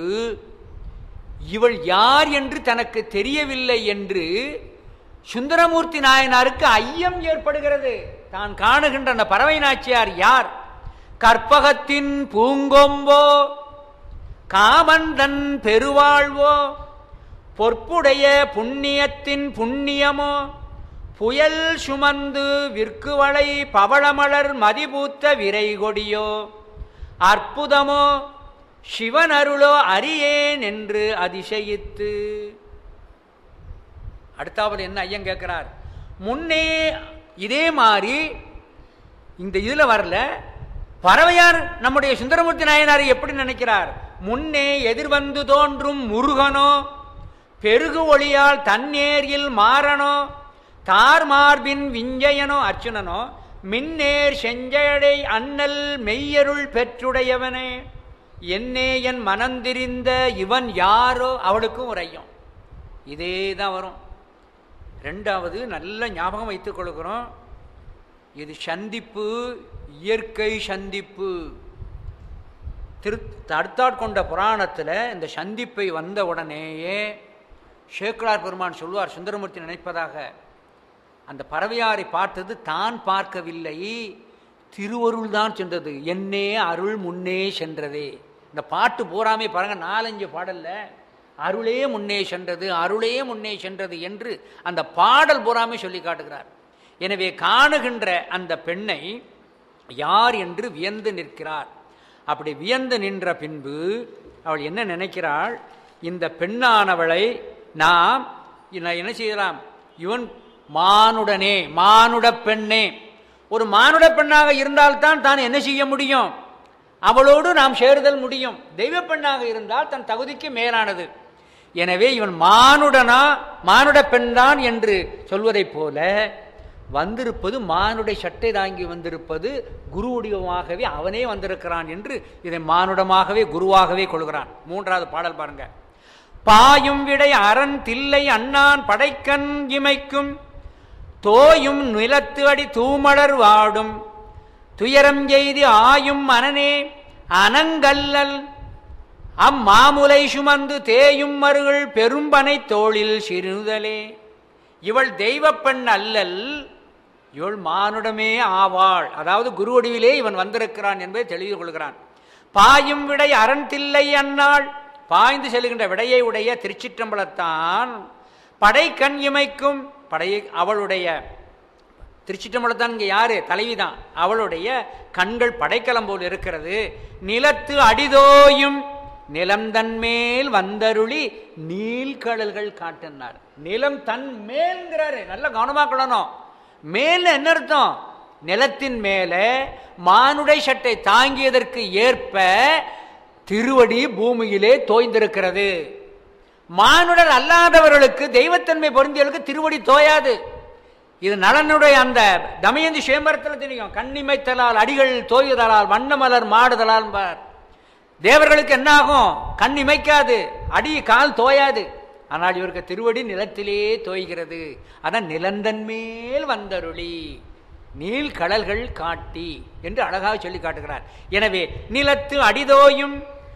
இவள் யார் என்று தனக்கு தெரியவில்லை என்று சுந்தரமூர்த்தி நாயனாருக்கு ஐயம் ஏற்படுகிறது தான் காணுகின்ற அந்த பறவை நாச்சியார் யார் கற்பகத்தின் பூங்கொம்போ காமந்தன் பெருவாழ்வோ பொற்புடைய புண்ணியத்தின் புண்ணியமோ புயல் சுமந்து விற்குவளை பவளமலர் மதிபூத்த விரைகொடியோ அற்புதமோ சிவனருளோ அறியேன் என்று அதிசயித்து அடுத்தாவது என்ன ஐயன் கேட்கிறார் முன்னே இதே மாதிரி இந்த இதுல வரல பறவையார் நம்முடைய சுந்தரமூர்த்தி நாயனாரை எப்படி நினைக்கிறார் முன்னே எதிர்வந்து தோன்றும் முருகனோ பெருகு ஒளியால் தன்னேரில் மாறனோ தார் மார்பின் விஞ்சயனோ அர்ச்சுனனோ மின்னேர் செஞ்சடை அண்ணல் மெய்யருள் பெற்றுடையவனே என்னே என் மனந்திரிந்த இவன் யாரோ அவளுக்கும் ஒரு ஐயம் இதே தான் வரும் ரெண்டாவது நல்ல ஞாபகம் வைத்துக் கொள்கிறோம் இது சந்திப்பு இயற்கை சந்திப்பு திரு தடுத்தாட்கொண்ட புராணத்தில் இந்த சந்திப்பை வந்த உடனேயே சேக்கலார் பெருமான் சொல்வார் சுந்தரமூர்த்தி நினைப்பதாக அந்த பறவையாரை பார்த்தது தான் பார்க்கவில்லை திருவருள் தான் சென்றது என்னே அருள் முன்னே சென்றதே இந்த பாட்டு பூராமே பாருங்க நாலஞ்சு பாடல்ல அருளே முன்னே சென்றது அருளே முன்னே சென்றது என்று அந்த பாடல் பூராமே சொல்லி காட்டுகிறார் எனவே காணுகின்ற அந்த பெண்ணை யார் என்று வியந்து நிற்கிறார் அப்படி வியந்து நின்ற பின்பு அவள் என்ன நினைக்கிறாள் இந்த பெண்ணானவளை நாம் நான் என்ன செய்யலாம் இவன் மானுடனே மானுட பெண்ணே ஒரு மானுட பெண்ணாக இருந்தால்தான் தான் என்ன செய்ய முடியும் அவளோடு நாம் சேருதல் முடியும் தெய்வ பெண்ணாக இருந்தால் தன் தகுதிக்கு மேலானது எனவே இவன் மானுடனா மானுட பெண்தான் என்று சொல்வதைப் போல வந்திருப்பது மானுட சட்டை தாங்கி வந்திருப்பது குரு வடிவமாகவே அவனே வந்திருக்கிறான் என்று இதை மானுடமாகவே குருவாகவே கொள்கிறான் மூன்றாவது பாடல் பாருங்க பாயும் விடை அரண் தில்லை அண்ணான் படைக்கண் இமைக்கும் தோயும் நிலத்து அடி தூமலர் வாடும் துயரம் செய்து ஆயும் மனனே அனங்கல்லல் அம்மாமுலை சுமந்து தேயும் மருகள் பெரும்பனை தோளில் சிறுதலே இவள் தெய்வப் பெண் அல்லல் இவள் மானுடமே ஆவாள் அதாவது குரு வடிவிலே இவன் வந்திருக்கிறான் என்பதை தெளிவு கொள்கிறான் பாயும் விடை அரண் தில்லை அன்னாள் பாய்ந்து செல்கின்ற விடையை உடைய திருச்சிற்றம்பலத்தான் படை கண் இமைக்கும் படையை அவளுடைய திருச்சிற்றம்பலத்தான் இங்கே யாரு தலைவிதான் அவளுடைய கண்கள் படைக்கலம் போல் இருக்கிறது நிலத்து அடிதோயும் நிலம் தன் மேல் வந்தருளி நீள்கடல்கள் காட்டினார் நிலம் தன் மேல்ங்கிறாரு நல்ல கவனமாக்கணும் மேல் என்ன அர்த்தம் நிலத்தின் மேலே மானுடை சட்டை தாங்கியதற்கு ஏற்ப திருவடி பூமியிலே தோய்ந்திருக்கிறது மானுடர் அல்லாதவர்களுக்கு தெய்வத்தன்மை பொருந்தியவர்களுக்கு திருவடி தோயாது இது நலனுடைய அந்த தமயந்தி சுயம்பரத்தில் தெரியும் கண்ணிமைத்தலால் அடிகள் தோயுதலால் வண்ணமலர் மாடுதலால் பார் தேவர்களுக்கு என்ன ஆகும் கண் இமைக்காது அடி கால் தோயாது ஆனால் இவருக்கு திருவடி நிலத்திலே தோய்கிறது அதான் நிலந்தன் மேல் வந்தருளி நீள் கடல்கள் காட்டி என்று அழகாக சொல்லி காட்டுகிறார் எனவே நிலத்து அடிதோயும்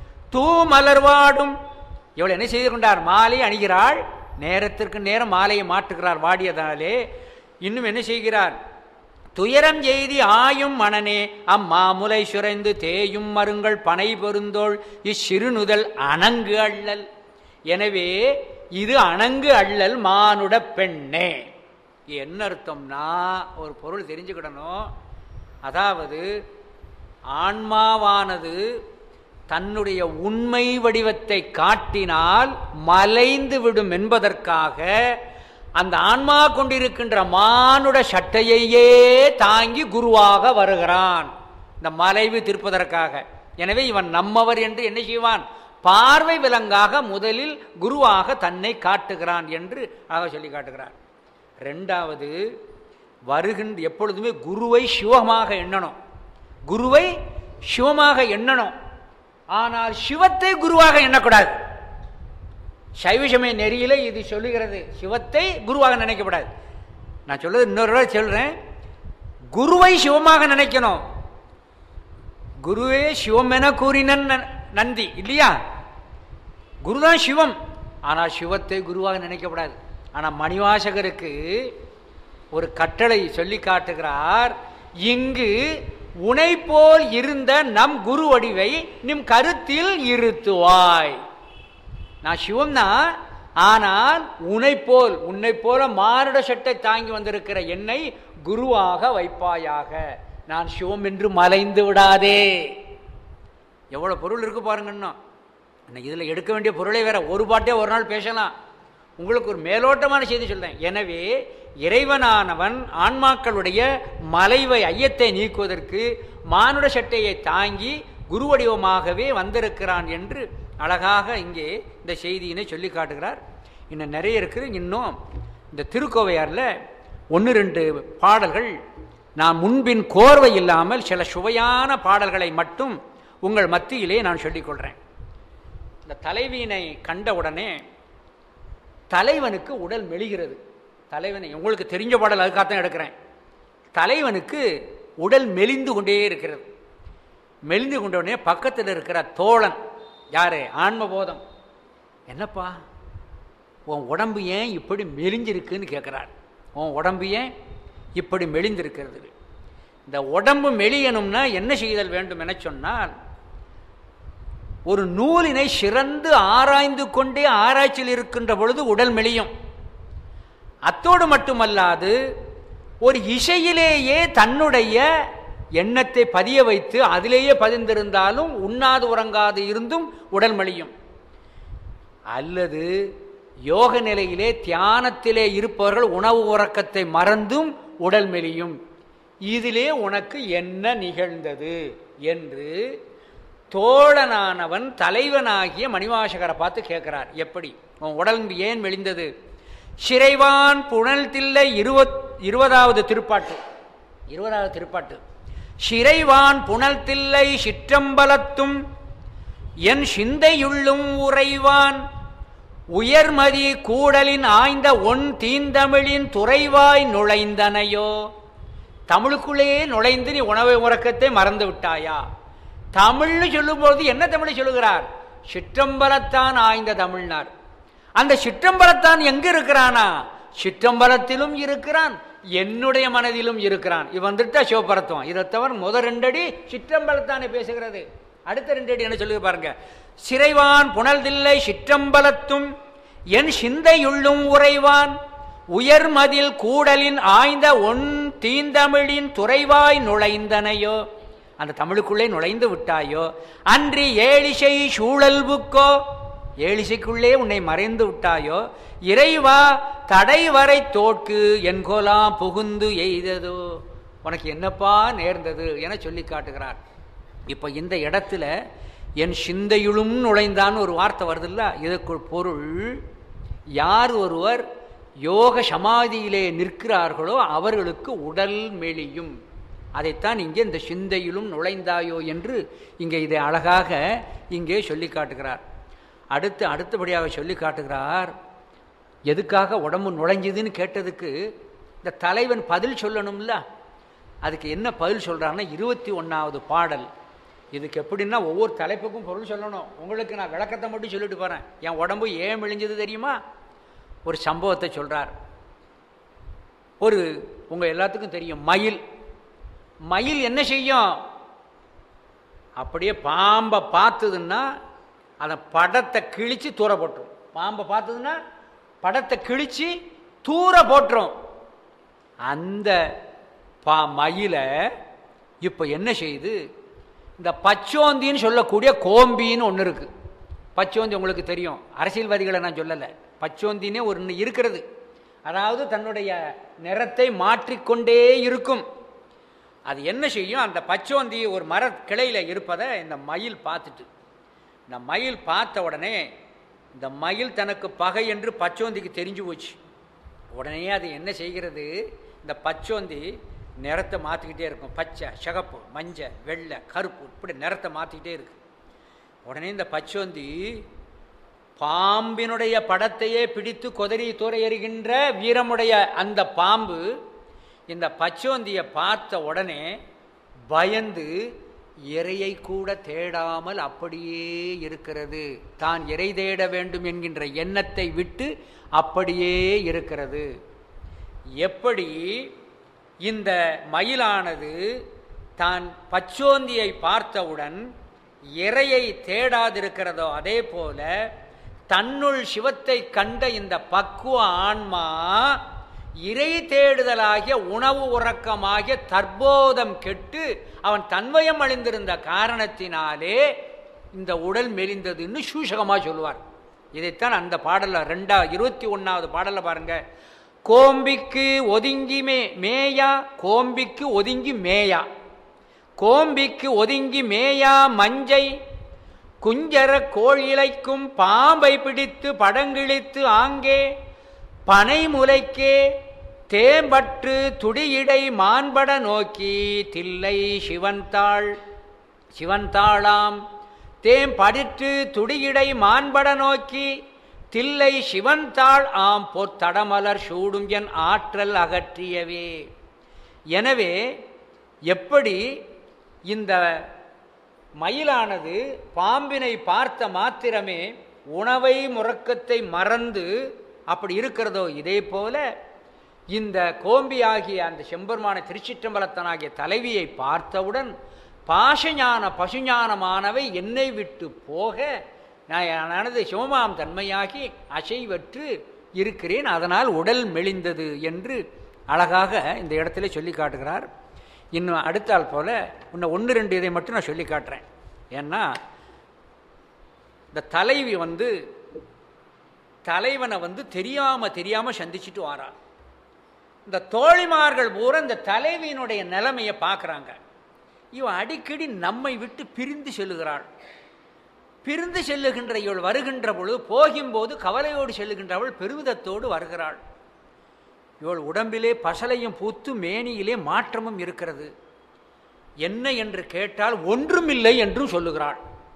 தூமலர்வாடும் இவள் என்ன செய்து கொண்டார் மாலை அணிகிறாள் நேரத்திற்கு நேரம் மாலையை மாட்டுகிறார் வாடியதாலே இன்னும் என்ன செய்கிறார் துயரம் எய்தி ஆயும் மனனே அம்மாமுலை சுரைந்து தேயும் மருங்கள் பனை பொருந்தோள் இச்சிறுநுதல் அணங்கு அள்ளல் எனவே இது அணங்கு அள்ளல் மானுட பெண்ணே என்ன அர்த்தம்னா ஒரு பொருள் தெரிஞ்சுக்கிடணும் அதாவது ஆன்மாவானது தன்னுடைய உண்மை வடிவத்தை காட்டினால் மலைந்து விடும் என்பதற்காக அந்த ஆன்மா கொண்டிருக்கின்ற மானுட சட்டையையே தாங்கி குருவாக வருகிறான் இந்த மலைவு திருப்பதற்காக எனவே இவன் நம்மவர் என்று என்ன செய்வான் பார்வை விலங்காக முதலில் குருவாக தன்னை காட்டுகிறான் என்று ஆக சொல்லி காட்டுகிறார் ரெண்டாவது வருகின்ற எப்பொழுதுமே குருவை சிவமாக எண்ணணும் குருவை சிவமாக எண்ணணும் ஆனால் சிவத்தை குருவாக எண்ணக்கூடாது சைவசமய நெறியில இது சொல்லுகிறது சிவத்தை குருவாக நினைக்கப்படாது நான் சொல்றது இன்னொரு தடவை சொல்றேன் குருவை சிவமாக நினைக்கணும் குருவே சிவம் என கூறினன் ந- நந்தி இல்லையா குருதான் சிவம் ஆனால் சிவத்தை குருவாக நினைக்கப்படாது ஆனால் மணிவாசகருக்கு ஒரு கட்டளை சொல்லி காட்டுகிறார் இங்கு உனை போல் இருந்த நம் குரு வடிவை நிம் கருத்தில் இருத்துவாய் நான் சிவம் தான் ஆனால் உன்னை போல் உன்னை போல மானுட சட்டை தாங்கி வந்திருக்கிற என்னை குருவாக வைப்பாயாக நான் சிவம் என்று மலைந்து விடாதே எவ்வளவு பொருள் இருக்கு பாருங்க இன்னும் இன்னும் இதுல எடுக்க வேண்டிய பொருளே வேற ஒரு பாட்டே ஒரு நாள் பேசலாம் உங்களுக்கு ஒரு மேலோட்டமான செய்தி சொல்றேன் எனவே இறைவனானவன் ஆன்மாக்களுடைய மலைவை ஐயத்தை நீக்குவதற்கு மானுட சட்டையை தாங்கி குரு வடிவமாகவே வந்திருக்கிறான் என்று அழகாக இங்கே இந்த செய்தியினை சொல்லி காட்டுகிறார் இன்னும் நிறைய இருக்குது இன்னும் இந்த திருக்கோவையாரில் ஒன்று ரெண்டு பாடல்கள் நான் முன்பின் கோர்வை இல்லாமல் சில சுவையான பாடல்களை மட்டும் உங்கள் மத்தியிலே நான் சொல்லிக்கொள்கிறேன் இந்த தலைவியினை கண்ட உடனே தலைவனுக்கு உடல் மெலிகிறது தலைவனை உங்களுக்கு தெரிஞ்ச பாடல் அதுக்காகத்தான் எடுக்கிறேன் தலைவனுக்கு உடல் மெலிந்து கொண்டே இருக்கிறது மெலிந்து கொண்ட உடனே பக்கத்தில் இருக்கிற தோழன் யாரு ஆன்மபோதம் என்னப்பா உன் உடம்பு ஏன் இப்படி மெலிஞ்சிருக்குன்னு கேட்குறார் உன் உடம்பு ஏன் இப்படி மெலிந்திருக்கிறது இந்த உடம்பு மெலியணும்னா என்ன செய்தல் வேண்டும் என சொன்னால் ஒரு நூலினை சிறந்து ஆராய்ந்து கொண்டே ஆராய்ச்சியில் இருக்கின்ற பொழுது உடல் மெலியும் அத்தோடு மட்டுமல்லாது ஒரு இசையிலேயே தன்னுடைய எண்ணத்தை பதிய வைத்து அதிலேயே பதிந்திருந்தாலும் உண்ணாது உறங்காது இருந்தும் உடல் மெலியும் அல்லது யோக நிலையிலே தியானத்திலே இருப்பவர்கள் உணவு உறக்கத்தை மறந்தும் உடல் மெலியும் இதிலே உனக்கு என்ன நிகழ்ந்தது என்று தோழனானவன் தலைவனாகிய மணிவாசகரை பார்த்து கேட்கிறார் எப்படி உன் உடல் ஏன் மெலிந்தது சிறைவான் புனல் தில்லை இருபத் இருபதாவது திருப்பாட்டு இருபதாவது திருப்பாட்டு சிறைவான் புனல் தில்லை சிற்றம்பலத்தும் என் சிந்தையுள்ளும் உறைவான் உயர்மதி கூடலின் ஆய்ந்த ஒன் தீந்தமிழின் துறைவாய் நுழைந்தனையோ தமிழுக்குள்ளேயே நுழைந்து நீ உணவு உறக்கத்தை மறந்து விட்டாயா தமிழ்னு சொல்லும்போது என்ன தமிழை சொல்லுகிறார் சிற்றம்பலத்தான் ஆய்ந்த தமிழ்னார் அந்த சிற்றம்பலத்தான் எங்க இருக்கிறானா சிற்றம்பலத்திலும் இருக்கிறான் என்னுடைய மனதிலும் இருக்கிறான் இவன் வந்துட்டா சிவபரத்துவம் இதை தவிர முத ரெண்டடி சிற்றம்பலத்தானே பேசுகிறது அடுத்த ரெண்டடி என்ன சொல்லுங்க பாருங்க சிறைவான் புனல் தில்லை சிற்றம்பலத்தும் என் சிந்தையுள்ளும் உறைவான் உயர்மதில் கூடலின் ஆய்ந்த ஒன் தீந்தமிழின் துறைவாய் நுழைந்தனையோ அந்த தமிழுக்குள்ளே நுழைந்து விட்டாயோ அன்றி ஏழிசை சூழல்புக்கோ ஏழிசைக்குள்ளே உன்னை மறைந்து விட்டாயோ இறைவா தடை வரை தோற்கு என்கோலாம் புகுந்து எய்ததோ உனக்கு என்னப்பா நேர்ந்தது என சொல்லி காட்டுகிறார் இப்போ இந்த இடத்துல என் சிந்தையுளும் நுழைந்தான்னு ஒரு வார்த்தை வருதுல்ல இதற்கு பொருள் யார் ஒருவர் யோக சமாதியிலே நிற்கிறார்களோ அவர்களுக்கு உடல் மெலியும் அதைத்தான் இங்கே இந்த சிந்தையிலும் நுழைந்தாயோ என்று இங்கே இதை அழகாக இங்கே சொல்லி காட்டுகிறார் அடுத்து அடுத்தபடியாக சொல்லி காட்டுகிறார் எதுக்காக உடம்பு நுழைஞ்சுதுன்னு கேட்டதுக்கு இந்த தலைவன் பதில் சொல்லணும்ல அதுக்கு என்ன பதில் சொல்கிறான்னா இருபத்தி ஒன்றாவது பாடல் இதுக்கு எப்படின்னா ஒவ்வொரு தலைப்புக்கும் பொருள் சொல்லணும் உங்களுக்கு நான் விளக்கத்தை மட்டும் சொல்லிட்டு போகிறேன் என் உடம்பு ஏன் மெலிஞ்சது தெரியுமா ஒரு சம்பவத்தை சொல்கிறார் ஒரு உங்கள் எல்லாத்துக்கும் தெரியும் மயில் மயில் என்ன செய்யும் அப்படியே பாம்பை பார்த்ததுன்னா அதை படத்தை கிழித்து தூர போட்டுரும் பாம்பை பார்த்ததுன்னா படத்தை கிழித்து தூர போட்டுரும் அந்த பா மயிலை இப்போ என்ன செய்யுது இந்த பச்சோந்தின்னு சொல்லக்கூடிய கோம்பின்னு ஒன்று இருக்குது பச்சோந்தி உங்களுக்கு தெரியும் அரசியல்வாதிகளை நான் சொல்லலை பச்சோந்தினே ஒன்று இருக்கிறது அதாவது தன்னுடைய நிறத்தை மாற்றிக்கொண்டே இருக்கும் அது என்ன செய்யும் அந்த பச்சோந்தி ஒரு மர கிளையில் இருப்பதை இந்த மயில் பார்த்துட்டு இந்த மயில் பார்த்த உடனே இந்த மயில் தனக்கு பகை என்று பச்சோந்திக்கு தெரிஞ்சு போச்சு உடனே அது என்ன செய்கிறது இந்த பச்சோந்தி நிறத்தை மாற்றிக்கிட்டே இருக்கும் பச்சை சிகப்பு மஞ்சள் வெள்ளை கருப்பு இப்படி நிறத்தை மாற்றிக்கிட்டே இருக்கு உடனே இந்த பச்சோந்தி பாம்பினுடைய படத்தையே பிடித்து கொதறி தூர எறிகின்ற வீரமுடைய அந்த பாம்பு இந்த பச்சோந்தியை பார்த்த உடனே பயந்து இறையை கூட தேடாமல் அப்படியே இருக்கிறது தான் இறை தேட வேண்டும் என்கின்ற எண்ணத்தை விட்டு அப்படியே இருக்கிறது எப்படி இந்த மயிலானது தான் பச்சோந்தியை பார்த்தவுடன் இறையை தேடாதிருக்கிறதோ அதே போல தன்னுள் சிவத்தை கண்ட இந்த பக்குவ ஆன்மா இறை தேடுதலாகிய உணவு உறக்கமாகிய தற்போதம் கெட்டு அவன் தன்வயம் அழிந்திருந்த காரணத்தினாலே இந்த உடல் மெலிந்ததுன்னு சூசகமாக சொல்லுவார் இதைத்தான் அந்த பாடலில் ரெண்டா இருபத்தி ஒன்றாவது பாடலில் பாருங்க கோம்பிக்கு ஒதுங்கி மே மேயா கோம்பிக்கு ஒதுங்கி மேயா கோம்பிக்கு ஒதுங்கி மேயா மஞ்சை குஞ்சர கோள் இழைக்கும் பாம்பை பிடித்து படங்கிழித்து ஆங்கே பனை முலைக்கே தேம்பற்று துடியிடை மான்பட நோக்கி தில்லை சிவன்தாள் சிவன்தாளாம் தேம்படிற்று துடியிடை மான்பட நோக்கி தில்லை சிவன்தாள் ஆம் பொத்தடமலர் சூடும் என் ஆற்றல் அகற்றியவே எனவே எப்படி இந்த மயிலானது பாம்பினை பார்த்த மாத்திரமே உணவை முறக்கத்தை மறந்து அப்படி இருக்கிறதோ இதே போல இந்த கோம்பியாகிய அந்த செம்பெருமான திருச்சிற்றம்பலத்தனாகிய தலைவியை பார்த்தவுடன் பாசஞான பசுஞானமானவை என்னை விட்டு போக நான் எனது சிவமாம் தன்மையாகி அசைவற்று இருக்கிறேன் அதனால் உடல் மெலிந்தது என்று அழகாக இந்த இடத்துல சொல்லி காட்டுகிறார் இன்னும் அடுத்தால் போல இன்னும் ஒன்று ரெண்டு இதை மட்டும் நான் சொல்லி காட்டுறேன் ஏன்னா இந்த தலைவி வந்து தலைவனை வந்து தெரியாம தெரியாம சந்திச்சுட்டு வாரா இந்த தோழிமார்கள் பூரா இந்த தலைவியினுடைய நிலைமையை பார்க்குறாங்க இவன் அடிக்கடி நம்மை விட்டு பிரிந்து செல்லுகிறாள் பிரிந்து செல்லுகின்ற இவள் வருகின்ற பொழுது போகும்போது கவலையோடு செல்லுகின்றவள் பெருமிதத்தோடு வருகிறாள் இவள் உடம்பிலே பசலையும் பூத்து மேனியிலே மாற்றமும் இருக்கிறது என்ன என்று கேட்டால் ஒன்றுமில்லை என்றும் சொல்லுகிறாள்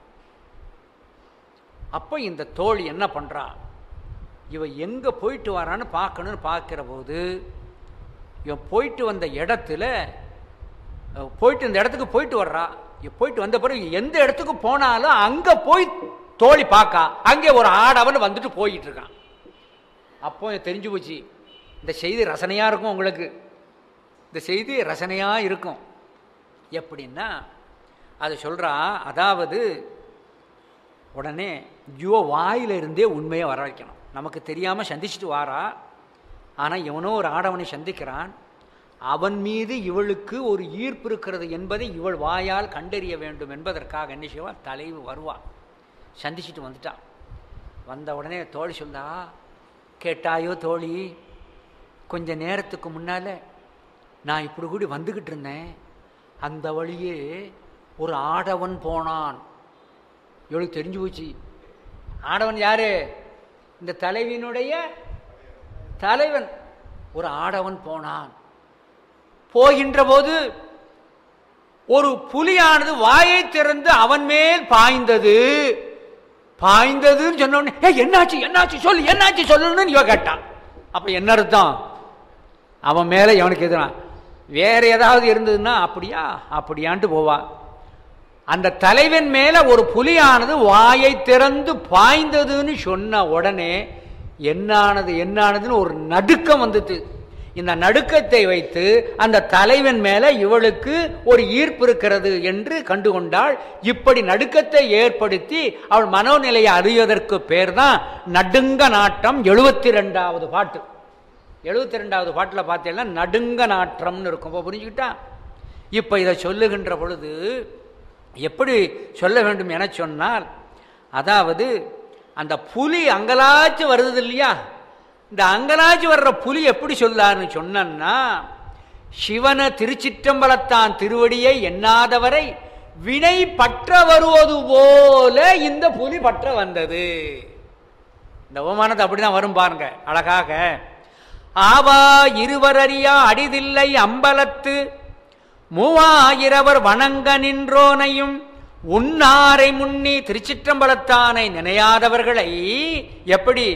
அப்போ இந்த தோழி என்ன பண்றா இவ எங்க போயிட்டு வரான்னு பார்க்கணும்னு பார்க்கிற போது இவன் போயிட்டு வந்த இடத்துல அஹ், போயிட்டு இந்த இடத்துக்கு போயிட்டு வர்றா இவ போயிட்டு வந்த பிறகு எந்த இடத்துக்கு போனாலும் அங்க போய் தோழி பார்க்கா அங்கே ஒரு ஆடவன் வந்துட்டு போயிட்டு இருக்கான் அப்போ எனக்கு தெரிஞ்சு போச்சு இந்த செய்தி ரசனையா இருக்கும் உங்களுக்கு இந்த செய்தி ரசனையா இருக்கும் எப்படின்னா அது சொல்றா அதாவது உடனே ஜுவ வாயில இருந்தே உண்மையை வர வைக்கணும் நமக்கு தெரியாமல் சந்திச்சுட்டு வாரா ஆனால் எவனோ ஒரு ஆடவனை சந்திக்கிறான் அவன் மீது இவளுக்கு ஒரு ஈர்ப்பு இருக்கிறது என்பதை இவள் வாயால் கண்டறிய வேண்டும் என்பதற்காக என்ன செய்வா தலைவு வருவா சந்திச்சுட்டு வந்துட்டான் வந்த உடனே தோழி சொல்லா கேட்டாயோ தோழி கொஞ்ச நேரத்துக்கு முன்னால நான் இப்படி கூடி வந்துக்கிட்டு இருந்தேன் அந்த வழியே ஒரு ஆடவன் போனான் இவளுக்கு தெரிஞ்சு போச்சு ஆடவன் யாரு இந்த தலைவியினுடைய தலைவன் ஒரு ஆடவன் போனான் போகின்ற போது ஒரு புலியானது வாயை திறந்து அவன் மேல் பாய்ந்தது பாய்ந்ததுன்னு சொன்ன உடனே "ஏய், என்னாச்சு என்னாச்சு சொல்லு என்னாச்சு சொல்லுன்னு இவ கேட்டான் அப்ப என்ன அர்த்தம் அவன் மேல இவனுக்கு எதுனா வேற ஏதாவது இருந்ததுன்னா அப்படியா அப்படியான்ட்டு போவான் அந்த தலைவன் மேல ஒரு புலியானது வாயை திறந்து பாய்ந்ததுன்னு சொன்ன உடனே என்னானது என்னானதுன்னு ஒரு நடுக்கம் வந்தது இந்த நடுக்கத்தை வைத்து அந்த தலைவன் மேல இவளுக்கு ஒரு ஈர்ப்பு இருக்கிறது என்று கண்டுகொண்டாள் இப்படி நடுக்கத்தை ஏற்படுத்தி அவள் மனோநிலையை அறிவதற்கு பேர் தான் நடுங்க நாட்டம் எழுபத்தி ரெண்டாவது பாட்டு எழுபத்தி ரெண்டாவது பாட்டில் பார்த்தீங்கன்னா நடுங்க நாற்றம்னு இருக்கும் இப்போ புரிஞ்சுக்கிட்டா இப்போ இதை சொல்லுகின்ற பொழுது எப்படி சொல்ல வேண்டும் என சொன்னால் அதாவது அந்த புலி அங்கலாச்சு வருது இல்லையா இந்த அங்கலாச்சு வர்ற புலி எப்படி சொல்லான்னு சொன்னா சிவன திருச்சிற்றம்பலத்தான் திருவடியை எண்ணாதவரை வினை பற்ற வருவது போல இந்த புலி பற்ற வந்தது இந்த அவமானத்தை அப்படிதான் வரும் பாருங்க அழகாக ஆவா இருவரறியா அடிதில்லை அம்பலத்து மூவாயிரவர் வணங்க நின்றோனையும் உன்னாரை முன்னி திருச்சிற்றம்பலத்தானை நினையாதவர்களை எப்படி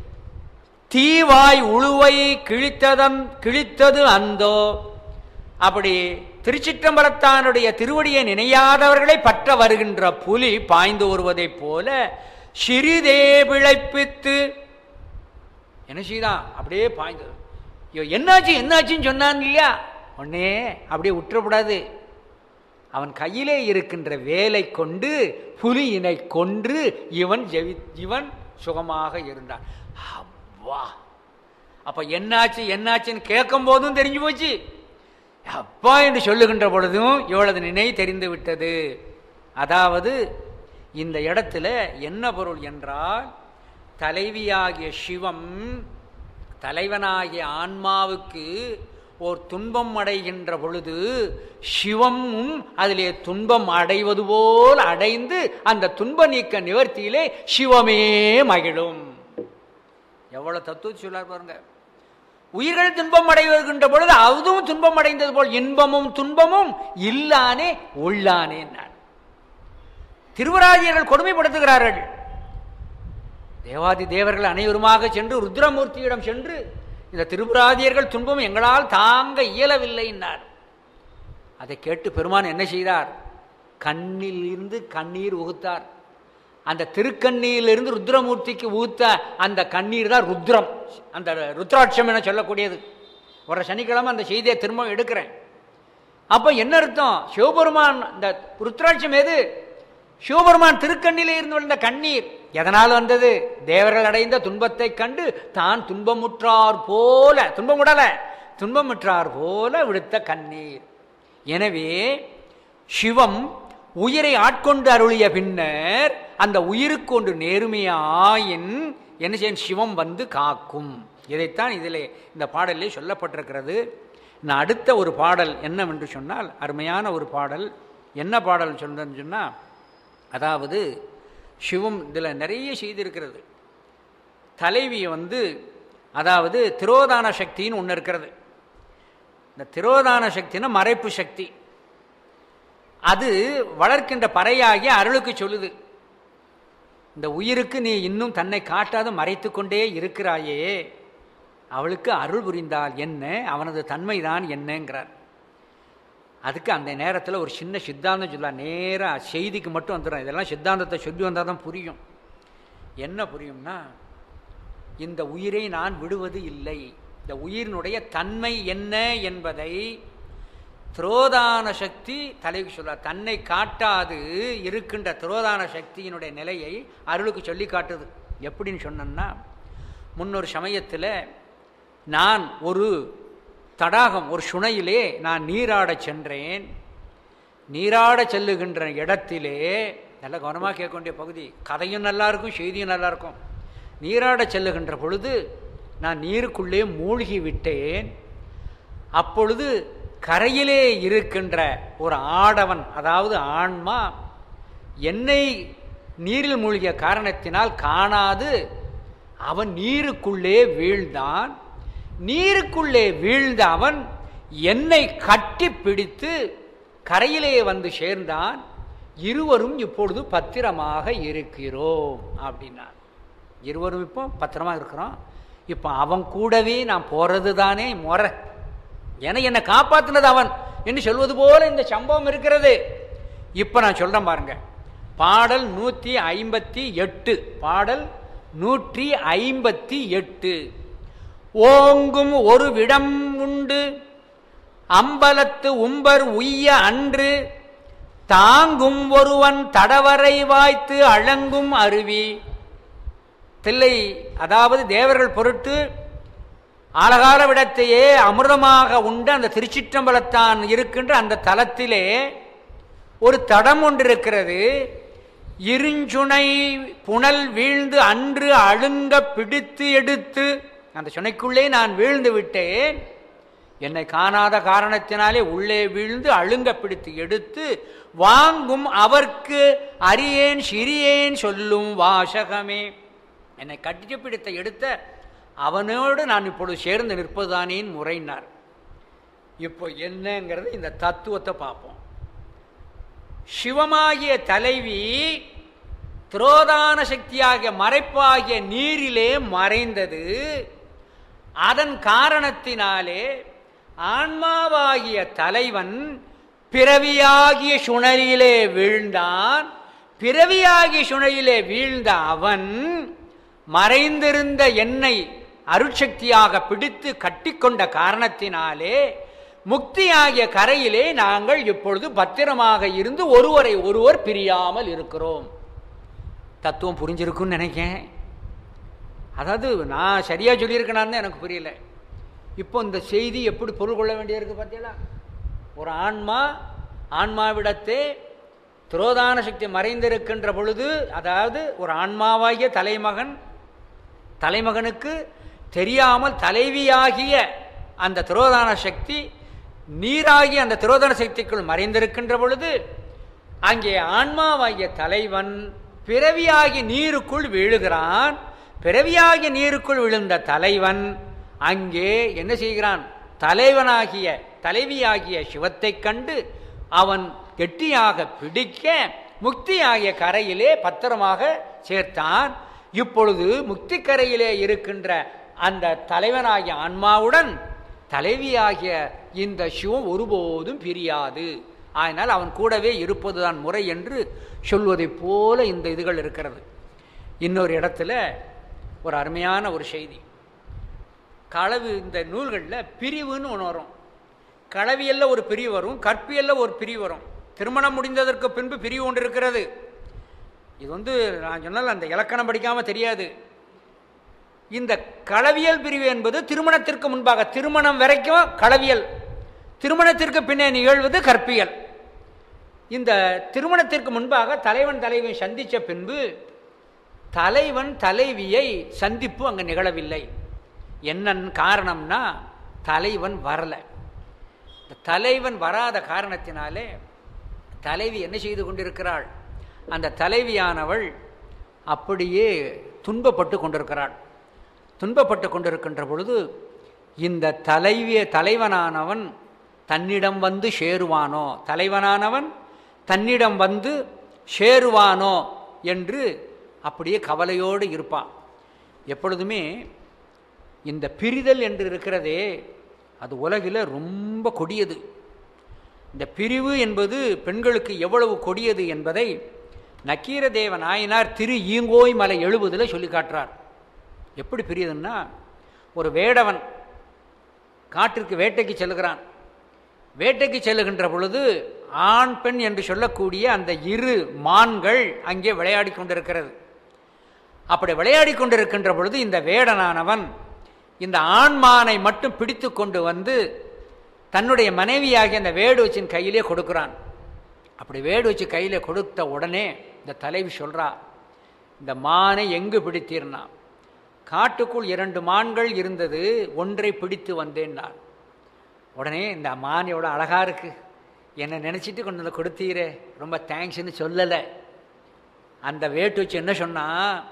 தீவாய் உழுவை கிழித்ததம் கிழித்தது அந்தோ அப்படி திருச்சிற்றம்பலத்தானுடைய திருவடியை நினையாதவர்களை பற்ற வருகின்ற புலி பாய்ந்து வருவதைப் போல சிறிதே பிழைப்பித்து என்ன செய்தான் அப்படியே பாய்ந்தது ஐயோ என்னாச்சு என்னாச்சுன்னு சொன்னான் இல்லையா உடனே அப்படியே விட்டுறக்கூடாது அவன் கையிலே இருக்கின்ற வேலை கொண்டு புலியினை கொன்று இவன் ஜெவி இவன் சுகமாக இருந்தான் அப்பா அப்ப என்னாச்சு என்னாச்சுன்னு கேட்கும் போதும் தெரிஞ்சு போச்சு அப்பா என்று சொல்லுகின்ற பொழுதும் இவளது நினை தெரிந்து விட்டது அதாவது இந்த இடத்துல என்ன பொருள் என்றால் தலைவியாகிய சிவம் தலைவனாகிய ஆன்மாவுக்கு ஓர் துன்பம் அடைகின்ற பொழுது சிவமும் அதிலே துன்பம் அடைவது போல் அடைந்து அந்த துன்ப நீக்க நிவர்த்தியிலே சிவமே மகிழும் எவ்வளவு தத்துவ சொல்லார் பாருங்க உயிர்கள் துன்பம் அடைவருகின்ற பொழுது அதுவும் துன்பம் அடைந்தது போல் இன்பமும் துன்பமும் இல்லானே உள்ளானே நான் திருவராஜியர்கள் கொடுமைப்படுத்துகிறார்கள் தேவாதி தேவர்கள் அனைவருமாக சென்று ருத்ரமூர்த்தியிடம் சென்று இந்த திருபுராதியர்கள் துன்பம் எங்களால் தாங்க இயலவில்லை என்றார் அதை கேட்டு பெருமான் என்ன செய்தார் கண்ணில் இருந்து கண்ணீர் உகுத்தார் அந்த திருக்கண்ணியிலிருந்து ருத்ரமூர்த்திக்கு ஊத்த அந்த கண்ணீர் தான் ருத்ரம் அந்த ருத்ராட்சம் என சொல்லக்கூடியது வர சனிக்கிழமை அந்த செய்தியை திரும்ப எடுக்கிறேன் அப்போ என்ன அர்த்தம் சிவபெருமான் இந்த ருத்ராட்சம் எது சிவபெருமான் திருக்கண்ணிலே இருந்து வந்த கண்ணீர் எதனால் வந்தது தேவர்கள் அடைந்த துன்பத்தை கண்டு தான் துன்பமுற்றார் போல துன்பமுடல துன்பமுற்றார் போல விடுத்த கண்ணீர் எனவே சிவம் உயிரை ஆட்கொண்டு அருளிய பின்னர் அந்த உயிருக்கு ஒன்று நேர்மையாயின் என்ன செய்யும் சிவம் வந்து காக்கும் இதைத்தான் இதிலே இந்த பாடலிலே சொல்லப்பட்டிருக்கிறது நான் அடுத்த ஒரு பாடல் என்னவென்று சொன்னால் அருமையான ஒரு பாடல் என்ன பாடல் சொல்றேன்னு சொன்னால் அதாவது சிவம் இதில் நிறைய செய்திருக்கிறது தலைவி வந்து அதாவது திரோதான சக்தின்னு ஒன்று இருக்கிறது இந்த திரோதான சக்தினா மறைப்பு சக்தி அது வளர்க்கின்ற பறையாகி அருளுக்கு சொல்லுது இந்த உயிருக்கு நீ இன்னும் தன்னை காட்டாது மறைத்து கொண்டே இருக்கிறாயே அவளுக்கு அருள் புரிந்தால் என்ன அவனது தன்மைதான் என்னங்கிறார் அதுக்கு அந்த நேரத்தில் ஒரு சின்ன சித்தாந்தம் சொல்லலாம் நேராக செய்திக்கு மட்டும் வந்துடும் இதெல்லாம் சித்தாந்தத்தை சொல்லி வந்தால் தான் புரியும் என்ன புரியும்னா இந்த உயிரை நான் விடுவது இல்லை இந்த உயிரினுடைய தன்மை என்ன என்பதை திரோதான சக்தி தலைக்கு சொல்ல தன்னை காட்டாது இருக்கின்ற திரோதான சக்தியினுடைய நிலையை அருளுக்கு சொல்லி காட்டுது எப்படின்னு சொன்னேன்னா முன்னொரு சமயத்தில் நான் ஒரு தடாகம் ஒரு சுனையிலே நான் நீராடச் சென்றேன் நீராடச் செல்லுகின்ற இடத்திலே நல்ல கவனமாக கேட்க வேண்டிய பகுதி கதையும் நல்லா இருக்கும் செய்தியும் நல்லா இருக்கும் நீராடச் செல்லுகின்ற பொழுது நான் நீருக்குள்ளே மூழ்கி விட்டேன் அப்பொழுது கரையிலே இருக்கின்ற ஒரு ஆடவன் அதாவது ஆன்மா என்னை நீரில் மூழ்கிய காரணத்தினால் காணாது அவன் நீருக்குள்ளே வீழ்ந்தான் நீருக்குள்ளே வீழ்ந்த அவன் என்னை கட்டி பிடித்து கரையிலே வந்து சேர்ந்தான் இருவரும் இப்பொழுது பத்திரமாக இருக்கிறோம் அப்படின்னார் இருவரும் இப்போ பத்திரமா இருக்கிறோம் இப்போ அவன் கூடவே நான் போறது தானே முறை என என்னை காப்பாற்றினது அவன் என்று சொல்வது போல இந்த சம்பவம் இருக்கிறது இப்போ நான் சொல்றேன் பாருங்க பாடல் நூற்றி ஐம்பத்தி எட்டு பாடல் நூற்றி ஐம்பத்தி எட்டு ஓங்கும் ஒரு விடம் உண்டு அம்பலத்து உம்பர் உய்ய அன்று தாங்கும் ஒருவன் தடவரை வாய்த்து அழங்கும் அருவி தில்லை அதாவது தேவர்கள் பொருட்டு ஆலகால விடத்தையே அமிர்தமாக உண்டு அந்த திருச்சிற்றம்பலத்தான் இருக்கின்ற அந்த தலத்திலே ஒரு தடம் ஒன்று இருக்கிறது இருஞ்சுனை புனல் வீழ்ந்து அன்று அழுங்க பிடித்து எடுத்து அந்த சுனைக்குள்ளே நான் வீழ்ந்து விட்டேன் என்னை காணாத காரணத்தினாலே உள்ளே வீழ்ந்து அழுங்க பிடித்து எடுத்து வாங்கும் அவர்க்கு அரியேன் சிறியேன் சொல்லும் வாசகமே என்னை கட்டி பிடித்த எடுத்த அவனோடு நான் இப்பொழுது சேர்ந்து நிற்பதுதானேன் முறையினார் இப்போ என்னங்கிறது இந்த தத்துவத்தை பார்ப்போம் சிவமாகிய தலைவி திரோதான சக்தியாகிய மறைப்பாகிய நீரிலே மறைந்தது அதன் காரணத்தினாலே ஆன்மாவாகிய தலைவன் பிறவியாகிய சுழலிலே வீழ்ந்தான் பிறவியாகிய சுழலிலே வீழ்ந்த அவன் மறைந்திருந்த என்னை அருட்சக்தியாக பிடித்து கட்டிக்கொண்ட காரணத்தினாலே முக்தியாகிய கரையிலே நாங்கள் இப்பொழுது பத்திரமாக இருந்து ஒருவரை ஒருவர் பிரியாமல் இருக்கிறோம் தத்துவம் புரிஞ்சிருக்குன்னு நினைக்கேன் அதாவது நான் சரியாக சொல்லியிருக்கேனான்னு எனக்கு புரியல இப்போ இந்த செய்தி எப்படி பொருள் கொள்ள வேண்டியிருக்கு பார்த்தீங்களா ஒரு ஆன்மா ஆன்மாவிடத்தே துரோதான சக்தி மறைந்திருக்கின்ற பொழுது அதாவது ஒரு ஆன்மாவாகிய தலைமகன் தலைமகனுக்கு தெரியாமல் தலைவியாகிய அந்த திரோதான சக்தி நீராகிய அந்த திரோதான சக்திக்குள் மறைந்திருக்கின்ற பொழுது அங்கே ஆன்மாவாகிய தலைவன் பிறவியாகி நீருக்குள் விழுகிறான் பிறவியாகிய நீருக்குள் விழுந்த தலைவன் அங்கே என்ன செய்கிறான் தலைவனாகிய தலைவியாகிய சிவத்தைக் கண்டு அவன் கெட்டியாக பிடிக்க முக்தியாகிய கரையிலே பத்திரமாக சேர்த்தான் இப்பொழுது முக்தி கரையிலே இருக்கின்ற அந்த தலைவனாகிய ஆன்மாவுடன் தலைவியாகிய இந்த சிவம் ஒருபோதும் பிரியாது அதனால் அவன் கூடவே இருப்பதுதான் முறை என்று சொல்வதைப் போல இந்த இதுகள் இருக்கிறது இன்னொரு இடத்துல ஒரு அருமையான ஒரு செய்தி களவு இந்த நூல்களில் பிரிவுன்னு ஒன்று வரும் களவியல்ல ஒரு பிரிவு வரும் கற்பியல்ல ஒரு பிரிவு வரும் திருமணம் முடிந்ததற்கு பின்பு பிரிவு ஒன்று இருக்கிறது இது வந்து நான் சொன்னால் அந்த இலக்கணம் படிக்காமல் தெரியாது இந்த களவியல் பிரிவு என்பது திருமணத்திற்கு முன்பாக திருமணம் வரைக்கும் களவியல் திருமணத்திற்கு பின்னே நிகழ்வது கற்பியல் இந்த திருமணத்திற்கு முன்பாக தலைவன் தலைவியை சந்தித்த பின்பு தலைவன் தலைவியை சந்திப்பு அங்கே நிகழவில்லை என்ன காரணம்னா தலைவன் வரலை இந்த தலைவன் வராத காரணத்தினாலே தலைவி என்ன செய்து கொண்டிருக்கிறாள் அந்த தலைவியானவள் அப்படியே துன்பப்பட்டு கொண்டிருக்கிறாள் துன்பப்பட்டு கொண்டிருக்கின்ற பொழுது இந்த தலைவிய தலைவனானவன் தன்னிடம் வந்து சேருவானோ தலைவனானவன் தன்னிடம் வந்து சேருவானோ என்று அப்படியே கவலையோடு இருப்பான் எப்பொழுதுமே இந்த பிரிதல் என்று இருக்கிறதே அது உலகில் ரொம்ப கொடியது இந்த பிரிவு என்பது பெண்களுக்கு எவ்வளவு கொடியது என்பதை நக்கீரதேவ நாயனார் திரு ஈங்கோய் மலை எழுபதில் சொல்லி காட்டுறார் எப்படி பிரியுதுன்னா ஒரு வேடவன் காட்டிற்கு வேட்டைக்கு செல்கிறான் வேட்டைக்கு செல்லுகின்ற பொழுது ஆண் பெண் என்று சொல்லக்கூடிய அந்த இரு மான்கள் அங்கே விளையாடி கொண்டிருக்கிறது அப்படி விளையாடி கொண்டிருக்கின்ற பொழுது இந்த வேடனானவன் இந்த ஆண்மானை மட்டும் பிடித்து கொண்டு வந்து தன்னுடைய மனைவியாகிய அந்த வேடு வச்சின் கையிலே கொடுக்குறான் அப்படி வேடு வச்சு கையிலே கொடுத்த உடனே இந்த தலைவி சொல்றா இந்த மானை எங்கு பிடித்தீர்னா காட்டுக்குள் இரண்டு மான்கள் இருந்தது ஒன்றை பிடித்து வந்தேன் நான் உடனே இந்த மான் எவ்வளோ அழகா இருக்கு என்னை நினச்சிட்டு கொண்டு வந்து கொடுத்தீரே ரொம்ப தேங்க்ஸ்ன்னு சொல்லலை அந்த வேட்டு வச்சு என்ன சொன்னா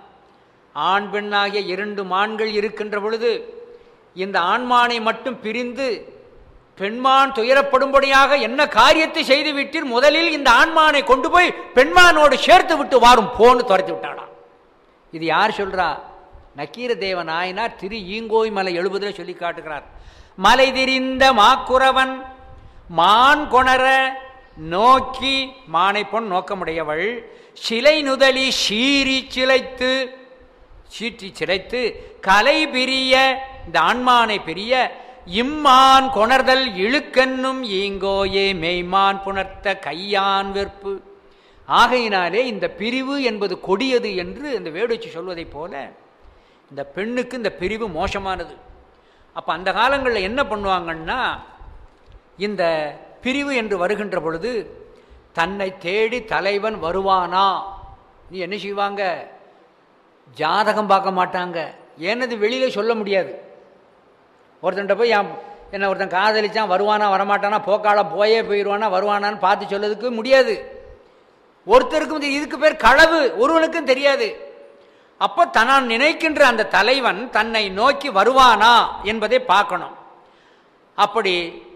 ஆண் பெண்ணாகிய இரண்டு மான்கள் இருக்கின்ற பொழுது இந்த ஆண்மானை மட்டும் பிரிந்து பெண்மான் துயரப்படும்படியாக என்ன காரியத்தை செய்து விட்டீர் முதலில் இந்த ஆண்மானை கொண்டு போய் பெண்மானோடு சேர்த்து விட்டு வாரும் போன்னு துரத்தி விட்டாடாம் இது யார் சொல்றா நக்கீர தேவ நாயனார் திரு ஈங்கோய் மலை எழுபதில் சொல்லி காட்டுகிறார் மலை திரிந்த மாக்குறவன் மான் கொணர நோக்கி மானை பொன் நோக்கமுடையவள் சிலை நுதலி சீறி சிலைத்து சீற்றி சிலைத்து கலை பிரிய இந்த ஆண்மானை பிரிய இம்மான் கொணர்தல் இழுக்கன்னும் ஈங்கோயே மெய்மான் புணர்த்த கையான் வெற்பு ஆகையினாலே இந்த பிரிவு என்பது கொடியது என்று இந்த வேடுச்சு சொல்வதைப் போல இந்த பெண்ணுக்கு இந்த பிரிவு மோசமானது அப்போ அந்த காலங்களில் என்ன பண்ணுவாங்கன்னா இந்த பிரிவு என்று வருகின்ற பொழுது தன்னை தேடி தலைவன் வருவானா நீ என்ன செய்வாங்க ஜாதகம் பார்க்க மாட்டாங்க ஏன்னது வெளியில சொல்ல முடியாது ஒருத்தன்ட்ட போய் என் என்ன ஒருத்தன் காதலிச்சான் வருவானா வரமாட்டானா போக்கால போயே போயிடுவானா வருவானான்னு பார்த்து சொல்லதுக்கு முடியாது ஒருத்தருக்கும் இது- இதுக்கு பேர் களவு ஒருவனுக்கும் தெரியாது அப்போ தான் நினைக்கின்ற அந்த தலைவன் தன்னை நோக்கி வருவானா என்பதை பார்க்கணும் அப்படி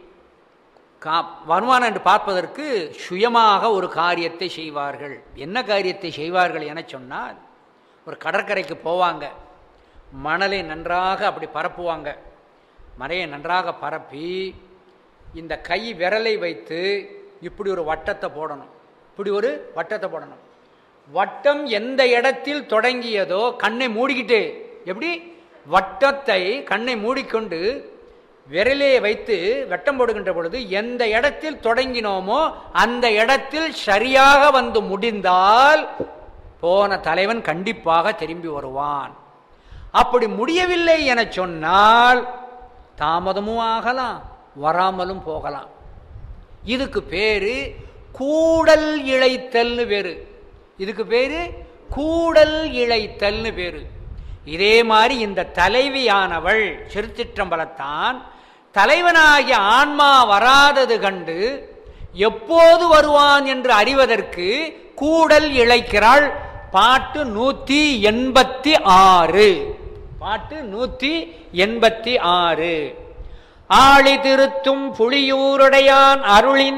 கா வருவான் என்று பார்ப்பதற்கு சுயமாக ஒரு காரியத்தை செய்வார்கள் என்ன காரியத்தை செய்வார்கள் என சொன்னால் ஒரு கடற்கரைக்கு போவாங்க மணலை நன்றாக அப்படி பரப்புவாங்க மலையை நன்றாக பரப்பி இந்த கை விரலை வைத்து இப்படி ஒரு வட்டத்தை போடணும் இப்படி ஒரு வட்டத்தை போடணும் வட்டம் எந்த இடத்தில் தொடங்கியதோ கண்ணை மூடிக்கிட்டு எப்படி வட்டத்தை கண்ணை மூடிக்கொண்டு விரலே வைத்து வட்டம் போடுகின்ற பொழுது எந்த இடத்தில் தொடங்கினோமோ அந்த இடத்தில் சரியாக வந்து முடிந்தால் போன தலைவன் கண்டிப்பாக திரும்பி வருவான் அப்படி முடியவில்லை என சொன்னால் தாமதமும் ஆகலாம் வராமலும் போகலாம் இதுக்கு பேரு கூடல் இழைத்தல்னு பேரு இதுக்கு பேரு கூடல் இழைத்தல்னு பேரு இதே மாதிரி இந்த தலைவியானவள் சிறுச்சிற்றம்பலத்தான் தலைவனாகிய ஆன்மா வராதது கண்டு எப்போது வருவான் என்று அறிவதற்கு கூடல் இழைக்கிறாள் பாட்டு நூத்தி எண்பத்தி ஆறு பாட்டு நூத்தி எண்பத்தி ஆறு ஆழி திருத்தும் புலியூருடையான் அருளின்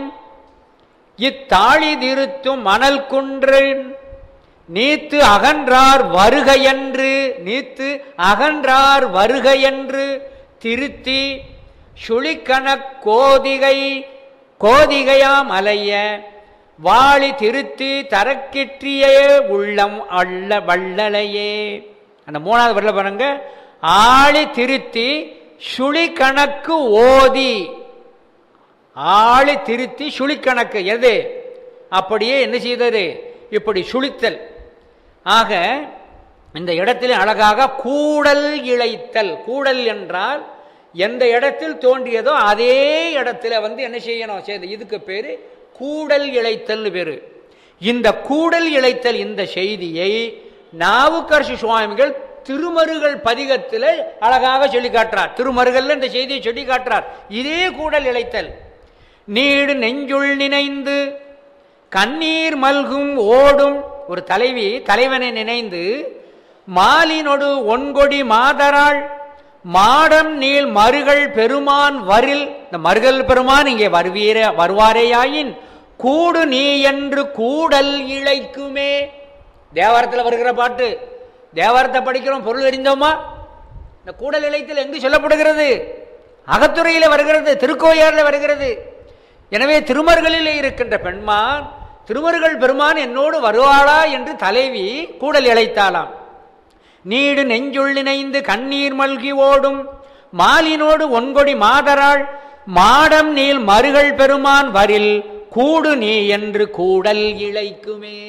இத்தாழி திருத்தும் மணல் குன்றின் நீத்து அகன்றார் வருகையன்று நீத்து அகன்றார் வருகையன்று திருத்தி சுழிக்கணக் கோதிகை கோதிகையாம் அலைய வாளி திருத்தி தரக்கிற்றியே உள்ளம் அள்ள வள்ளலையே அந்த மூணாவது வரல பாருங்க ஆளி திருத்தி சுழி கணக்கு ஓதி ஆளி திருத்தி சுழி கணக்கு எது அப்படியே என்ன செய்தது இப்படி சுழித்தல் ஆக இந்த இடத்தில் அழகாக கூடல் இழைத்தல் கூடல் என்றால் எந்த இடத்தில் தோன்றியதோ அதே இடத்துல வந்து என்ன செய்யணும் செய்து இதுக்கு பேரு கூடல் இழைத்தல் பேரு இந்த கூடல் இழைத்தல் இந்த செய்தியை நாவுக்கரசு சுவாமிகள் திருமருகள் பதிகத்தில் அழகாக சொல்லி காட்டுறார் திருமருகல்ல இந்த செய்தியை சொல்லி காட்டுறார் இதே கூடல் இழைத்தல் நீடு நெஞ்சுள் நினைந்து கண்ணீர் மல்கும் ஓடும் ஒரு தலைவி தலைவனை நினைந்து மாலினொடு ஒன்கொடி மாதராள் மாடம் நீள் மருகள் பெருமான் வரில் இந்த மருகல் பெருமான் இங்கே வருவீர வருவாரேயாயின் கூடு நீ என்று கூடல் இழைக்குமே தேவாரத்தில் வருகிற பாட்டு தேவாரத்தை படிக்கிறோம் பொருள் அறிந்தோமா இந்த கூடல் இழைத்தில் எங்கு சொல்லப்படுகிறது அகத்துறையில் வருகிறது திருக்கோயாரில் வருகிறது எனவே திருமர்களில் இருக்கின்ற பெண்மான் திருமருகள் பெருமான் என்னோடு வருவாளா என்று தலைவி கூடல் இழைத்தாளாம் நீடு நெஞ்சுள் நினைந்து கண்ணீர் மல்கி ஓடும் மாலினோடு ஒன்கொடி மாதராள் மாடம் நீள் மருகள் பெருமான் வரில் கூடு நீ என்று கூடல் இழைக்குமே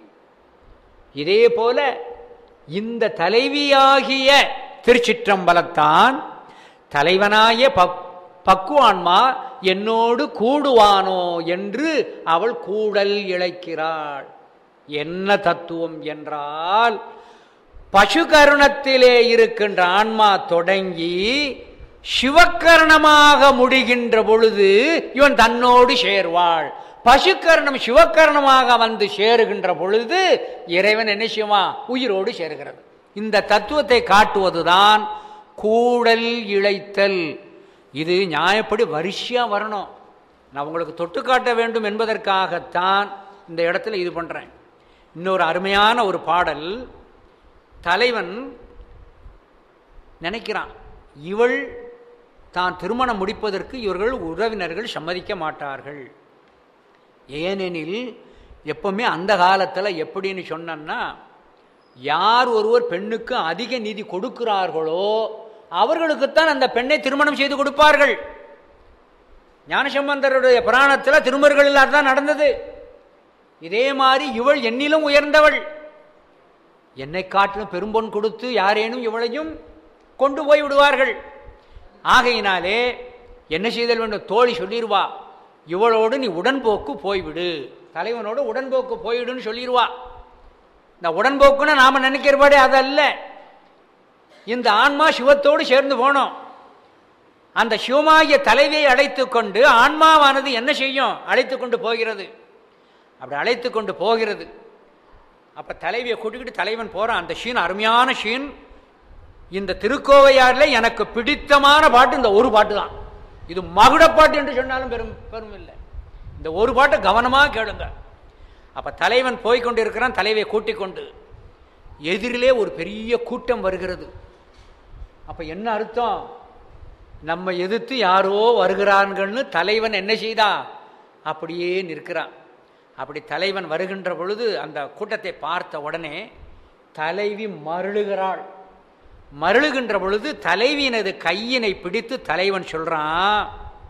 இதே போல இந்த தலைவியாகிய திருச்சிற்றம்பலத்தான் தலைவனாய பக் பக்குவான்மா என்னோடு கூடுவானோ என்று அவள் கூடல் இழைக்கிறாள் என்ன தத்துவம் என்றால் பசுகருணத்திலே இருக்கின்ற ஆன்மா தொடங்கி சிவக்கரணமாக முடிகின்ற பொழுது இவன் தன்னோடு சேர்வாள் பசுக்கரணம் சிவக்கரணமாக வந்து சேருகின்ற பொழுது இறைவன் என்ன செய்வான் உயிரோடு சேருகிறது இந்த தத்துவத்தை காட்டுவதுதான் கூடல் இழைத்தல் இது நியாயப்படி வரிசையா வரணும் நான் உங்களுக்கு தொட்டு காட்ட வேண்டும் என்பதற்காகத்தான் இந்த இடத்துல இது பண்றேன் இன்னொரு அருமையான ஒரு பாடல் தலைவன் நினைக்கிறான் இவள் தான் திருமணம் முடிப்பதற்கு இவர்கள் உறவினர்கள் சம்மதிக்க மாட்டார்கள் ஏனெனில் எப்பவுமே அந்த காலத்தில் எப்படின்னு சொன்னா யார் ஒருவர் பெண்ணுக்கு அதிக நிதி கொடுக்கிறார்களோ அவர்களுக்குத்தான் அந்த பெண்ணை திருமணம் செய்து கொடுப்பார்கள் ஞானசம்பந்தருடைய புராணத்தில் திருமருகளில் அதுதான் நடந்தது இதே மாதிரி இவள் என்னிலும் உயர்ந்தவள் என்னை காட்டிலும் பெரும்பொன் கொடுத்து யாரேனும் இவளையும் கொண்டு போய் விடுவார்கள் ஆகையினாலே என்ன செய்தல் வேண்டும் தோழி சொல்லிடுவா இவளோடு நீ உடன்போக்கு போய்விடு தலைவனோடு உடன்போக்கு போய்விடுன்னு சொல்லிடுவா இந்த உடன்போக்குன்னு நாம நினைக்கிறபடி அதல்ல இந்த ஆன்மா சிவத்தோடு சேர்ந்து போனோம் அந்த சிவமாகிய தலைவியை அழைத்து கொண்டு ஆன்மாவானது என்ன செய்யும் அழைத்து கொண்டு போகிறது அப்படி அழைத்து கொண்டு போகிறது அப்ப தலைவியை கூட்டிக்கிட்டு தலைவன் போறான் அந்த ஷீன் அருமையான ஷீன் இந்த திருக்கோவையாரில் எனக்கு பிடித்தமான பாட்டு இந்த ஒரு பாட்டு தான் இது மகுடப்பாட்டு என்று சொன்னாலும் பெரும் பெரும் இல்லை இந்த ஒரு பாட்டை கவனமாக கேளுங்க அப்ப தலைவன் போய் கொண்டு இருக்கிறான் தலைவியை கூட்டிக் கொண்டு எதிரிலே ஒரு பெரிய கூட்டம் வருகிறது அப்ப என்ன அர்த்தம் நம்ம எதிர்த்து யாரோ வருகிறான்கள்னு தலைவன் என்ன செய்தா அப்படியே நிற்கிறான் அப்படி தலைவன் வருகின்ற பொழுது அந்த கூட்டத்தை பார்த்த உடனே தலைவி மருளுகிறாள் மருளுகின்ற பொழுது தலைவியினது கையினை பிடித்து தலைவன் சொல்றான்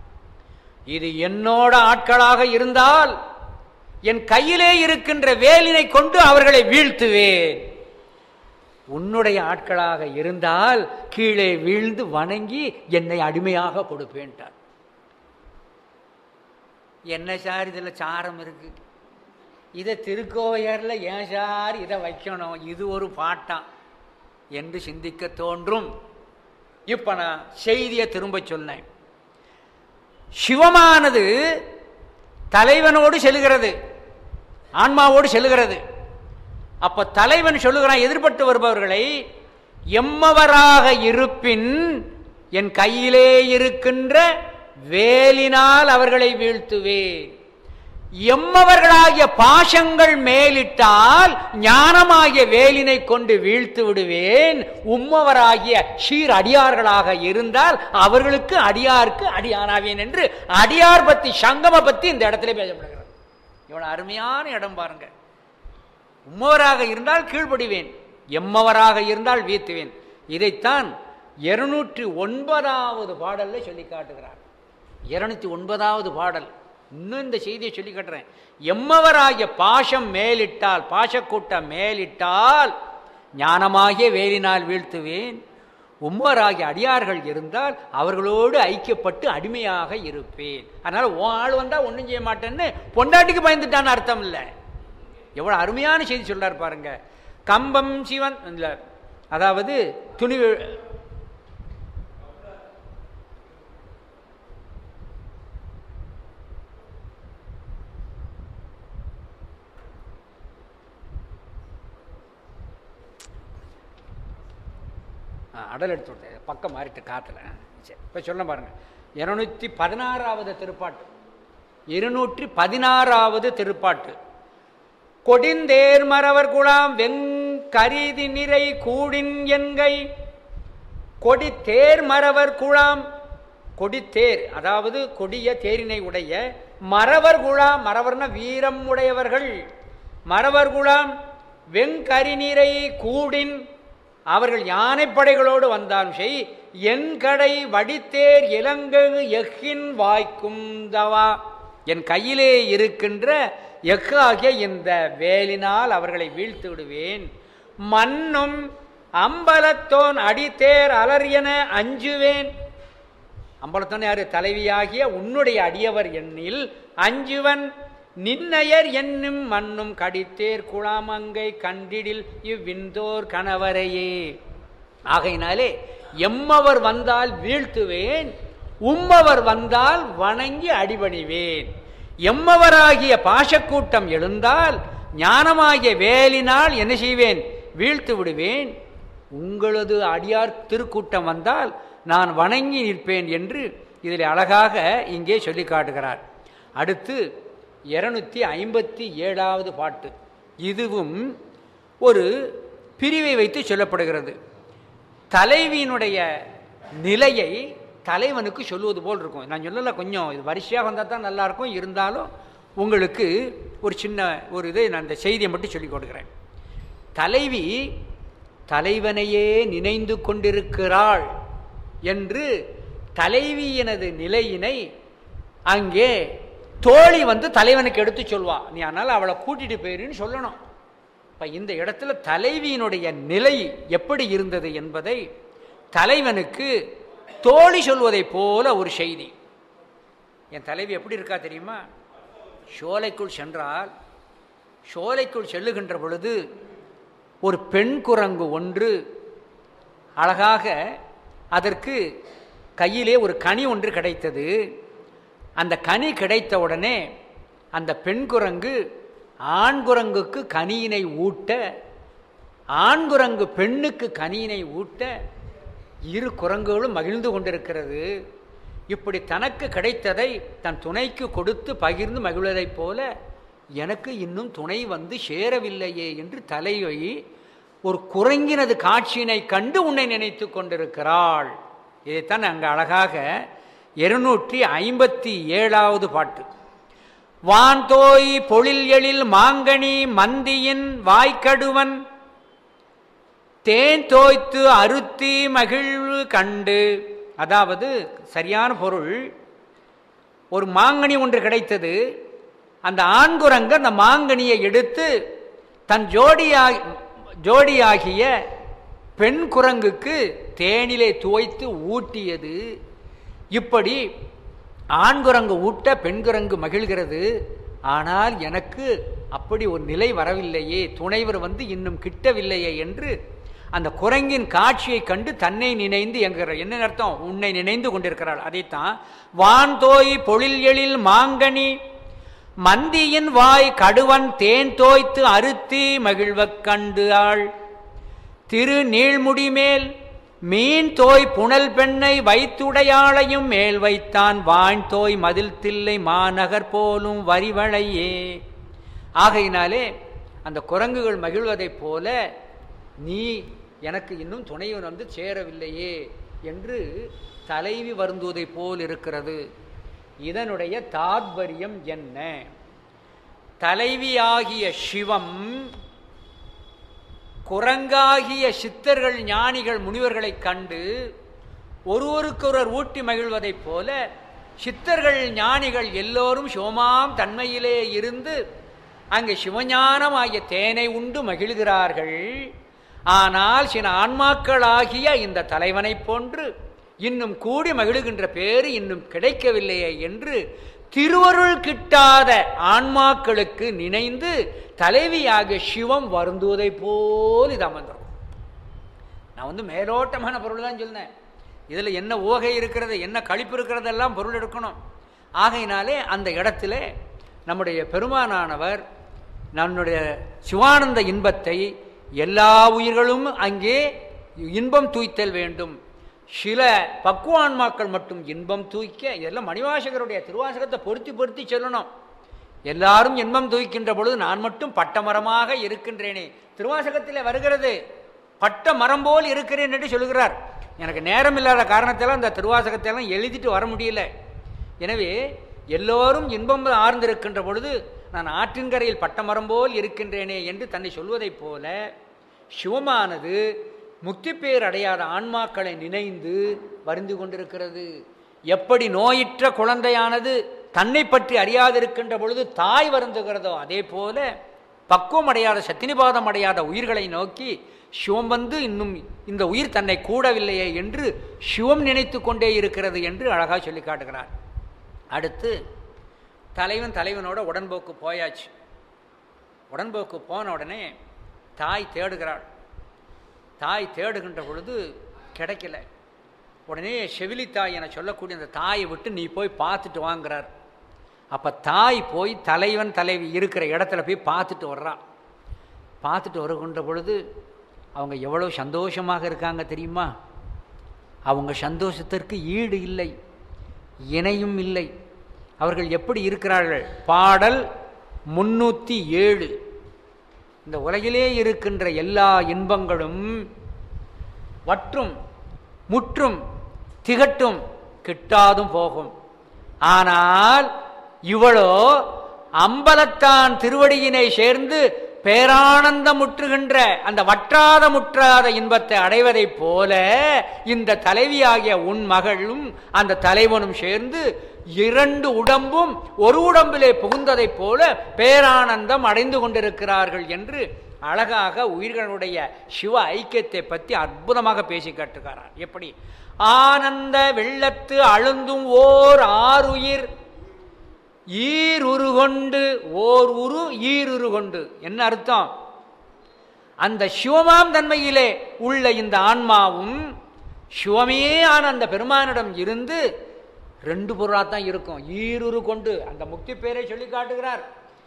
இது என்னோட ஆட்களாக இருந்தால் என் கையிலே இருக்கின்ற வேலினை கொண்டு அவர்களை வீழ்த்துவேன் உன்னுடைய ஆட்களாக இருந்தால் கீழே வீழ்ந்து வணங்கி என்னை அடிமையாக கொடுப்பேன்ட்டார் என்ன சார் இதில் சாரம் இருக்கு இதை திருக்கோவையரில் ஏன் சார் இதை வைக்கணும் இது ஒரு பாட்டாம் என்று சிந்திக்க தோன்றும் இப்ப நான் செய்தியை திரும்ப சொன்னேன் சிவமானது தலைவனோடு செல்கிறது ஆன்மாவோடு செல்கிறது அப்ப தலைவன் சொல்லுகிறான் எதிர்பட்டு வருபவர்களை எம்மவராக இருப்பின் என் கையிலே இருக்கின்ற வேலினால் அவர்களை வீழ்த்துவேன் எம்மவர்களாகிய பாசங்கள் மேலிட்டால் ஞானமாகிய வேலினை கொண்டு வீழ்த்து விடுவேன் உம்மவராகிய ஷீர் அடியார்களாக இருந்தால் அவர்களுக்கு அடியாருக்கு அடியானாவேன் என்று அடியார் பத்தி சங்கம பத்தி இந்த இடத்துல பேசப்படுகிறது இவ்வளவு அருமையான இடம் பாருங்க உம்மவராக இருந்தால் கீழ்ப்படிவேன் எம்மவராக இருந்தால் வீழ்த்துவேன் இதைத்தான் இருநூற்றி ஒன்பதாவது பாடல்ல சொல்லி காட்டுகிறார் இருநூத்தி ஒன்பதாவது பாடல் இன்னும் இந்த செய்தியை சொல்லி காட்டுறேன் எம்மவராகிய பாசம் மேலிட்டால் பாசக்கூட்டம் மேலிட்டால் ஞானமாகிய வேலினால் வீழ்த்துவேன் உம்மராகிய அடியார்கள் இருந்தால் அவர்களோடு ஐக்கியப்பட்டு அடிமையாக இருப்பேன் அதனால உன் ஆள் வந்தா ஒன்றும் செய்ய மாட்டேன்னு பொண்டாட்டிக்கு பயந்துட்டான்னு அர்த்தம் இல்லை எவ்வளவு அருமையான செய்தி சொல்றார் பாருங்க கம்பம் சிவன் இல்ல அதாவது துணி ஆ, அடல் எடுத்து விட்டேன் பக்கம் மாறிட்டு காத்துல சரி இப்போ சொல்ல பாருங்க இருநூத்தி பதினாறாவது திருப்பாட்டு இருநூற்றி பதினாறாவது திருப்பாட்டு கொடிந்தேர் மறவர் குழாம் வெங்கரிதி நிறை கூடின் என்கை கொடி தேர் மறவர் குழாம் கொடித்தேர் அதாவது கொடிய தேரினை உடைய மறவர் குழாம் மறவர்னா வீரம் உடையவர்கள் மறவர் குழாம் வெங்கரிநீரை கூடின் அவர்கள் யானைப்படைகளோடு வந்தாலும் செய் என் கடை வடித்தேர் இலங்கை எஃகின் வாய்க்கும் தவா என் கையிலே இருக்கின்ற எஃகு ஆகிய இந்த வேலினால் அவர்களை வீழ்த்து விடுவேன் மண்ணும் அம்பலத்தோன் அடித்தேர் அலறியன அஞ்சுவேன் அம்பலத்தோன் யாரு தலைவியாகிய உன்னுடைய அடியவர் எண்ணில் அஞ்சுவன் நின்னையர் என்னும் மண்ணும் கடித்தேர் குழாமங்கை கண்டிடில் இவ்விந்தோர் கணவரையே ஆகையினாலே எம்மவர் வந்தால் வீழ்த்துவேன் உம்மவர் வந்தால் வணங்கி அடிபணிவேன் எம்மவராகிய பாசக்கூட்டம் எழுந்தால் ஞானமாகிய வேலினால் என்ன செய்வேன் வீழ்த்து விடுவேன் உங்களது அடியார் திருக்கூட்டம் வந்தால் நான் வணங்கி நிற்பேன் என்று இதில் அழகாக இங்கே சொல்லி காட்டுகிறார் அடுத்து இருநூத்தி ஐம்பத்தி ஏழாவது பாட்டு இதுவும் ஒரு பிரிவை வைத்து சொல்லப்படுகிறது தலைவியினுடைய நிலையை தலைவனுக்கு சொல்லுவது போல் இருக்கும் நான் சொல்லல கொஞ்சம் இது வரிசையாக வந்தால் தான் நல்லா இருக்கும் இருந்தாலும் உங்களுக்கு ஒரு சின்ன ஒரு இதை நான் இந்த செய்தியை மட்டும் சொல்லிக் கொடுக்குறேன் தலைவி தலைவனையே நினைந்து கொண்டிருக்கிறாள் என்று தலைவியினது நிலையினை அங்கே தோழி வந்து தலைவனுக்கு எடுத்து சொல்வா நீ அதனால் அவளை கூட்டிட்டு போயிருன்னு சொல்லணும் இப்போ இந்த இடத்துல தலைவியினுடைய நிலை எப்படி இருந்தது என்பதை தலைவனுக்கு தோழி சொல்வதைப் போல ஒரு செய்தி என் தலைவி எப்படி இருக்கா தெரியுமா சோலைக்குள் சென்றால் சோலைக்குள் செல்லுகின்ற பொழுது ஒரு பெண் குரங்கு ஒன்று அழகாக அதற்கு கையிலே ஒரு கனி ஒன்று கிடைத்தது அந்த கனி கிடைத்த உடனே அந்த பெண் குரங்கு ஆண் குரங்குக்கு கனியினை ஊட்ட ஆண் குரங்கு பெண்ணுக்கு கனியினை ஊட்ட இரு குரங்குகளும் மகிழ்ந்து கொண்டிருக்கிறது இப்படி தனக்கு கிடைத்ததை தன் துணைக்கு கொடுத்து பகிர்ந்து மகிழ்வதைப் போல எனக்கு இன்னும் துணை வந்து சேரவில்லையே என்று தலைவை ஒரு குரங்கினது காட்சியினை கண்டு உன்னை நினைத்து கொண்டிருக்கிறாள் இதைத்தான் அங்கே அழகாக இருநூற்றி ஐம்பத்தி ஏழாவது பாட்டு வான்தோய் பொழில் எழில் மாங்கனி மந்தியின் வாய்க்கடுவன் தேன் தோய்த்து அருத்தி மகிழ்வு கண்டு அதாவது சரியான பொருள் ஒரு மாங்கனி ஒன்று கிடைத்தது அந்த ஆண்குரங்கு அந்த மாங்கனியை எடுத்து தன் ஜோடியாகி ஜோடியாகிய பெண் குரங்குக்கு தேனிலே துவைத்து ஊட்டியது இப்படி ஆண்குரங்கு ஊட்ட பெண்குரங்கு மகிழ்கிறது ஆனால் எனக்கு அப்படி ஒரு நிலை வரவில்லையே துணைவர் வந்து இன்னும் கிட்டவில்லையே என்று அந்த குரங்கின் காட்சியை கண்டு தன்னை நினைந்து என்கிற என்ன அர்த்தம் உன்னை நினைந்து கொண்டிருக்கிறாள் அதைத்தான் வான்தோய் பொழில் எழில் மாங்கனி மந்தியின் வாய் கடுவன் தேன் தோய்த்து அறுத்தி மகிழ்வக் கண்டு ஆள் திரு நீழ்முடி மேல் மீன் தோய் புனல் பெண்ணை வைத்துடையாளையும் மேல் வைத்தான் வான் தோய் மதில் தில்லை மாநகர் போலும் வரிவளையே ஆகையினாலே அந்த குரங்குகள் மகிழ்வதைப் போல நீ எனக்கு இன்னும் துணைவன் வந்து சேரவில்லையே என்று தலைவி வருந்துவதைப் போல் இருக்கிறது இதனுடைய தாத்பரியம் என்ன தலைவியாகிய சிவம் குரங்காகிய சித்தர்கள் ஞானிகள் முனிவர்களைக் கண்டு ஒருவருக்கொருவர் ஊட்டி மகிழ்வதைப் போல சித்தர்கள் ஞானிகள் எல்லோரும் சிவமாம் தன்மையிலே இருந்து அங்கே சிவஞானமாகிய தேனை உண்டு மகிழ்கிறார்கள் ஆனால் சில ஆன்மாக்களாகிய இந்த தலைவனைப் போன்று இன்னும் கூடி மகிழுகின்ற பேறு இன்னும் கிடைக்கவில்லையே என்று திருவருள் கிட்டாத ஆன்மாக்களுக்கு நினைந்து தலைவியாகிய சிவம் வருந்துவதைப் போல் இது அமர்ந்திருக்கும் நான் வந்து மேலோட்டமான பொருள் தான் சொன்னேன் இதில் என்ன ஊகை இருக்கிறது என்ன கழிப்பு இருக்கிறதெல்லாம் பொருள் எடுக்கணும் ஆகையினாலே அந்த இடத்துல நம்முடைய பெருமானானவர் நம்முடைய சிவானந்த இன்பத்தை எல்லா உயிர்களும் அங்கே இன்பம் தூய்த்தல் வேண்டும் சில பக்குவான்மாக்கள் மட்டும் இன்பம் தூய்க்க இதெல்லாம் மணிவாசகருடைய திருவாசகத்தை பொருத்தி பொருத்தி சொல்லணும் எல்லாரும் இன்பம் தூய்க்கின்ற பொழுது நான் மட்டும் பட்டமரமாக இருக்கின்றேனே திருவாசகத்தில் வருகிறது பட்ட மரம் போல் இருக்கிறேன் என்று சொல்கிறார் எனக்கு நேரம் இல்லாத காரணத்தால் அந்த திருவாசகத்தையெல்லாம் எழுதிட்டு வர முடியல எனவே எல்லோரும் இன்பம் ஆர்ந்திருக்கின்ற பொழுது நான் ஆற்றின்கரையில் பட்டமரம் போல் இருக்கின்றேனே என்று தன்னை சொல்வதைப் போல சிவமானது முக்தி பேர் அடையாத ஆன்மாக்களை நினைந்து வருந்து கொண்டிருக்கிறது எப்படி நோயிற்ற குழந்தையானது தன்னை பற்றி அறியாதிருக்கின்ற பொழுது தாய் வருந்துகிறதோ அதே போல பக்குவம் அடையாத சத்தினிபாதம் அடையாத உயிர்களை நோக்கி சிவம் வந்து இன்னும் இந்த உயிர் தன்னை கூடவில்லையே என்று சிவம் நினைத்து கொண்டே இருக்கிறது என்று அழகாக சொல்லி காட்டுகிறார் அடுத்து தலைவன் தலைவனோட உடன்போக்கு போயாச்சு உடன்போக்கு போன உடனே தாய் தேடுகிறாள் தாய் தேடுகின்ற பொழுது கிடைக்கல உடனே செவிலி தாய் என சொல்லக்கூடிய அந்த தாயை விட்டு நீ போய் பார்த்துட்டு வாங்குறார் அப்போ தாய் போய் தலைவன் தலைவி இருக்கிற இடத்துல போய் பார்த்துட்டு வர்றான் பார்த்துட்டு வருகின்ற பொழுது அவங்க எவ்வளோ சந்தோஷமாக இருக்காங்க தெரியுமா அவங்க சந்தோஷத்திற்கு ஈடு இல்லை இணையும் இல்லை அவர்கள் எப்படி இருக்கிறார்கள் பாடல் முன்னூற்றி ஏழு இந்த உலகிலே இருக்கின்ற எல்லா இன்பங்களும் வற்றும் முற்றும் திகட்டும் கிட்டாதும் போகும் ஆனால் இவளோ அம்பலத்தான் திருவடியினை சேர்ந்து பேரானந்தம் முற்றுகின்ற அந்த வற்றாத முற்றாத இன்பத்தை அடைவதைப் போல இந்த தலைவியாகிய உன் மகளும் அந்த தலைவனும் சேர்ந்து இரண்டு உடம்பும் ஒரு உடம்பிலே புகுந்ததைப் போல பேரானந்தம் அடைந்து கொண்டிருக்கிறார்கள் என்று அழகாக உயிர்களுடைய சிவ ஐக்கியத்தை பற்றி அற்புதமாக பேசி காட்டுகிறார் எப்படி ஆனந்த வெள்ளத்து அழுந்தும் ஓர் ஆறுயிர் ஈருரு கொண்டு ஓர் உரு ஈருரு கொண்டு என்ன அர்த்தம் அந்த சிவமாம் தன்மையிலே உள்ள இந்த ஆன்மாவும் சிவமே ஆன அந்த பெருமானிடம் இருந்து ரெண்டு பொருளாக தான் இருக்கும் ஈருரு கொண்டு அந்த முக்தி பேரை சொல்லி காட்டுகிறார்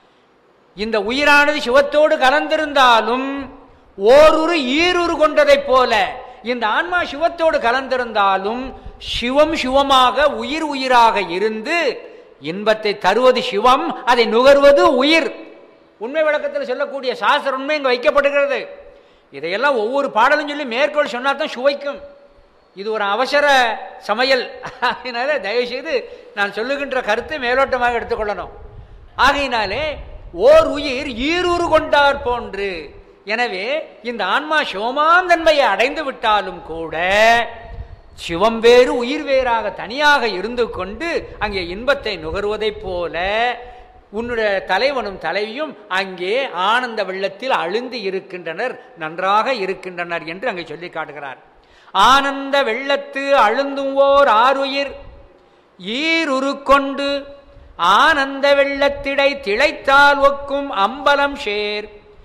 இந்த உயிரானது சிவத்தோடு கலந்திருந்தாலும் ஓருரு ஈருரு கொண்டதைப் போல இந்த ஆன்மா சிவத்தோடு கலந்திருந்தாலும் சிவம் சிவமாக உயிர் உயிராக இருந்து இன்பத்தை தருவது சிவம் அதை நுகர்வது உயிர் உண்மை விளக்கத்தில் சொல்லக்கூடிய சாஸ்திர உண்மை இங்கே வைக்கப்படுகிறது இதையெல்லாம் ஒவ்வொரு பாடலும் சொல்லி மேற்கோள் சொன்னா தான் சுவைக்கும் இது ஒரு அவசர சமையல் அதனால தயவுசெய்து நான் சொல்லுகின்ற கருத்தை மேலோட்டமாக எடுத்துக்கொள்ளணும் ஆகையினாலே ஓர் உயிர் ஈரூறு கொண்டார் போன்று எனவே இந்த ஆன்மா சிவமாம் தன்மையை அடைந்து விட்டாலும் கூட சிவம் வேறு உயிர் வேறாக தனியாக இருந்து கொண்டு அங்கே இன்பத்தை நுகர்வதைப் போல உன்னுடைய தலைவனும் தலைவியும் அங்கே ஆனந்த வெள்ளத்தில் அழுந்து இருக்கின்றனர் நன்றாக இருக்கின்றனர் என்று அங்கே சொல்லி காட்டுகிறார் ஆனந்த வெள்ளத்து அழுந்தும் ஓர் ஆறுயிர் ஈருரு கொண்டு ஆனந்த வெள்ளத்திடை திளைத்தால் ஒக்கும் அம்பலம் சேர்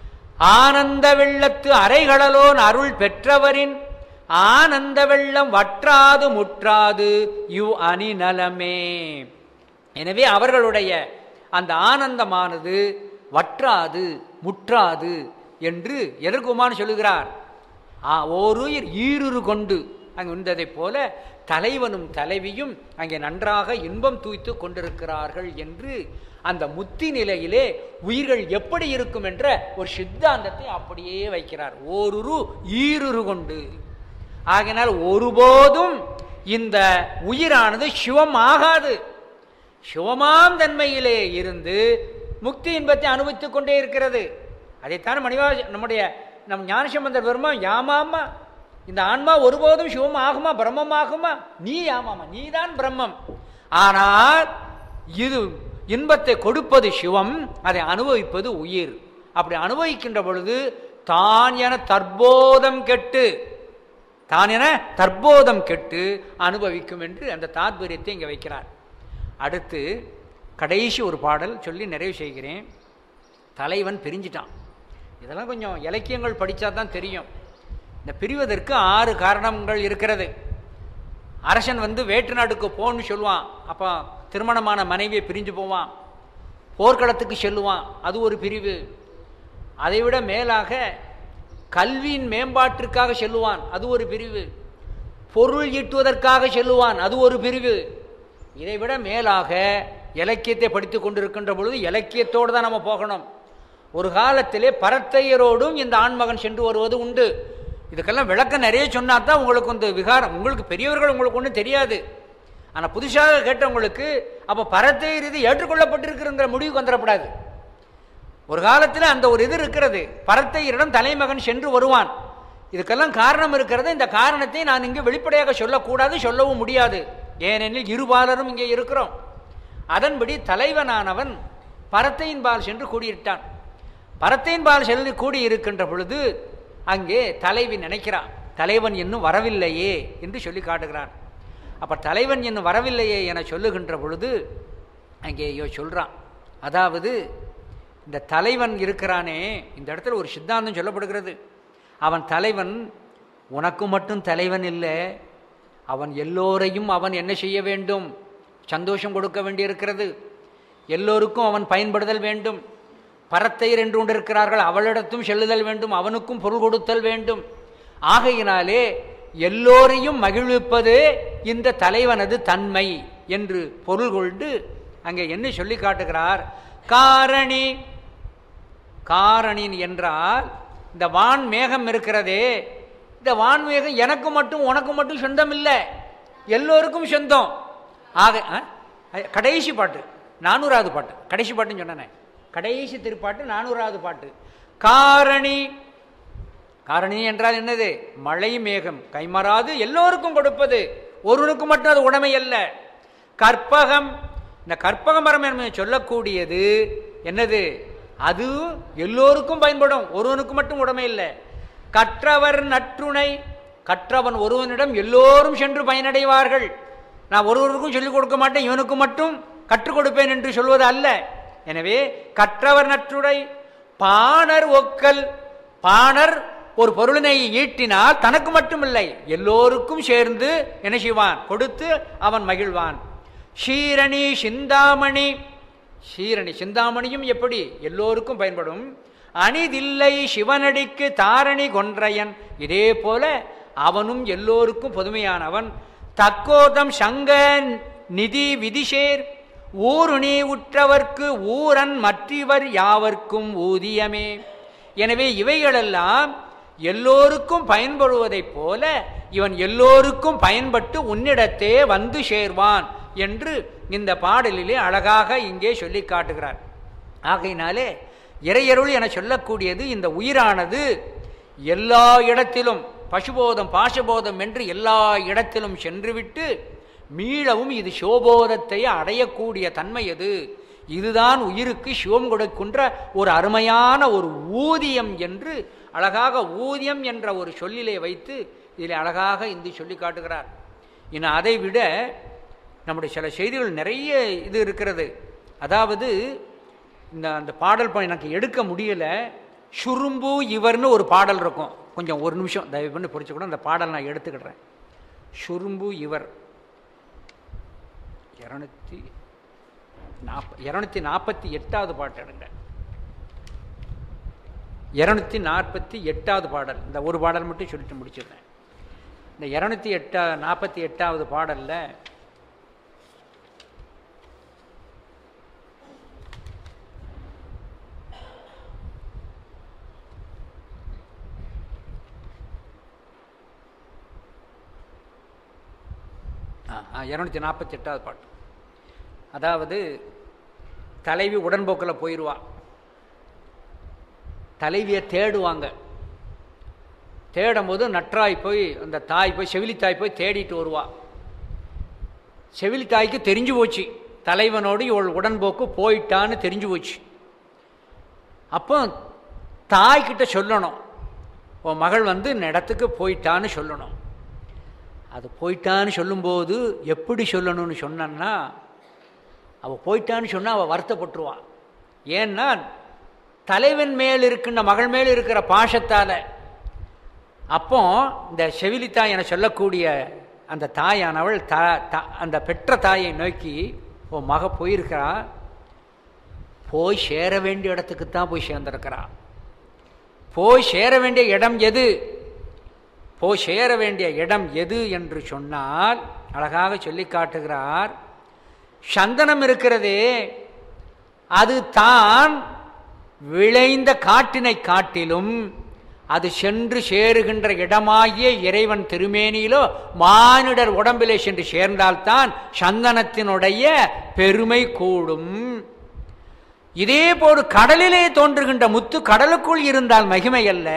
ஆனந்த வெள்ளத்து அரைகடலோன் அருள் பெற்றவரின் ஆனந்த வெள்ளம் வற்றாது முற்றாது யு அணி நலமே எனவே அவர்களுடைய அந்த ஆனந்தமானது வற்றாது முற்றாது என்று எதற்குமான்னு சொல்லுகிறார் ஆ ஓருயிர் ஈருரு கொண்டு அங்கு உண்டதைப் போல தலைவனும் தலைவியும் அங்கே நன்றாக இன்பம் தூய்த்து கொண்டிருக்கிறார்கள் என்று அந்த முத்தி நிலையிலே உயிர்கள் எப்படி இருக்கும் என்ற ஒரு சித்தாந்தத்தை அப்படியே வைக்கிறார் ஓருரு ஈருரு கொண்டு ஆகினால் ஒருபோதும் இந்த உயிரானது சிவம் ஆகாது சிவமாம் தன்மையிலே இருந்து முக்தி இன்பத்தை அனுபவித்துக் கொண்டே இருக்கிறது அதைத்தான் மணிவா நம்முடைய நம் ஞானசம்பந்தர் பெருமா யாமாமா இந்த ஆன்மா ஒருபோதும் சிவம் ஆகுமா பிரம்மம் ஆகுமா நீ ஆமாமா நீதான் பிரம்மம் ஆனால் இது இன்பத்தை கொடுப்பது சிவம் அதை அனுபவிப்பது உயிர் அப்படி அனுபவிக்கின்ற பொழுது தான் என தற்போதம் கெட்டு தான் என தற்போதம் கெட்டு அனுபவிக்கும் என்று அந்த தாத்பரியத்தை இங்கே வைக்கிறார் அடுத்து கடைசி ஒரு பாடல் சொல்லி நிறைவு செய்கிறேன் தலைவன் பிரிஞ்சிட்டான் இதெல்லாம் கொஞ்சம் இலக்கியங்கள் படித்தா தான் தெரியும் இந்த பிரிவதற்கு ஆறு காரணங்கள் இருக்கிறது அரசன் வந்து வேற்று நாட்டுக்கு போன்னு சொல்லுவான் அப்போ திருமணமான மனைவியை பிரிஞ்சு போவான் போர்க்களத்துக்கு செல்லுவான் அது ஒரு பிரிவு அதைவிட மேலாக கல்வியின் மேம்பாட்டிற்காக செல்லுவான் அது ஒரு பிரிவு பொருள் ஈட்டுவதற்காக செல்லுவான் அது ஒரு பிரிவு இதைவிட மேலாக இலக்கியத்தை படித்து கொண்டிருக்கின்ற பொழுது இலக்கியத்தோடு தான் நம்ம போகணும் ஒரு காலத்திலே பரத்தையரோடும் இந்த ஆண்மகன் சென்று வருவது உண்டு இதுக்கெல்லாம் விளக்கம் நிறைய சொன்னா தான் உங்களுக்கு இந்த விகாரம் உங்களுக்கு பெரியவர்கள் உங்களுக்கு ஒன்றும் தெரியாது ஆனால் புதுசாக கேட்டவங்களுக்கு அப்போ பரத்தையர் இது ஏற்றுக்கொள்ளப்பட்டிருக்குங்கிற முடிவுக்கு வந்துடக்கூடாது ஒரு காலத்தில் அந்த ஒரு இது இருக்கிறது பரத்தையரிடம் தலைமகன் சென்று வருவான் இதுக்கெல்லாம் காரணம் இருக்கிறது இந்த காரணத்தை நான் இங்கு வெளிப்படையாக சொல்லக்கூடாது சொல்லவும் முடியாது ஏனெனில் இருபாலரும் இங்கே இருக்கிறோம் அதன்படி தலைவனானவன் பரத்தையின் பால் சென்று கூடியிட்டான் பரத்தையின் பால் சென்று கூடியிருக்கின்ற பொழுது அங்கே தலைவி நினைக்கிறான் தலைவன் இன்னும் வரவில்லையே என்று சொல்லி காட்டுகிறான் அப்போ தலைவன் இன்னும் வரவில்லையே என சொல்லுகின்ற பொழுது அங்கே ஐயோ சொல்கிறான் அதாவது இந்த தலைவன் இருக்கிறானே இந்த இடத்துல ஒரு சித்தாந்தம் சொல்லப்படுகிறது அவன் தலைவன் உனக்கு மட்டும் தலைவன் இல்லை அவன் எல்லோரையும் அவன் என்ன செய்ய வேண்டும் சந்தோஷம் கொடுக்க வேண்டியிருக்கிறது எல்லோருக்கும் அவன் பயன்படுதல் வேண்டும் பரத்தையர் என்று கொண்டு இருக்கிறார்கள் அவளிடத்தும் செல்லுதல் வேண்டும் அவனுக்கும் பொருள் கொடுத்தல் வேண்டும் ஆகையினாலே எல்லோரையும் மகிழ்விப்பது இந்த தலைவனது தன்மை என்று பொருள் கொண்டு அங்கே என்ன சொல்லி காட்டுகிறார் காரணி காரணின் என்றால் இந்த வான் மேகம் இருக்கிறதே இந்த வான் மேகம் எனக்கு மட்டும் உனக்கு மட்டும் சொந்தம் இல்லை எல்லோருக்கும் சொந்தம் ஆக ஆ? கடைசி பாட்டு நானூறாவது பாட்டு கடைசி பாட்டுன்னு சொன்னேனே கடைசி திருப்பாட்டு நானூறாவது பாட்டு காரணி காரணி என்றால் என்னது மழை மேகம் கைமாறாது எல்லோருக்கும் கொடுப்பது ஒருவனுக்கு மட்டும் அது உடைமை அல்ல கற்பகம் இந்த கற்பக மரம் என்பதை சொல்லக்கூடியது என்னது அது எல்லோருக்கும் பயன்படும் ஒருவனுக்கு மட்டும் உடைமை இல்லை கற்றவர் நற்றுணை கற்றவன் ஒருவனிடம் எல்லோரும் சென்று பயனடைவார்கள் நான் ஒருவருக்கும் சொல்லிக் கொடுக்க மாட்டேன் இவனுக்கு மட்டும் கற்றுக் கொடுப்பேன் என்று சொல்வது அல்ல எனவே கற்றவர் நற்றுடை பாணர் ஒக்கல் பாணர் ஒரு பொருளினை ஈட்டினால் தனக்கு மட்டுமில்லை எல்லோருக்கும் சேர்ந்து என்ன செய்வான் கொடுத்து அவன் மகிழ்வான் ஷீரணி சிந்தாமணி ஷீரணி சிந்தாமணியும் எப்படி எல்லோருக்கும் பயன்படும் அணிதில்லை சிவனடிக்கு தாரணி கொன்றையன் இதே போல அவனும் எல்லோருக்கும் பொதுமையானவன் தக்கோதம் சங்க நிதி விதிஷேர் ஊருணி உற்றவர்க்கு ஊரன் மற்றவர் யாவர்க்கும் ஊதியமே எனவே இவைகளெல்லாம் எல்லோருக்கும் பயன்படுவதைப் போல இவன் எல்லோருக்கும் பயன்பட்டு உன்னிடத்தே வந்து சேர்வான் என்று இந்த பாடலிலே அழகாக இங்கே சொல்லி காட்டுகிறார் ஆகையினாலே இறையருள் என சொல்லக்கூடியது இந்த உயிரானது எல்லா இடத்திலும் பசுபோதம் பாசபோதம் என்று எல்லா இடத்திலும் சென்றுவிட்டு மீளவும் இது சிவபோதத்தை அடையக்கூடிய தன்மை அது இதுதான் உயிருக்கு சிவம் கொடுக்கின்ற ஒரு அருமையான ஒரு ஊதியம் என்று அழகாக ஊதியம் என்ற ஒரு சொல்லிலே வைத்து இதில் அழகாக இந்த சொல்லி காட்டுகிறார் இன்னும் அதை விட நம்முடைய சில செய்திகள் நிறைய இது இருக்கிறது அதாவது இந்த அந்த பாடல் ப- எனக்கு எடுக்க முடியல சுரும்பு இவர்னு ஒரு பாடல் இருக்கும் கொஞ்சம் ஒரு நிமிஷம் தயவு பண்ணி பிடிச்ச கூட அந்த பாடல் நான் எடுத்துக்கிடுறேன் சுரும்பு இவர் இரநூத்தி நாற்ப இரநூத்தி நாற்பத்தி எட்டாவது பாட்டு எடுங்க இரநூத்தி நாற்பத்தி எட்டாவது பாடல் இந்த ஒரு பாடல் மட்டும் சொல்லிட்டு முடிச்சிடுறேன் இந்த இரநூத்தி எட்டா நாற்பத்தி எட்டாவது பாடலில் இரநூத்தி நாற்பத்தி எட்டாவது பாட்டு அதாவது தலைவி உடன்போக்கில் போயிடுவா தலைவியை தேடுவாங்க தேடும்போது நற்றாய் போய் அந்த தாய் போய் செவிலித்தாய் போய் தேடிட்டு வருவா செவிலித்தாய்க்கு தெரிஞ்சு போச்சு தலைவனோடு இவள் உடன்போக்கு போயிட்டான்னு தெரிஞ்சு போச்சு அப்போ தாய்கிட்ட சொல்லணும் உன் மகள் வந்து இந்த இடத்துக்கு போயிட்டான்னு சொல்லணும் அது போயிட்டான்னு சொல்லும்போது எப்படி சொல்லணும்னு சொன்னன்னா அவள் போயிட்டான்னு சொன்னால் அவள் வருத்தப்பட்டுருவான் ஏன்னா தலைவன் மேல் இருக்கின்ற மகள் மேல் இருக்கிற பாசத்தால் அப்போ இந்த செவிலித்தாய் என சொல்லக்கூடிய அந்த தாயானவள் த த- அந்த பெற்ற தாயை நோக்கி உன் மக போயிருக்கிறா போய் சேர வேண்டிய இடத்துக்கு தான் போய் சேர்ந்திருக்கிறா போய் சேர வேண்டிய இடம் எது போய் சேர வேண்டிய இடம் எது என்று சொன்னால் அழகாக சொல்லி காட்டுகிறார் சந்தனம் இருக்கிறதே அது தான் விளைந்த காட்டினை காட்டிலும் அது சென்று சேருகின்ற இடமாகிய இறைவன் திருமேனியிலோ மானிடர் உடம்பிலே சென்று சேர்ந்தால்தான் சந்தனத்தினுடைய பெருமை கூடும் இதே போல் கடலிலே தோன்றுகின்ற முத்து கடலுக்குள் இருந்தால் மகிமை அல்ல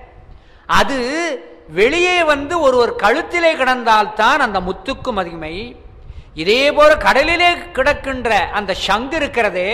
அது வெளியே வந்து ஒரு ஒரு கழுத்திலே கிடந்தால்தான் அந்த முத்துக்கு மகிமை இதே போல கடலிலே கிடக்கின்ற அந்த சங்கு இருக்கிறதே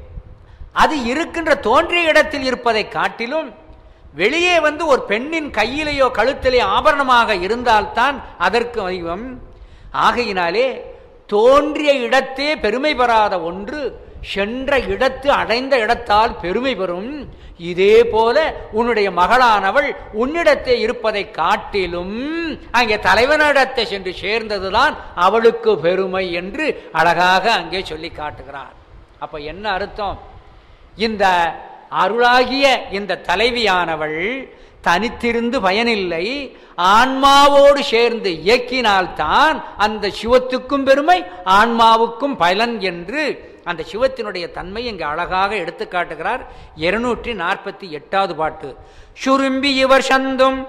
அது இருக்கின்ற தோன்றிய இடத்தில் இருப்பதை காட்டிலும் வெளியே வந்து ஒரு பெண்ணின் கையிலேயோ கழுத்திலே ஆபரணமாக இருந்தால்தான் அதற்கு வடிவம் ஆகையினாலே தோன்றிய இடத்தே பெருமை பெறாத ஒன்று சென்ற இடத்து அடைந்த இடத்தால் பெருமை பெறும் இதே போல உன்னுடைய மகளானவள் உன்னிடத்தே இருப்பதை காட்டிலும் அங்கே தலைவனிடத்தை சென்று சேர்ந்ததுதான் அவளுக்கு பெருமை என்று அழகாக அங்கே சொல்லி காட்டுகிறார் அப்ப என்ன அர்த்தம் இந்த அருளாகிய இந்த தலைவியானவள் தனித்திருந்து பயனில்லை ஆன்மாவோடு சேர்ந்து இயக்கினால்தான் அந்த சிவத்துக்கும் பெருமை ஆன்மாவுக்கும் பலன் என்று அந்த சிவத்தினுடைய தன்மை இங்கு அழகாக எடுத்து காட்டுகிறார் இருநூற்றி நாற்பத்தி எட்டாவது பாட்டு சுரும்பி இவர் சந்தும்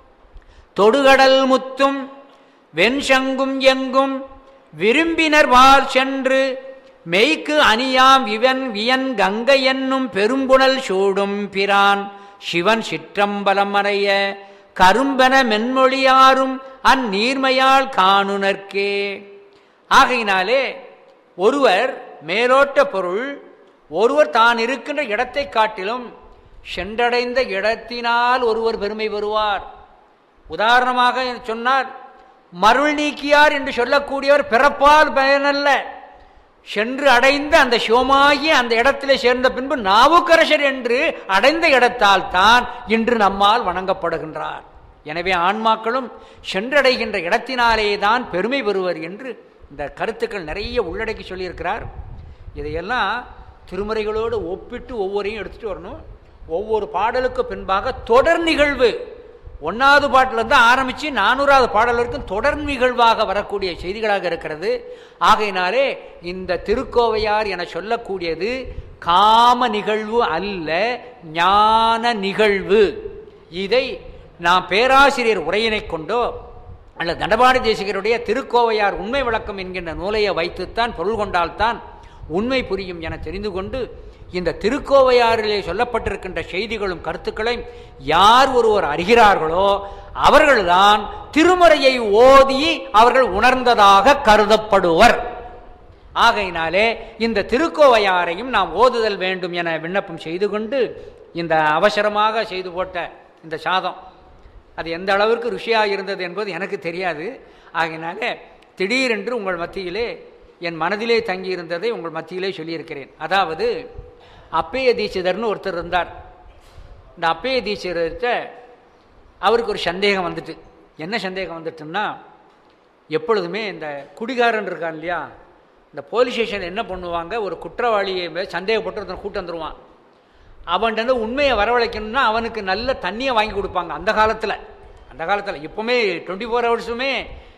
தொடுகடல் முத்தும் வெண்சங்கும் எங்கும் விரும்பினர் வார் சென்று மெய்க்கு அணியாம் இவன் வியன் கங்கை என்னும் பெரும்புணல் சூடும் பிரான் சிவன் சிற்றம்பலம் அறைய கரும்பென மென்மொழியாரும் அந்நீர்மையால் காணுனர்க்கே ஆகையினாலே ஒருவர் மேலோட்ட பொருள் ஒருவர் தான் இருக்கின்ற இடத்தை காட்டிலும் சென்றடைந்த இடத்தினால் ஒருவர் பெருமை பெறுவார் உதாரணமாக சொன்னார் மருள் நீக்கியார் என்று சொல்லக்கூடியவர் பிறப்பால் பயனல்ல சென்று அடைந்த அந்த சிவமாகிய அந்த இடத்திலே சேர்ந்த பின்பு நாவுக்கரசர் என்று அடைந்த இடத்தால் தான் இன்று நம்மால் வணங்கப்படுகின்றார் எனவே ஆன்மாக்களும் சென்றடைகின்ற இடத்தினாலே தான் பெருமை பெறுவர் என்று இந்த கருத்துக்கள் நிறைய உள்ளடக்கி சொல்லியிருக்கிறார் இதையெல்லாம் திருமுறைகளோடு ஒப்பிட்டு ஒவ்வொரையும் எடுத்துட்டு வரணும் ஒவ்வொரு பாடலுக்கு பின்பாக தொடர் நிகழ்வு ஒன்றாவது பாட்டிலேருந்து ஆரம்பித்து நானூறாவது பாடல் வரைக்கும் தொடர் நிகழ்வாக வரக்கூடிய செய்திகளாக இருக்கிறது ஆகையினாலே இந்த திருக்கோவையார் என சொல்லக்கூடியது காம நிகழ்வு அல்ல ஞான நிகழ்வு இதை நாம் பேராசிரியர் உரையினை கொண்டோ அல்ல தண்டபாணி தேசிகருடைய திருக்கோவையார் உண்மை விளக்கம் என்கின்ற நூலையை வைத்துத்தான் பொருள் கொண்டால்தான் உண்மை புரியும் என தெரிந்து கொண்டு இந்த திருக்கோவையாரிலே சொல்லப்பட்டிருக்கின்ற செய்திகளும் கருத்துக்களையும் யார் ஒருவர் அறிகிறார்களோ அவர்கள்தான் திருமுறையை ஓதி அவர்கள் உணர்ந்ததாக கருதப்படுவர் ஆகையினாலே இந்த திருக்கோவையாரையும் நாம் ஓதுதல் வேண்டும் என விண்ணப்பம் செய்து கொண்டு இந்த அவசரமாக செய்து போட்ட இந்த சாதம் அது எந்த அளவிற்கு ருசியாக இருந்தது என்பது எனக்கு தெரியாது ஆகையினால திடீரென்று உங்கள் மத்தியிலே என் மனதிலே தங்கியிருந்ததை உங்கள் மத்தியிலே சொல்லியிருக்கிறேன் அதாவது அப்பைய தீட்சிதர்னு ஒருத்தர் இருந்தார் இந்த அப்பைய தீட்சிதர்கிட்ட அவருக்கு ஒரு சந்தேகம் வந்துட்டு என்ன சந்தேகம் வந்துட்டுன்னா எப்பொழுதுமே இந்த குடிகாரன் இருக்கான் இல்லையா இந்த போலீஸ் ஸ்டேஷன் என்ன பண்ணுவாங்க ஒரு குற்றவாளியை மேல சந்தேகப்பட்டு ஒருத்தன் கூட்டு வந்துருவான் அவன்கிட்ட உண்மையை வரவழைக்கணும்னா அவனுக்கு நல்ல தண்ணியை வாங்கி கொடுப்பாங்க அந்த காலத்தில் அந்த காலத்தில் இப்போவுமே டுவெண்ட்டி ஃபோர் ஹவர்ஸுமே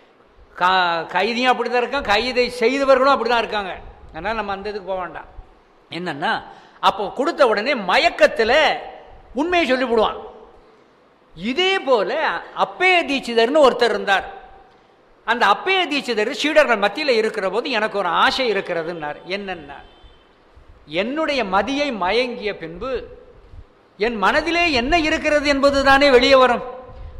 கா கைதியும் அப்படி தான் இருக்கான் கைதை செய்தவர்களும் அப்படி தான் இருக்காங்க அதனால் நம்ம அந்த இதுக்கு போக வேண்டாம் என்னன்னா அப்போ கொடுத்த உடனே மயக்கத்தில் உண்மையை சொல்லிவிடுவான் இதே போல அப்பைய தீட்சிதர்னு ஒருத்தர் இருந்தார் அந்த அப்பைய தீட்சிதர் சீடர்கள் மத்தியில் இருக்கிற போது எனக்கு ஒரு ஆசை இருக்கிறதுன்னார் என்னன்னா என்னுடைய மதியை மயங்கிய பின்பு என் மனதிலே என்ன இருக்கிறது என்பது தானே வெளியே வரும்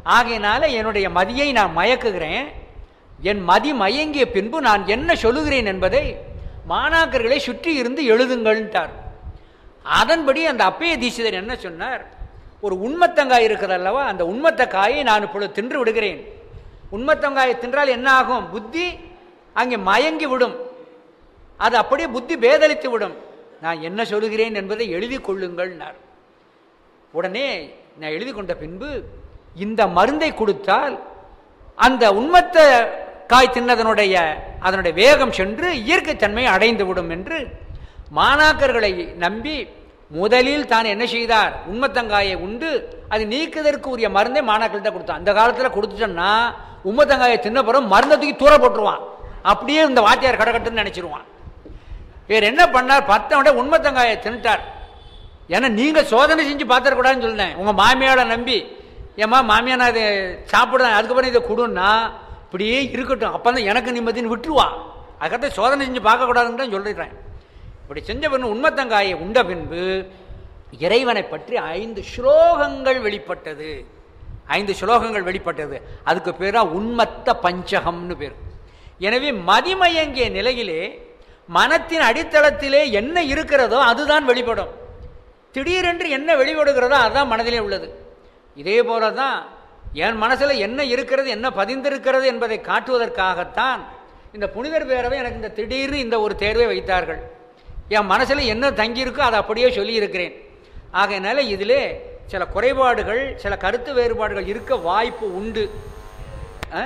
ஆகையினால என்னுடைய மதியை நான் மயக்குகிறேன் என் மதி மயங்கிய பின்பு நான் என்ன சொல்லுகிறேன் என்பதை மாணாக்கர்களை சுற்றி இருந்து எழுதுங்கள்ன்ட்டார் அதன்படி அந்த அப்பைய தீட்சிதர் என்ன சொன்னார் ஒரு உண்மத்தங்காய் இருக்கிறது அல்லவா அந்த உண்மத்தக்காயை நான் இப்பொழுது தின்று விடுகிறேன் உண்மத்தங்காயை தின்றால் என்ன ஆகும் புத்தி அங்கே மயங்கி விடும் அது அப்படியே புத்தி பேதலித்து விடும் நான் என்ன சொல்லுகிறேன் என்பதை எழுதி கொள்ளுங்கள்னார் உடனே நான் எழுதி கொண்ட பின்பு இந்த மருந்தை கொடுத்தால் அந்த உண்மத்த காய் தின்னதனுடைய அதனுடைய வேகம் சென்று இயற்கைத்தன்மை அடைந்து விடும் என்று மாணாக்கர்களை நம்பி முதலில் தான் என்ன செய்தார் உண்மத்தங்காயை உண்டு அது நீக்குதற்கு உரிய மருந்தை மாணாக்கள்கிட்ட கொடுத்தான் அந்த காலத்தில் கொடுத்துட்டோம்னா உண்மத்தங்காயை தின்ன பிறகு மருந்தை தூக்கி தூர போட்டுருவான் அப்படியே இந்த வாத்தியார் கடக்கட்டுன்னு நினைச்சிருவான் வேற என்ன பண்ணார் பத்தவட உண்மத்தங்காயை தின்ட்டார் ஏன்னா நீங்க சோதனை செஞ்சு பார்த்துடக்கூடாதுன்னு சொன்னேன் உங்க மாமியாரை நம்பி ஏம்மா மாமியா நான் இதை சாப்பிடுறேன் அதுக்கப்புறம் இதை கொடுன்னா இப்படியே இருக்கட்டும் அப்போ தான் எனக்கு நிம்மதின்னு விட்டுருவா அதுக்கப்புறம் சோதனை செஞ்சு பார்க்கக்கூடாதுன்னு தான் சொல்லிடுறேன் இப்படி செஞ்ச பின்பு உண்மத்தங்காயை உண்ட பின்பு இறைவனை பற்றி ஐந்து ஸ்லோகங்கள் வெளிப்பட்டது ஐந்து ஸ்லோகங்கள் வெளிப்பட்டது அதுக்கு பேரா உண்மத்த பஞ்சகம்னு பேர் எனவே மதிமயங்கிய நிலையிலே மனத்தின் அடித்தளத்திலே என்ன இருக்கிறதோ அதுதான் வெளிப்படும் திடீரென்று என்ன வெளிப்படுகிறதோ அதுதான் மனதிலே உள்ளது இதே போல தான் என் மனசில் என்ன இருக்கிறது என்ன பதிந்திருக்கிறது என்பதை காட்டுவதற்காகத்தான் இந்த புனிதர் பேரவை எனக்கு இந்த திடீர்னு இந்த ஒரு தேர்வை வைத்தார்கள் என் மனசில் என்ன தங்கியிருக்கோ அதை அப்படியே சொல்லியிருக்கிறேன் ஆகையினால இதிலே சில குறைபாடுகள் சில கருத்து வேறுபாடுகள் இருக்க வாய்ப்பு உண்டு ஆ?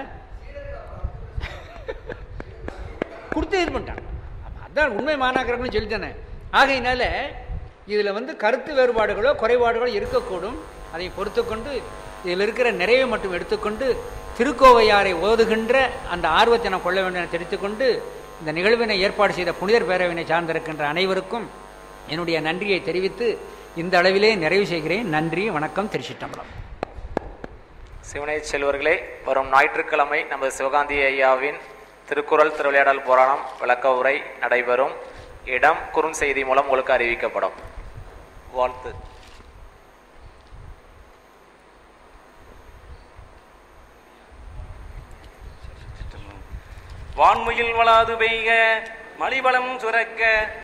கொடுத்து இது பண்ணிட்டான் அதான் உண்மை மாணாக்கர்கள்னு சொல்லித்தானே ஆகையினால இதில் வந்து கருத்து வேறுபாடுகளோ குறைபாடுகளோ இருக்கக்கூடும் அதை பொறுத்துக்கொண்டு இதில் இருக்கிற நிறைவை மட்டும் எடுத்துக்கொண்டு திருக்கோவையாரை ஓதுகின்ற அந்த ஆர்வத்தை நாம் கொள்ள வேண்டும் என தெரிவித்துக்கொண்டு இந்த நிகழ்வினை ஏற்பாடு செய்த புனிதர் பேரவினை சார்ந்திருக்கின்ற அனைவருக்கும் என்னுடைய நன்றியை தெரிவித்து இந்த அளவிலே நிறைவு செய்கிறேன் நன்றி வணக்கம் திருச்சிட்டம்பலம் சிவனை செல்வர்களே வரும் ஞாயிற்றுக்கிழமை நமது சிவகாந்தி ஐயாவின் திருக்குறள் திருவிளையாடல் புராணம் விளக்க உரை நடைபெறும் இடம் குறுஞ்செய்தி மூலம் உங்களுக்கு அறிவிக்கப்படும் வாழ்த்து வான்முகில் வளாது பெய்க மலிவளம் சுரக்க